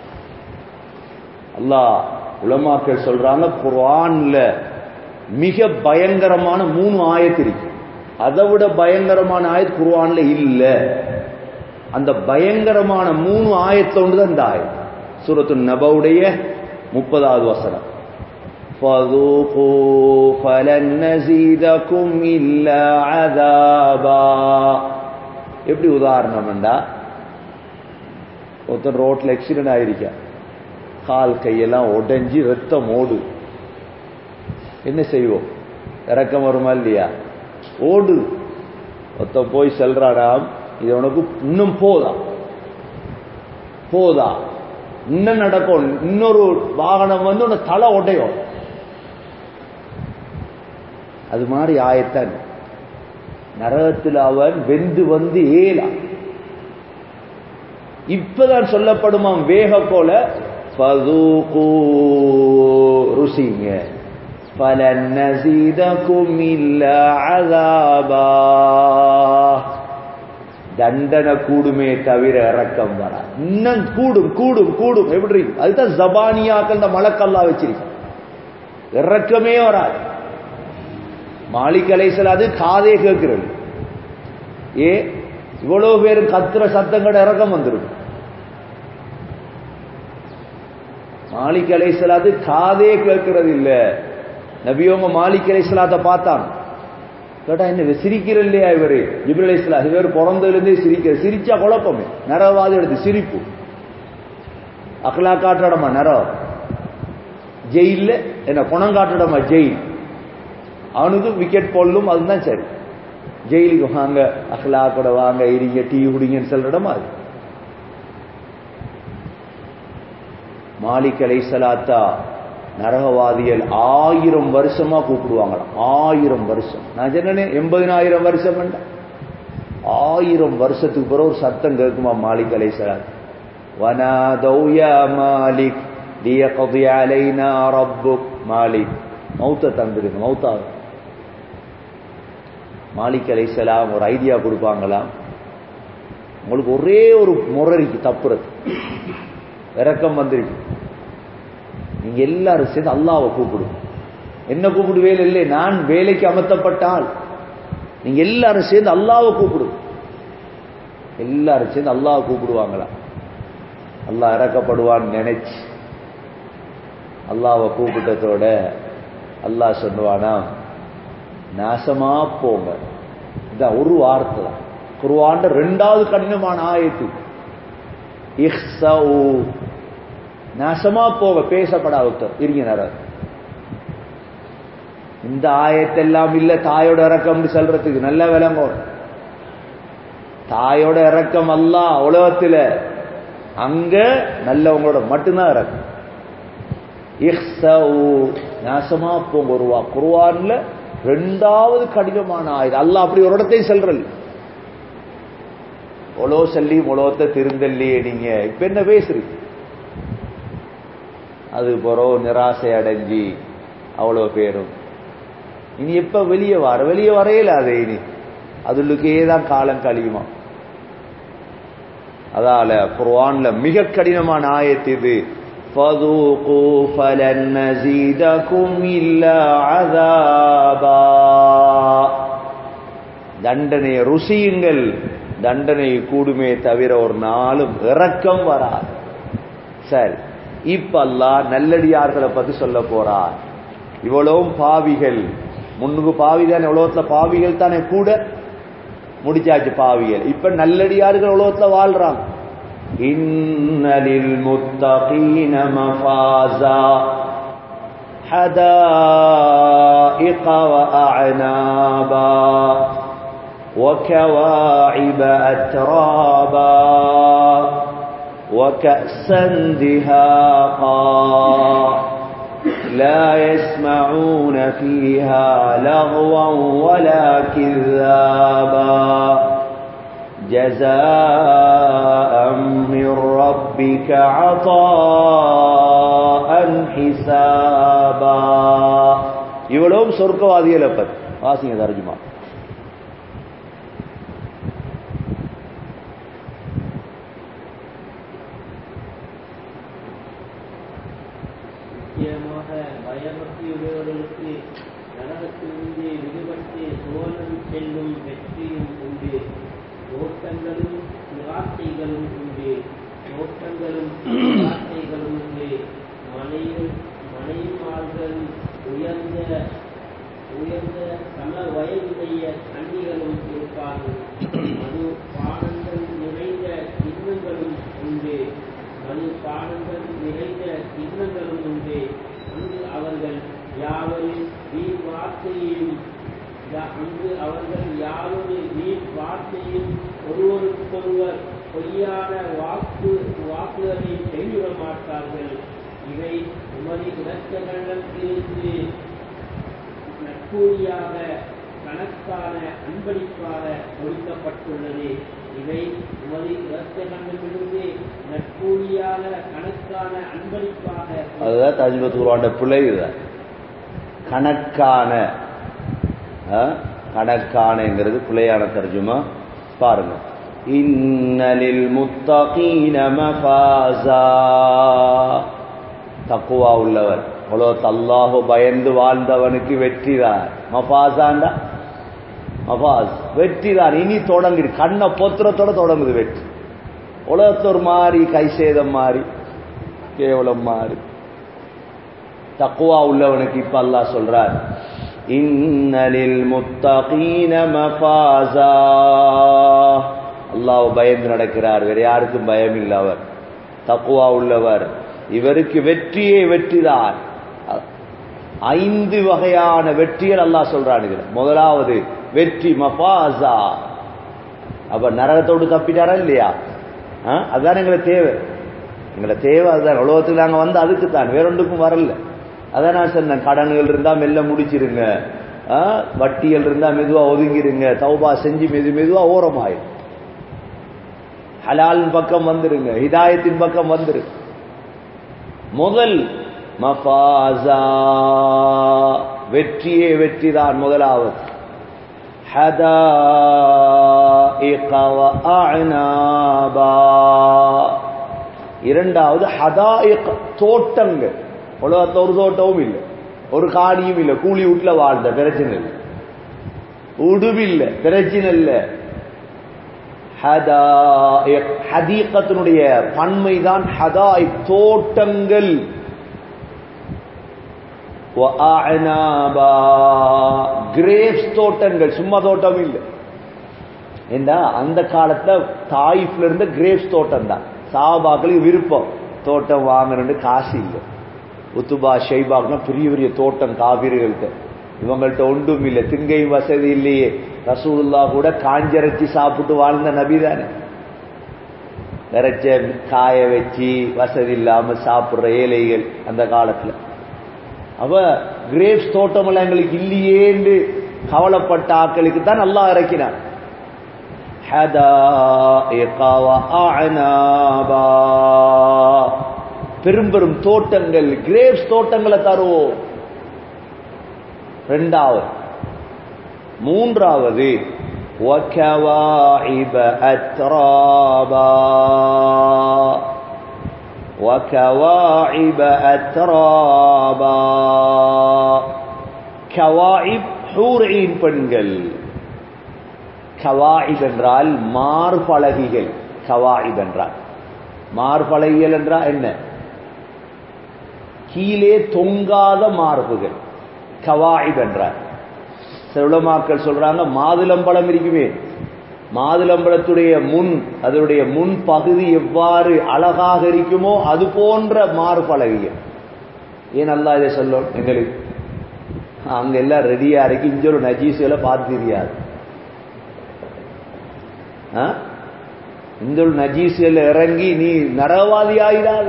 Speaker 2: அல்லாஹ் உலமாக்கள் சொல்றாங்க குர்ஆன்ல மிக பயங்கரமான மூணு ஆயத்து இருக்கு அதை விட பயங்கரமான ஆயத் குர்ஆன்ல இல்ல அந்த பயங்கரமான மூணு ஆயத்துல ஒன்றுதான் இந்த ஆயத் சூரத்து நபவுடைய முப்பதாவது வசனம் فذوقوا فلن نزيدكم إلا عذابا எப்படி உதாரணம் என்றா ஒருத்தன் ரோட்ல ஆக்சிடென்ட் ஆயிருக்க கால் கையெல்லாம் உடைஞ்சி ரத்தம் ஓடு என்ன செய்வோம் இறக்கம் வருமா இல்லையா ஓடு ஒருத்தன் போய் செல்றாடாம் இது உனக்கு இன்னும் போதா போதா இன்னும் நடக்கும் இன்னொரு வாகனம் வந்து உன தலை உடையும் அது மாதிரி ஆயத்தான் நரகத்தில் அவன் வெந்து வந்து ஏலா இப்பதான் சொல்லப்படுமாம் வேக போல பதூகூ ருசிங்க பலன் நசீதக்கும் இல்ல அதாபா தண்டனை கூடுமே தவிர இறக்கம் வர இன்னும் கூடும் கூடும் கூடும் எப்படி அதுதான் ஜபானியாக்கள் இந்த மலக்கல்லா வச்சிருக்க இறக்கமே வராது மாலிக் அலைசல் அது காதே கேட்கிறது ஏ இவ்வளவு பேர் கத்துற சத்தங்கட இறக்கம் வந்துடும் மாலிக் அலைசலாது காதே கேட்கறது இல்ல நபியோங்க மாலிக் அலைசலாத்தை பார்த்தாங்க கேட்டா என்ன சிரிக்கிற இல்லையா இவரு ஜிபிர் அலைசலா இவர் பிறந்ததுலேருந்தே சிரிக்கிற சிரிச்சா குழப்பமே நரவாதி எடுத்து சிரிப்பு அகலா காட்டுறடமா நரம் ஜெயில்ல என்ன பணம் காட்டுடமா ஜெயில் அவனுக்கு விக்கெட் போடலும் அதுதான் சரி ஜெயிலுக்கு வாங்க அஹ்லா கூட வாங்க இருங்க டீ குடிங்கன்னு சொல்ற இடமா அது மாலிக் அலை சலாத்தா நரகவாதிகள் ஆயிரம் வருஷமா கூப்பிடுவாங்களாம் ஆயிரம் வருஷம் நான் சொன்னேன் எண்பதினாயிரம் வருஷம் வேண்டாம் ஆயிரம் வருஷத்துக்கு பிறகு ஒரு சத்தம் கேட்குமா மாலிக் அலை சலாத் வனாதௌ யா மாலிக் லியக்தி அலைனா ரப்புக் மாலிக் மௌத்த தந்துருங்க மௌத்தாகும் மாலிக் அலைசலாம் ஒரு ஐடியா கொடுப்பாங்களாம் உங்களுக்கு ஒரே ஒரு முறைக்கு தப்புறது இறக்கம் வந்துருக்கு நீங்க எல்லாரும் சேர்ந்து அல்லாவை கூப்பிடும் என்ன கூப்பிடுவேல் இல்லை நான் வேலைக்கு அமர்த்தப்பட்டால் நீங்க எல்லாரும் சேர்ந்து அல்லாவை கூப்பிடும் எல்லாரும் சேர்ந்து அல்லாவை கூப்பிடுவாங்களா அல்லாஹ் இறக்கப்படுவான்னு நினைச்சு அல்லாவை கூப்பிட்டதோட அல்லாஹ் சொல்லுவானா நாசமா போங்க இதான் ஒரு வார்த்தை தான் குருவாண்ட ரெண்டாவது கடினமான ஆயத்து இஹ்ஸவு நாசமா போக பேசப்படா ஒருத்தர் இருங்க இந்த ஆயத்தெல்லாம் இல்ல தாயோட இறக்கம்னு சொல்றதுக்கு நல்ல விளங்கும் தாயோட இறக்கம் அல்ல உலகத்துல அங்க நல்லவங்களோட மட்டும்தான் இறக்கம் இஹ்ஸவு நாசமா போங்க ஒருவா குருவான்ல ரெண்டாவது கடினமான ஆயுதம் அல்ல அப்படி ஒரு இடத்தையும் செல்றல் ஒலோ சொல்லி உலகத்தை திருந்தல்லையே நீங்க இப்ப என்ன பேசுறீங்க அது பிறகு நிராசை அடைஞ்சி அவ்வளவு பேரும் இனி எப்ப வெளியே வர வெளியே வரையில அது இனி அதுலுக்கே தான் காலம் கழியுமா அதால குர்ஆன்ல மிக கடினமான ஆயத்து இது فذوقوا فلن نزيدكم إلا عذابا தண்டனை ருசியுங்கள் தண்டனை கூடுமே தவிர ஒரு நாளும் இறக்கம் வராது சரி இப்ப அல்லாஹ் நல்லடியார்களை பத்தி சொல்ல போறார் இவ்வளவும் பாவிகள் முன்னுக்கு பாவி தானே உலகத்துல பாவிகள் தானே கூட முடிச்சாச்சு பாவிகள் இப்ப நல்லடியார்கள் உலகத்துல வாழ்றாங்க إن للمتقين مفازا حدائق وأعنابا وكواعب أترابا وكأسا دهاقا لا يسمعون فيها لغوا ولا كذابا جزاء من ربك عطاء حسابا இவ்வளவும் சொர்க்கவாதிகளை பத்தி வாசிங்க தர்ஜுமா
Speaker 1: நிச்சயமாக பயபக்தியுடையவர்களுக்கு நரகத்திலிருந்து விடுபட்டு சுவனம் செல்லும் வெற்றியும் உண்டு தோட்டங்களும் நிராசைகளும் உண்டு தோட்டங்களும் நிராசைகளும் உண்டு மனையும் மனைமார்கள் உயர்ந்த உயர்ந்த சம வயதுடைய கன்னிகளும் இருப்பார்கள் மது பானங்கள் நிறைந்த கிண்ணங்களும் உண்டு மது பானங்கள் நிறைந்த கிண்ணங்களும் உண்டு அங்கு அவர்கள் யாவரு வீண் வார்த்தையையும் யா- அங்கு அவர்கள் யாவரு வீண் வார்த்தையும் ஒருவருக்கொருவர் பொய்யான வாக்கு வாக்குகளை செய்துவிட மாட்டார்கள் இவை உமது இலக்கணத்திலிருந்து நட்பூரியாக கணக்கான அன்பளிப்பாக கொடுக்கப்பட்டுள்ளது இவை உமது இரத்தகண்டமிருந்து நட்பூரியான கணக்கான அன்பளிப்பாக
Speaker 2: அதுதான் தஜ்மத் குருவாண்ட பிழை இதுதான் கணக்கான ஆ, கணக்கானங்கிறது பிழையான தர்ஜுமா பாருங்க இன்னலில் முத்தகீன மஃபாஸா தக்குவா உள்ளவர் உலகத்து அல்லாஹு பயந்து வாழ்ந்தவனுக்கு வெற்றிதான் மஃபாசாண்டா மஃபாஸ் வெற்றிதான் இனி தொடங்குது கண்ணை பொத்திரத்தோட தொடங்குது வெற்றி உலகத்து ஒரு மாறி கை சேதம் மாறி கேவலம் மாறி தக்குவா உள்ளவனுக்கு இப்ப அல்லாஹ் சொல்றார் இன்னலில் முத்தகீன மஃபாஸா அல்லாஹ் பயந்து நடக்கிறார் வேற யாருக்கும் பயம் இல்லை அவர் தக்குவா உள்ளவர் இவருக்கு வெற்றியே வெற்றிதான் ஐந்து வகையான வெற்றிகள் அல்லாஹ் சொல்றானுங்க முதலாவது வெற்றி மஃபாசா அப்ப நரகத்தோடு தப்பிட்டாரா இல்லையா ஆ? அதுதான் எங்களுக்கு தேவை எங்களை தேவை அதுதான் உலகத்துக்கு நாங்க வந்து அதுக்கு தான் வேற ஒன்றுக்கும் வரல அதான் நான் சொன்னேன் கடன்கள் இருந்தா மெல்ல முடிச்சிருங்க ஆ? வட்டிகள் இருந்தா மெதுவா ஒதுங்கிருங்க தௌபா செஞ்சு மெது மெதுவா ஓரமாயிரும் ஹலாலின் பக்கம் வந்துருங்க ஹிதாயத்தின் பக்கம் வந்துரு முதல் மஃபாசா வெற்றியே வெற்றிதான் முதலாவது حدائق وأعنابا இரண்டாவது ஹதாயிக் தோட்டங்கள் உலகத்துல ஒரு தோட்டமும் இல்லை ஒரு காணியும் இல்லை கூலி வீட்டுல வாழ்ந்த பிரச்சனை இல்லை உடுவில்லை பிரச்சனை இல்லை ஹதாயிக் ஹதீகத்தினுடைய பன்மைதான் ஹதாயிக் தோட்டங்கள் கிரேப்ஸ் தோட்டங்கள் சும்மா தோட்டம் இல்லை ஏண்டா அந்த காலத்துல தாயிஃப்ல இருந்த கிரேப்ஸ் தோட்டம் தான் சாபாக்களுக்கு விருப்பம் தோட்டம் வாங்கணும்னு காசு இல்லை உத்துபா ஷைபாக்னா பெரிய பெரிய தோட்டம் காவிரிகள்கிட்ட இவங்கள்ட்ட ஒன்றும் இல்லை திங்கை வசதி இல்லையே ரசூலுல்லா கூட காஞ்சரைச்சி சாப்பிட்டு வாழ்ந்த நபி தானே இறைச்ச காய வச்சு வசதி இல்லாம சாப்பிடுற ஏழைகள் அந்த காலத்துல அவ கிரேப்ஸ் தோட்டம் எல்லாம் எங்களுக்கு இல்லையேன்னு கவலைப்பட்ட ஆக்களுக்கு தான் நல்லா இறக்கினான் حدائق وأعنابا பெரும் பெரும் தோட்டங்கள் கிரேப்ஸ் தோட்டங்களை தருவோம் ரெண்டாவது மூன்றாவது وكواعب أترابا وكواعب أترابا கவாயிப் ஹூர்ஈன் பெண்கள் கவாயிப் என்றால் மார்பலகிகள் கவாயிப் என்றால் மார்பலகிகள் என்றால் என்ன கீழே தொங்காத மார்புகள் கவாயிப் என்றார் சில உலமாக்கள் சொல்றாங்க மாதுளம்பழம் இருக்குமே மாதுளம்பழத்துடைய முன் அதனுடைய முன் பகுதி எவ்வாறு அழகாக இருக்குமோ அது போன்ற மார்பலகிகள் ஏன் அல்லா இதை சொல்லும் எங்களுக்கு அங்க எல்லாம் ரெடியா இருக்கு இங்க ஒரு நஜீசுகளை பார்த்து தெரியாது இந்த ஒரு நஜீசுகள் இறங்கி நீ நரவாதி ஆயிடாத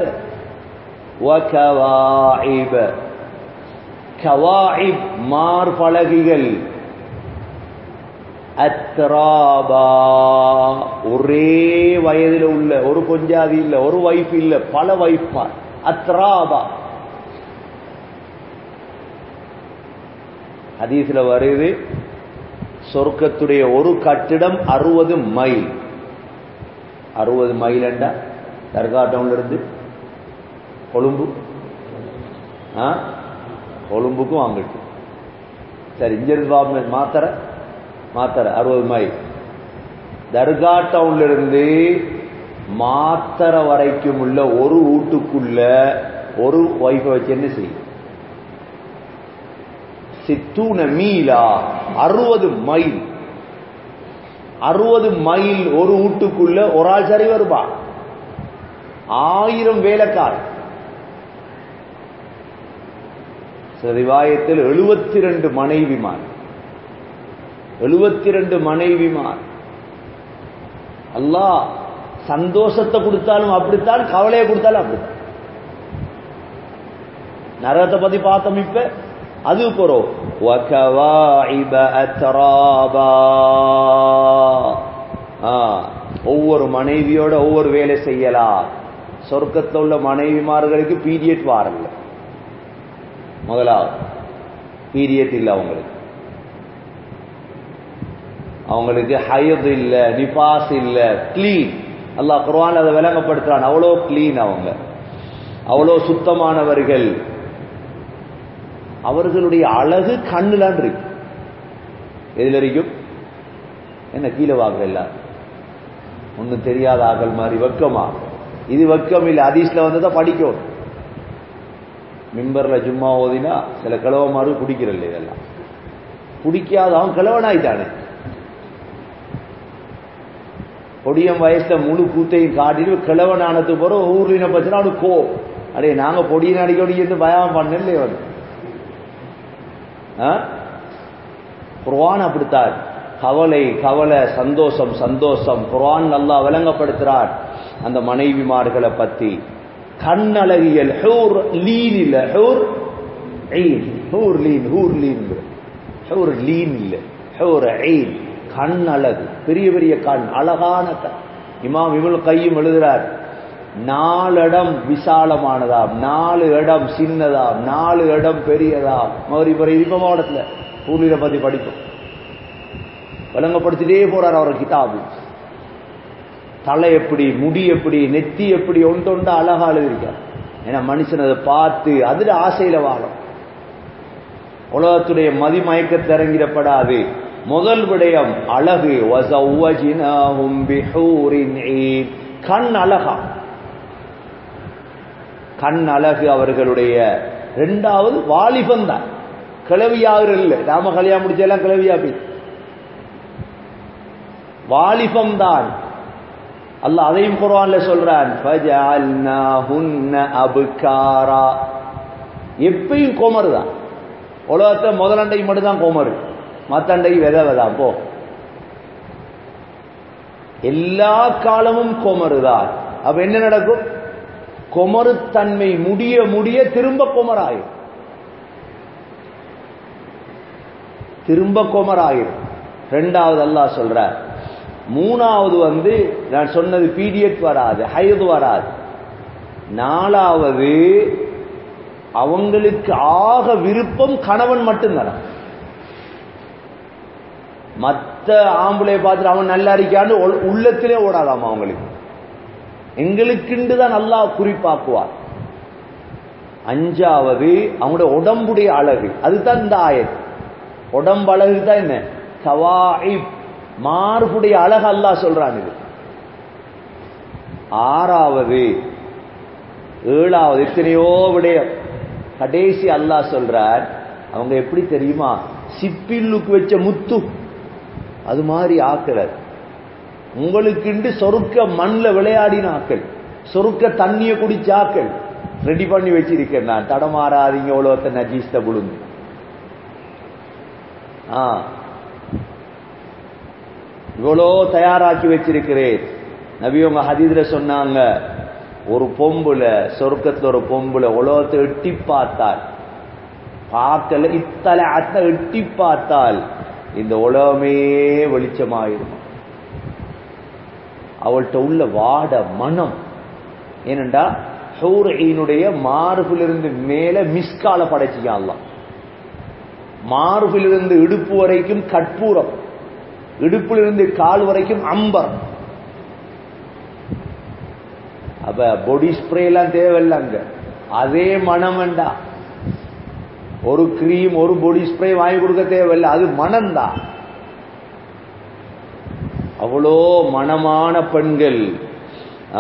Speaker 2: கவாயிப் மார்பலகிகள் அத்ராபா ஒரே வயதில் உள்ள ஒரு கொஞ்சாதி இல்ல ஒரு வைஃப் இல்ல பல வைஃப் மார் அத்ராபா ஹதீஸ்ல வருது சொர்க்கத்துடைய ஒரு கட்டிடம் அறுபது மைல் அறுபது மைல் என்றா தர்கா டவுன்ல இருந்து கொழும்பு ஆ கொழும்புக்கும் அங்கிட்டு சரி இங்கிருந்து மாத்தர மாத்தர அறுபது மைல் தர்கா டவுன்ல இருந்து மாத்தர வரைக்கும் உள்ள ஒரு வீட்டுக்குள்ள ஒரு ஒய்ஃபை வச்சு என்ன செய்யும் சித்தூன மீலா அறுபது மைல் அறுபது மைல் ஒரு வீட்டுக்குள்ள ஒரு ஆள் சரி வருவா ஆயிரம் வேலைக்கார் ரிவாயத்தில் எழுபத்தி ரெண்டு மனைவிமார் எழுபத்தி ரெண்டு மனைவிமார் அல்லாஹ் சந்தோஷத்தை கொடுத்தாலும் அப்படித்தான் கவலையை கொடுத்தாலும் அப்படித்தான் நரகத்தை பத்தி பார்த்தோம் இப்ப அது போறோம் ஒவ்வொரு மனைவியோட ஒவ்வொரு வேலை செய்யலாம் சொர்க்கத்தில் உள்ள மனைவிமார்களுக்கு பீரியட் வாரல்ல முதலாவது பீரியட் இல்லை அவங்களுக்கு அவங்களுக்கு ஹயது இல்ல நிபாஸ் இல்ல கிளீன் அல்லாஹ் குர்ஆன் அதை விளங்கப்படுத்துறான் அவ்வளோ கிளீன் அவங்க அவ்வளோ சுத்தமானவர்கள் அவர்களுடைய அழகு கண்ணுலான் இருக்கு எதுல இருக்கும் என்ன கீழே வாங்க எல்லாம் ஒன்னும் தெரியாத ஆகல் மாதிரி வெக்கமா இது வெக்கம் இல்லை அதீஸ்ல வந்ததா படிக்கணும் மிம்பர்ல சும்மா ஓதினா சில கிழவமாறு குடிக்கிறல்ல இதெல்லாம் குடிக்காத அவன் கிழவனாயிட்டானே பொடியம் வயசுல முழு கூத்தையும் காட்டிட்டு கிழவனானது போற ஊர்ல பத்தினா அவனுக்கு கோ அடே நாங்க பொடியன் அடிக்கடி இருந்து பயம் பண்ணல வந்து ஆ? குர்ஆன் அப்படித்தான் கவலை கவலை சந்தோஷம் சந்தோஷம் குர்ஆன் நல்லா விளங்கப்படுத்துறார் அந்த மனைவிமார்களை பத்தி கண்ணழகியல் ஹூர் லீன் இல்ல ஹூர் ஈன் ஹூர் லீன் ஹூர் லீன் ஹூர் லீன் இல்ல ஹூர் ஈன் கண் அழகு பெரிய பெரிய கண் அழகான கண் இமாம் இவள் கையும் எழுதுறார் நாலு இடம் விசாலமானதாம் நாலு இடம் சின்னதாம் நாலு இடம் பெரியதாம் மகரி பிற இருப்ப மாவட்டத்துல பூர்வீக பத்தி படிப்போம் விளங்கப்படுத்திட்டே போறார் அவர் கிதாபு தலை எப்படி முடி எப்படி நெத்தி எப்படி ஒன்றொண்டு அழகா எழுதியிருக்கார் ஏன்னா மனுஷன் அதை பார்த்து அதுல ஆசையில வாழும் உலகத்துடைய மதிமயக்கத்தை இறங்கிடப்படாது முதல் விடயம் அழகு வஸவ்வஜ்னாஹும் பிஹூரின் ஈன். கண் அழகா கண் அழகு அவர்களுடைய இரண்டாவது வாலிபம் தான் கிளவியாக இல்லை நாம கல்யாணம் முடிச்செல்லாம் கிளவியா போய் வாலிபம் தான் அல்லாஹ் அதையும் குர்ஆன்ல சொல்றான் ஃபஜஅல்னாஹுன்ன அப்காரா எப்பயும் கோமரு தான் உலகத்தை முதலண்டை மட்டும் தான் கோமரு மத்தண்டை வித விதா போ எல்லா காலமும் கோமரு தான் அப்ப என்ன நடக்கும் கொமருத்தன்மை முடிய முடிய திரும்ப கொமராயிரும் திரும்ப கொமராயிரும் ரெண்டாவது அல்லாஹ் சொல்றார் மூணாவது வந்து நான் சொன்னது பீரியட் வராது ஹைது வராது நாலாவது அவங்களுக்கு ஆக விருப்பம் கணவன் மட்டும்தான் மத்த ஆம்பளை பார்த்துட்டு அவன் நல்லா இருக்கான்னு உள்- உள்ளத்திலே ஓடாதாமா அவங்களுக்கு எங்களுக்குண்டு தான் நல்லா குறிப்பாக்குவார் அஞ்சாவது அவங்களுடைய உடம்புடைய அழகு அதுதான் இந்த ஆயத் உடம்பு அழகு தான் என்ன கவாயிப் மார்புடைய அழகு அல்லாஹ் சொல்றான் இது ஆறாவது ஏழாவது எத்தனையோ விடயம் கடைசி அல்லாஹ் சொல்றார் அவங்க எப்படி தெரியுமா சிப்பில்லுக்கு வச்ச முத்து அது மாதிரி ஆக்கிறார் உங்களுக்குண்டு சொருக்க மண்ணில் விளையாடின ஆக்கள் சொருக்க தண்ணிய குடிச்ச ஆக்கள் ரெடி பண்ணி வச்சிருக்கேன் நான் தடமாறாதீங்க உலகத்தை நஜீஸ்த புழுந்து ஆ இவ்வளோ தயாராக்கி வச்சிருக்கிறேன் நபி உங்க ஹதீதுல சொன்னாங்க ஒரு பொம்புல சொர்க்கத்துல ஒரு பொம்புல உலகத்தை எட்டி பார்த்தால் பார்க்கல இத்தலை அத்தை எட்டி பார்த்தால் இந்த உலகமே வெளிச்சமாயிருமா அவள்கிட்ட உள்ள வாட மனம் ஏனண்டா ஹூரையினுடைய மார்பிலிருந்து மேல மிஸ்கால படைச்சிக்கான் அல்லாஹ் மார்பிலிருந்து இடுப்பு வரைக்கும் கற்பூரம் இடுப்பிலிருந்து கால் வரைக்கும் அம்பர் அப்ப பொடி ஸ்ப்ரே எல்லாம் தேவையில்லை அங்க அதே மனம் வேண்டா ஒரு கிரீம் ஒரு பொடி ஸ்ப்ரே வாங்கி கொடுக்க தேவையில்லை அது மனம்தான் அவ்வளோ மனமான பெண்கள் ஆ.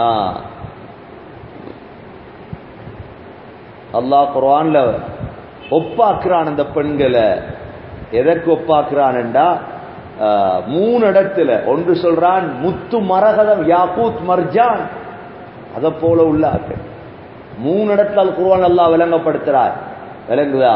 Speaker 2: அல்லாஹ் குர்ஆன்ல ஒப்பாக்குறான் அந்த பெண்களை எதற்கு ஒப்பாக்குறான்டா மூணு இடத்துல ஒன்று சொல்றான் முத்து மரகதம் யாக்கூத் மர்ஜான் அத போல உள்ள ஆக்கள் மூணு இடத்துல அல் குர்ஆன் அல்லாஹ் விளங்கப்படுத்துறார் விளங்குதா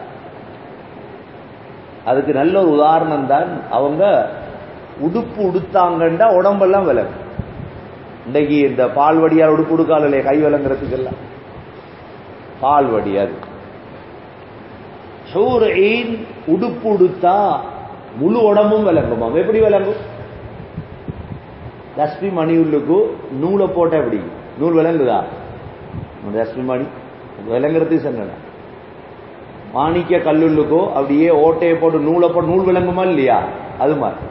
Speaker 2: அதுக்கு நல்ல ஒரு உதாரணம் தான் அவங்க உடுப்பு உடுத்தாங்கண்டா உடம்பெல்லாம் விலங்கு இன்னைக்கு இந்த பால்வடியால் உடுப்பு உடுக்கால இல்லையா கை விளங்குறதுக்கெல்லாம் பால்வடி அது ஹூரைன் உடுப்பு உடுத்தா முழு உடம்பும் விளங்குமா எப்படி விளங்கும் லட்சுமி மணி உள்ளுக்கு நூலை போட்ட எப்படி நூல் விளங்குதா லட்சுமி மணி விளங்குறது சொன்ன மாணிக்க கல்லுள்ளுக்கோ அப்படியே ஓட்டையை போட்டு நூலை போட்டு நூல் விளங்குமா இல்லையா அது மாதிரி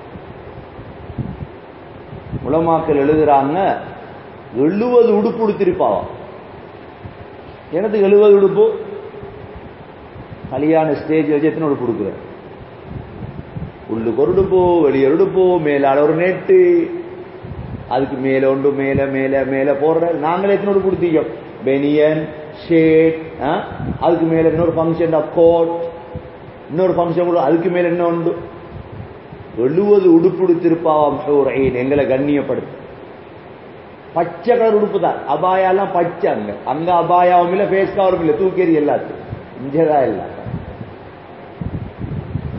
Speaker 2: உலமாக்கள் எழுதுறாங்க எழுபது உடுப்பு உடுத்திருப்பாவா எனக்கு எழுபது உடுப்பு கல்யாண ஸ்டேஜ் வச்சு எத்தனை உடுப்பு உடுக்குற உள்ளுக்கு ஒரு உடுப்பு வெளியே ஒரு உடுப்பு மேலால ஒரு நெட்டு அதுக்கு மேல ஒன்று மேல மேல மேல போடுற நாங்களே எத்தனை உடுப்பு கொடுத்தீங்க பெனியன் ஷேட் அதுக்கு மேல இன்னொரு ஃபங்க்ஷன் கோட் இன்னொரு ஃபங்க்ஷன் கூட அதுக்கு மேல என்ன உண்டு எழுபது உடுப்பு உடுத்திருப்பாவாம் ஷூரைன் எங்களை கண்ணியப்படுத்து பச்சை கலர் உடுப்பு தான் அபாயாலாம் பச்சை அங்க அங்க அபாயாவும் இல்ல ஃபேஸ் கவரும் இல்ல தூக்கேரி எல்லாத்துக்கும் இங்கதான் எல்லாம்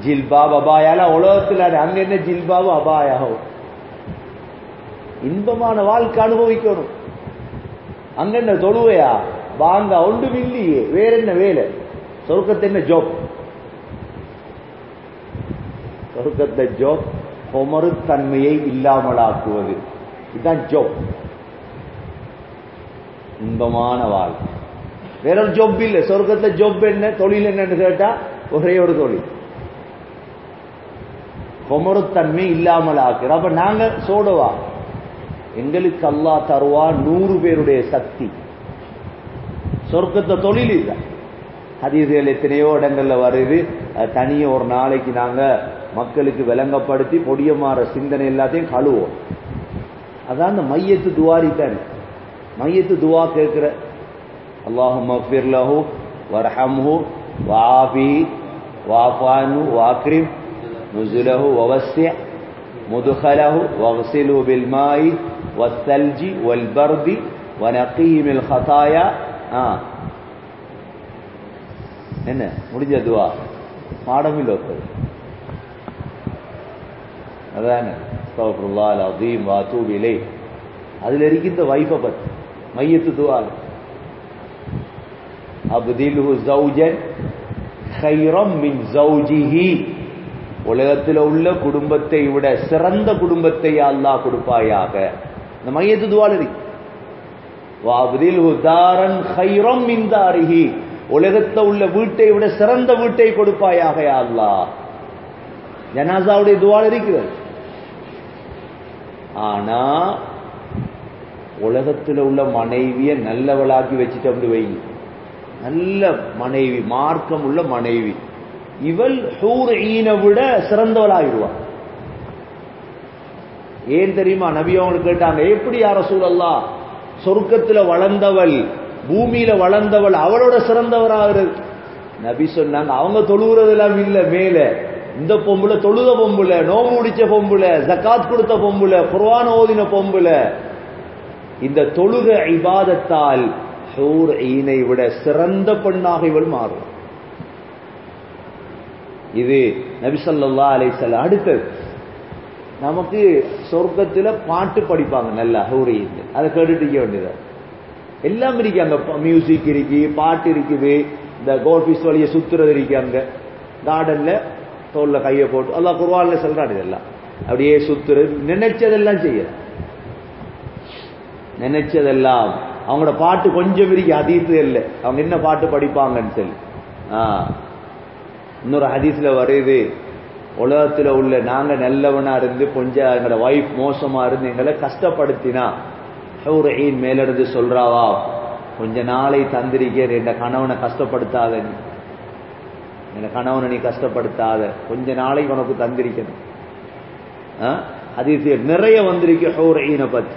Speaker 2: ஜில்பாப் அபாயால உலகத்துல அங்க என்ன ஜில்பாபு அபாயாகும் இன்பமான வாழ்க்கை அனுபவிக்கணும் அங்க என்ன தொழுவையா வாங்க ஒன்றும் இல்லையே வேற என்ன வேலை சொர்க்கத்தை என்ன ஜோப் சொர்க்கத்தை ஜோப் கொமரு தன்மையை இல்லாமலாக்குவது இதுதான் ஜோப் இன்பமான வாழ்க்கை வேற ஒரு ஜொப் இல்லை சொர்க்கத்துல ஜொப் என்ன தொழில் என்னன்னு கேட்டா ஒரே ஒரு தொழில் கொமருத்தன்மை இல்லாமல் ஆக்குற அப்ப நாங்க சோடுவா எங்களுக்கு அல்லா தருவா நூறு பேருடைய சக்தி சொர்க்கத்தை தொழில் இல்லை ஹதீசுகள் எத்தனையோ இடங்கள்ல வருது அது தனியே ஒரு நாளைக்கு நாங்க மக்களுக்கு விளங்கப்படுத்தி பொடியமாற சிந்தனை எல்லாத்தையும் கழுவோம் அதான் அந்த மையத்து துவாரி தானே மையத்து துவா கேட்கிற اللهم اغفر له وارحمه وعافه واعف عنه واكرم نزله ووسع مدخله واغسله بالماء والثلج والبرد ونقيه من الخطايا آه. என்ன முடிஞ்ச துவா பாடமில்ல ஒருத்தர் அதான அஸ்தக்ஃபிருல்லாஹ் அலீம் வாத்தூப் இலை அதுல இருக்கின்ற வைஃபை பத்தி மையத்து துவா அப்தில்ஹு ஜௌஜன் கைரம் மின் ஜௌஜிஹி உலகத்தில் உள்ள குடும்பத்தை விட சிறந்த குடும்பத்தை அல்லாஹ் கொடுப்பாயாக இந்த மையத்து துவால் இருக்கு வாப்தில்ஹு தாரன் கைரம் மின் தாரிஹி உலகத்தில் உள்ள வீட்டை விட சிறந்த வீட்டை கொடுப்பாயாக யா அல்லாஹ் ஜனாசாவுடைய துவால் இருக்கிறது ஆனா உலகத்தில் உள்ள மனைவியை நல்லவளாக்கி வச்சுட்டு வைங்க நல்ல மனைவி மார்க்கம் உள்ள மனைவி இவள் ஹூர் ஈனை விட சிறந்தவளாகிடுவாள் ஏன் தெரியுமா நபி அவங்களுக்கு கேட்டாங்க எப்படி யார சூழல்லா சொர்க்கத்துல வளர்ந்தவள் பூமியில வளர்ந்தவள் அவளோட சிறந்தவராகிறது நபி சொன்னாங்க அவங்க தொழுகிறதெல்லாம் இல்ல மேல இந்த பொம்புல தொழுத பொம்புல நோம்பு முடிச்ச பொம்புல ஜக்காத் கொடுத்த பொம்புல குர்வான ஓதின பொம்புல இந்த தொழுக இபாதத்தால் ஹூர் ஈனை விட சிறந்த பெண்ணாக இவள் மாறும் இது நபிசல்லா அலைசல்ல அடுத்தது நமக்கு சொர்க்கத்துல பாட்டு படிப்பாங்க நல்லா ஹூரியின் அதை கேட்டுட்டு இருக்க வேண்டியது எல்லாம் இருக்கு அங்க மியூசிக் இருக்கு பாட்டு இருக்குது இந்த கோல்ஃபீஸ் வழியை சுத்துறது இருக்கு அங்க கார்டன்ல தோல்ல கையை போட்டு அல்லாஹ் குர்வான்ல சொல்றாரு இதெல்லாம் அப்படியே சுத்துறது நினைச்சதெல்லாம் செய்ய நினைச்சதெல்லாம் அவங்களோட பாட்டு கொஞ்சம் இருக்கு அதீத்து இல்லை அவங்க என்ன பாட்டு படிப்பாங்கன்னு சொல்லி ஆஹ் இன்னொரு ஹதீஸ்ல வருது உலகத்துல உள்ள நாங்க நல்லவனா இருந்து கொஞ்சம் எங்களோட வைஃப் மோசமா இருந்து எங்களை கஷ்டப்படுத்தினா ஒரு ஈன் மேல இருந்து சொல்றாவா கொஞ்ச நாளை தந்திரிக்க என் கணவனை கஷ்டப்படுத்தாத நீ என் கணவனை நீ கஷ்டப்படுத்தாத கொஞ்ச நாளைக்கு உனக்கு தந்திரிக்கணும் ஹதீஸ் நிறைய வந்திருக்கு ஹோர் ஈனை பத்தி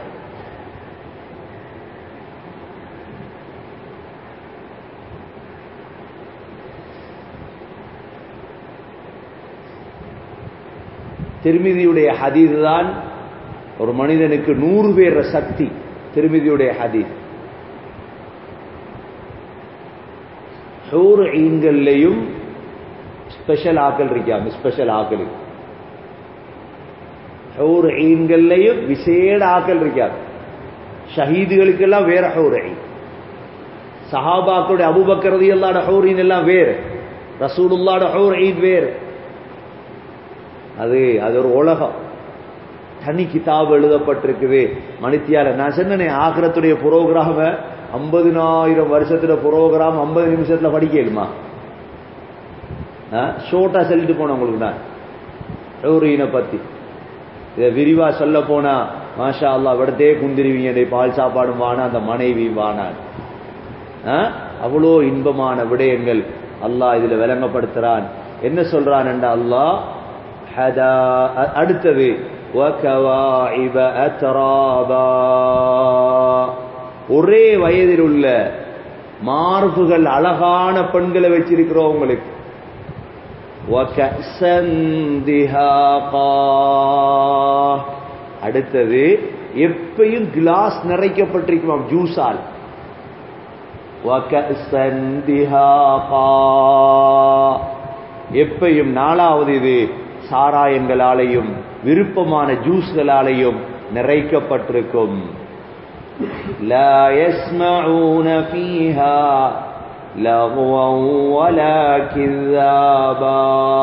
Speaker 2: திருமிதியுடைய ஹதீஸ் தான் ஒரு மனிதனுக்கு நூறு பேர் சக்தி திருமிதியுடைய ஹதீஸ் ஹூர் ஈன்கள்லையும் ஸ்பெஷல் ஆக்கள் இருக்காங்க ஸ்பெஷல் ஆக்கள் ஹூர் ஈன்கள்லையும் விசேட ஆக்கள் இருக்காங்க ஷஹீதுகளுக்கெல்லாம் வேற ஹூர் ஈன் சஹாபாக்களுடைய அபுபக்கரதி எல்லாட ஹூரின் எல்லாம் வேறு ரசூலுல்லாட ஹூர் ஈத் வேறு அது அது ஒரு உலகம் தனி கிதாப் எழுதப்பட்டிருக்குது மணித்தியால நான் சொன்னேன் ஆகிரத்துடைய புரோகிராம ஐம்பதினாயிரம் வருஷத்துல புரோகிராம் ஐம்பது நிமிஷத்துல படிக்கலுமா ஷோர்ட்டா சொல்லிட்டு போன உங்களுக்கு நான் ஷௌரீனை பத்தி இதை விரிவா சொல்ல போனா மாஷா அல்லா விடத்தே குந்திருவீங்க பால் சாப்பாடும் வானா அந்த மனைவி வானான் அவ்வளோ இன்பமான விடயங்கள் அல்லாஹ் இதுல விளங்கப்படுத்துறான் என்ன சொல்றான் என்றா அல்லாஹ் அடுத்தது ஒரே வயதில் உள்ள மார்புகள் அழகான பெண்களை வச்சிருக்கிறோம் உங்களுக்கு அடுத்தது எப்பயும் கிளாஸ் நிறைக்கப்பட்டிருக்குமாம் ஜூஸால் எப்பையும் நாலாவது இது சாராயங்களாலேயும் விருப்பமான ஜூஸ்களாலேயும் நிறைக்கப்பட்டிருக்கும் لا يسمعون فيها لغوا ولا كذابا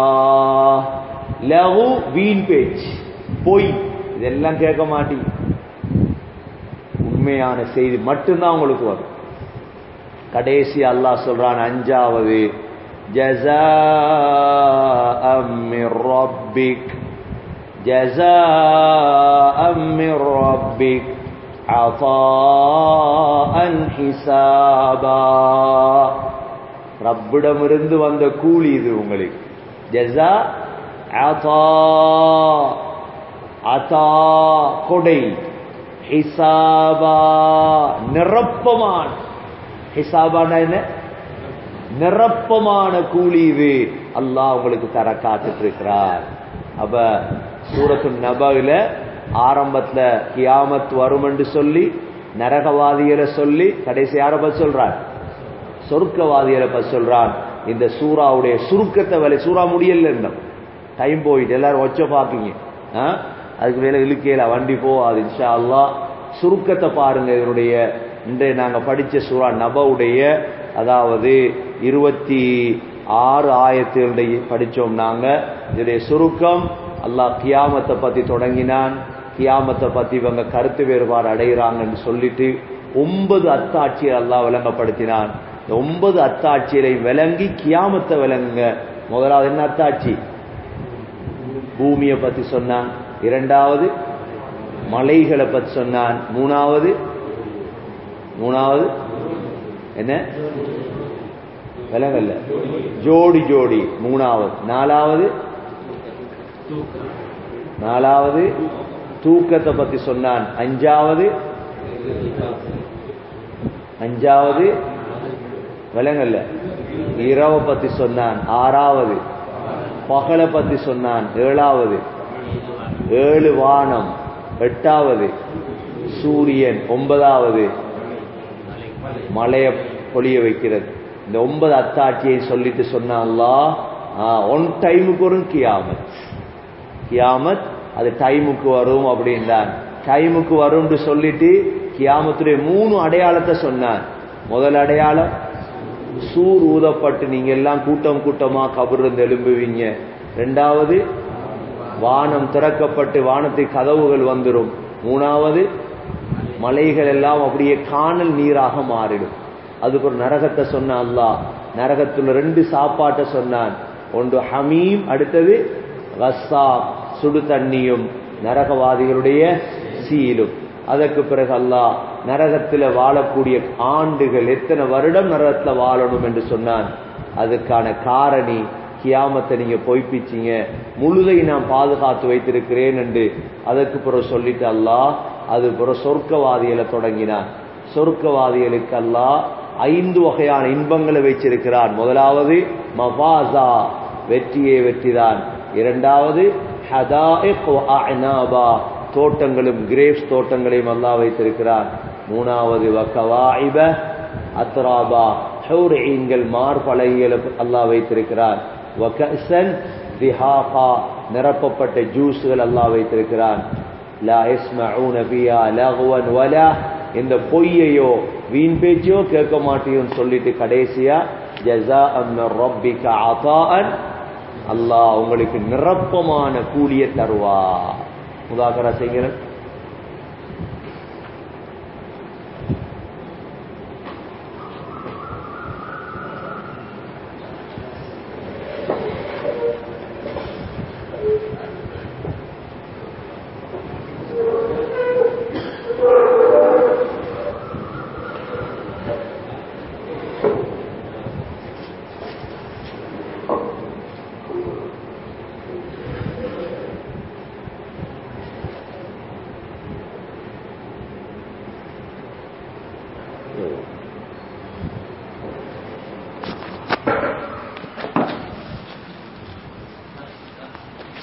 Speaker 2: லகு வீண் பேச்சு பொய் இதெல்லாம் கேட்க மாட்டீங்க உண்மையான செய்தி மட்டும்தான் உங்களுக்கு வரும் கடைசி அல்லாஹ் சொல்றான் அஞ்சாவது جزاء من ربك جزاء من ربك عطاء حسابا ரப்பிடமிருந்து வந்த கூலி இது உங்களுக்கு ஜஸா அதா அதா கொடை ஹிசாபா நிரப்பமான ஹிசாபானா என்ன நிரப்பமான கூலி இது அல்லாஹ் உங்களுக்கு தர காத்துட்டு இருக்கிறார் அப்ப சூரத்து நபகுல ஆரம்பத்துல கியாமத் வரும் என்று சொல்லி நரகவாதிகளை சொல்லி கடைசி யார பத்தி சொல்றார் சொர்க்கவாதிகளை பத்தி சொல்றான் இந்த சூறாவுடைய சுருக்கத்தை வேலை சூறா முடியல இருந்தோம் டைம் போயிட்டு எல்லாரும் வச்ச பாப்பீங்க ஆ? அதுக்கு மேல இழுக்கையில வண்டி போகாது இன்ஷா அல்லாஹ் சுருக்கத்தை பாருங்க இதனுடைய இன்றைய நாங்க படிச்ச சூறா நபவுடைய அதாவது இருபத்தி ஆறு ஆயத்துடைய படிச்சோம் நாங்க இதனுடைய சுருக்கம் அல்லாஹ் கியாமத்தை பத்தி தொடங்கினான் கியாமத்தை பத்தி இவங்க கருத்து வேறுபாடு அடைகிறாங்கன்னு சொல்லிட்டு ஒன்பது அத்தாட்சியை அல்லாஹ் விளங்கப்படுத்தினான் இந்த ஒன்பது அத்தாட்சியை விளங்கி கியாமத்தை விளங்குங்க முதலாவது என்ன அத்தாட்சி பூமியை பத்தி சொன்னான் இரண்டாவது மலைகளை பத்தி சொன்னான் மூணாவது மூணாவது என்ன விலங்கல்ல ஜோடி ஜோடி மூணாவது நாலாவது நாலாவது தூக்கத்தை பத்தி சொன்னான் அஞ்சாவது அஞ்சாவது விலங்கல்ல இரவை பத்தி சொன்னான் ஆறாவது பகலை பத்தி சொன்னான் ஏழாவது ஏழு வானம் எட்டாவது சூரியன் ஒன்பதாவது மலைய பொழிய வைக்கிறது இந்த ஒன்பது அத்தாட்சியை சொல்லிட்டு சொன்ன அல்லாஹ் ஒன் டைமுக்கு வரும் கியாமத் கியாமத் அது டைமுக்கு வரும் அப்படின்றான் டைமுக்கு வரும்னு சொல்லிட்டு கியாமத்துடைய மூணு அடையாளத்தை சொன்னான் முதல் அடையாளம் சூர் ஊதப்பட்டு நீங்க எல்லாம் கூட்டம் கூட்டமா கபருந்து எழும்புவீங்க ரெண்டாவது வானம் திறக்கப்பட்டு வானத்தை கதவுகள் வந்துடும் மூணாவது மலைகள் எல்லாம் அப்படியே காணல் நீராக மாறிடும் அதுக்கு ஒரு நரகத்தை சொன்ன அல்லாஹ் நரகத்துல ரெண்டு சாப்பாட்டை சொன்னான் ஒன்று ஹமீம் அடுத்தது ரஸ்ஸா சுடு தண்ணியும் நரகவாதிகளுடைய சீலும் அதற்கு பிறகு அல்லாஹ் நரகத்தில் வாழக்கூடிய ஆண்டுகள் எத்தனை வருடம் நரகத்தில் வாழணும் என்று சொன்னான் அதுக்கான காரணி கியாமத்தை நீங்க பொய்ப்பிச்சீங்க முழுதை நான் பாதுகாத்து வைத்திருக்கிறேன் என்று அதற்கு பிறகு சொல்லிட்டு அல்லாஹ் அது பிறகு சொர்க்கவாதிகளை தொடங்கினான் சொர்க்கவாதிகளுக்கு அல்லாஹ் ஐந்து வகையான இன்பங்களை வச்சிருக்கிறான் முதலாவது மபாசா வெற்றியே வெற்றிதான் இரண்டாவது ஹதாயிக் வ அஅனாபா தோட்டங்களும் கிரேப்ஸ் தோட்டங்களையும் அல்லாஹ் வைத்திருக்கிறான் மூணாவது வக்கவாயிப அத்ராபா ஹௌரீன்கள் மார்பலைகளை அல்லாஹ் வைத்திருக்கிறான் வகசன் திஹாகா நிரப்பப்பட்ட ஜூஸ்கள் அல்லாஹ் வைத்திருக்கிறான் லா யஸ்மஊன ஃபியா லக்வன் வலா இந்த பொய்யையோ வீண் பேச்சையோ கேட்க மாட்டேன்னு சொல்லிட்டு கடைசியா ஜஸாஅன் மின் ரப்பிக அதாஅன் அல்லாஹ் உங்களுக்கு நிரப்பமான கூலிய தருவா முதாக்கரா செய்கிறேன்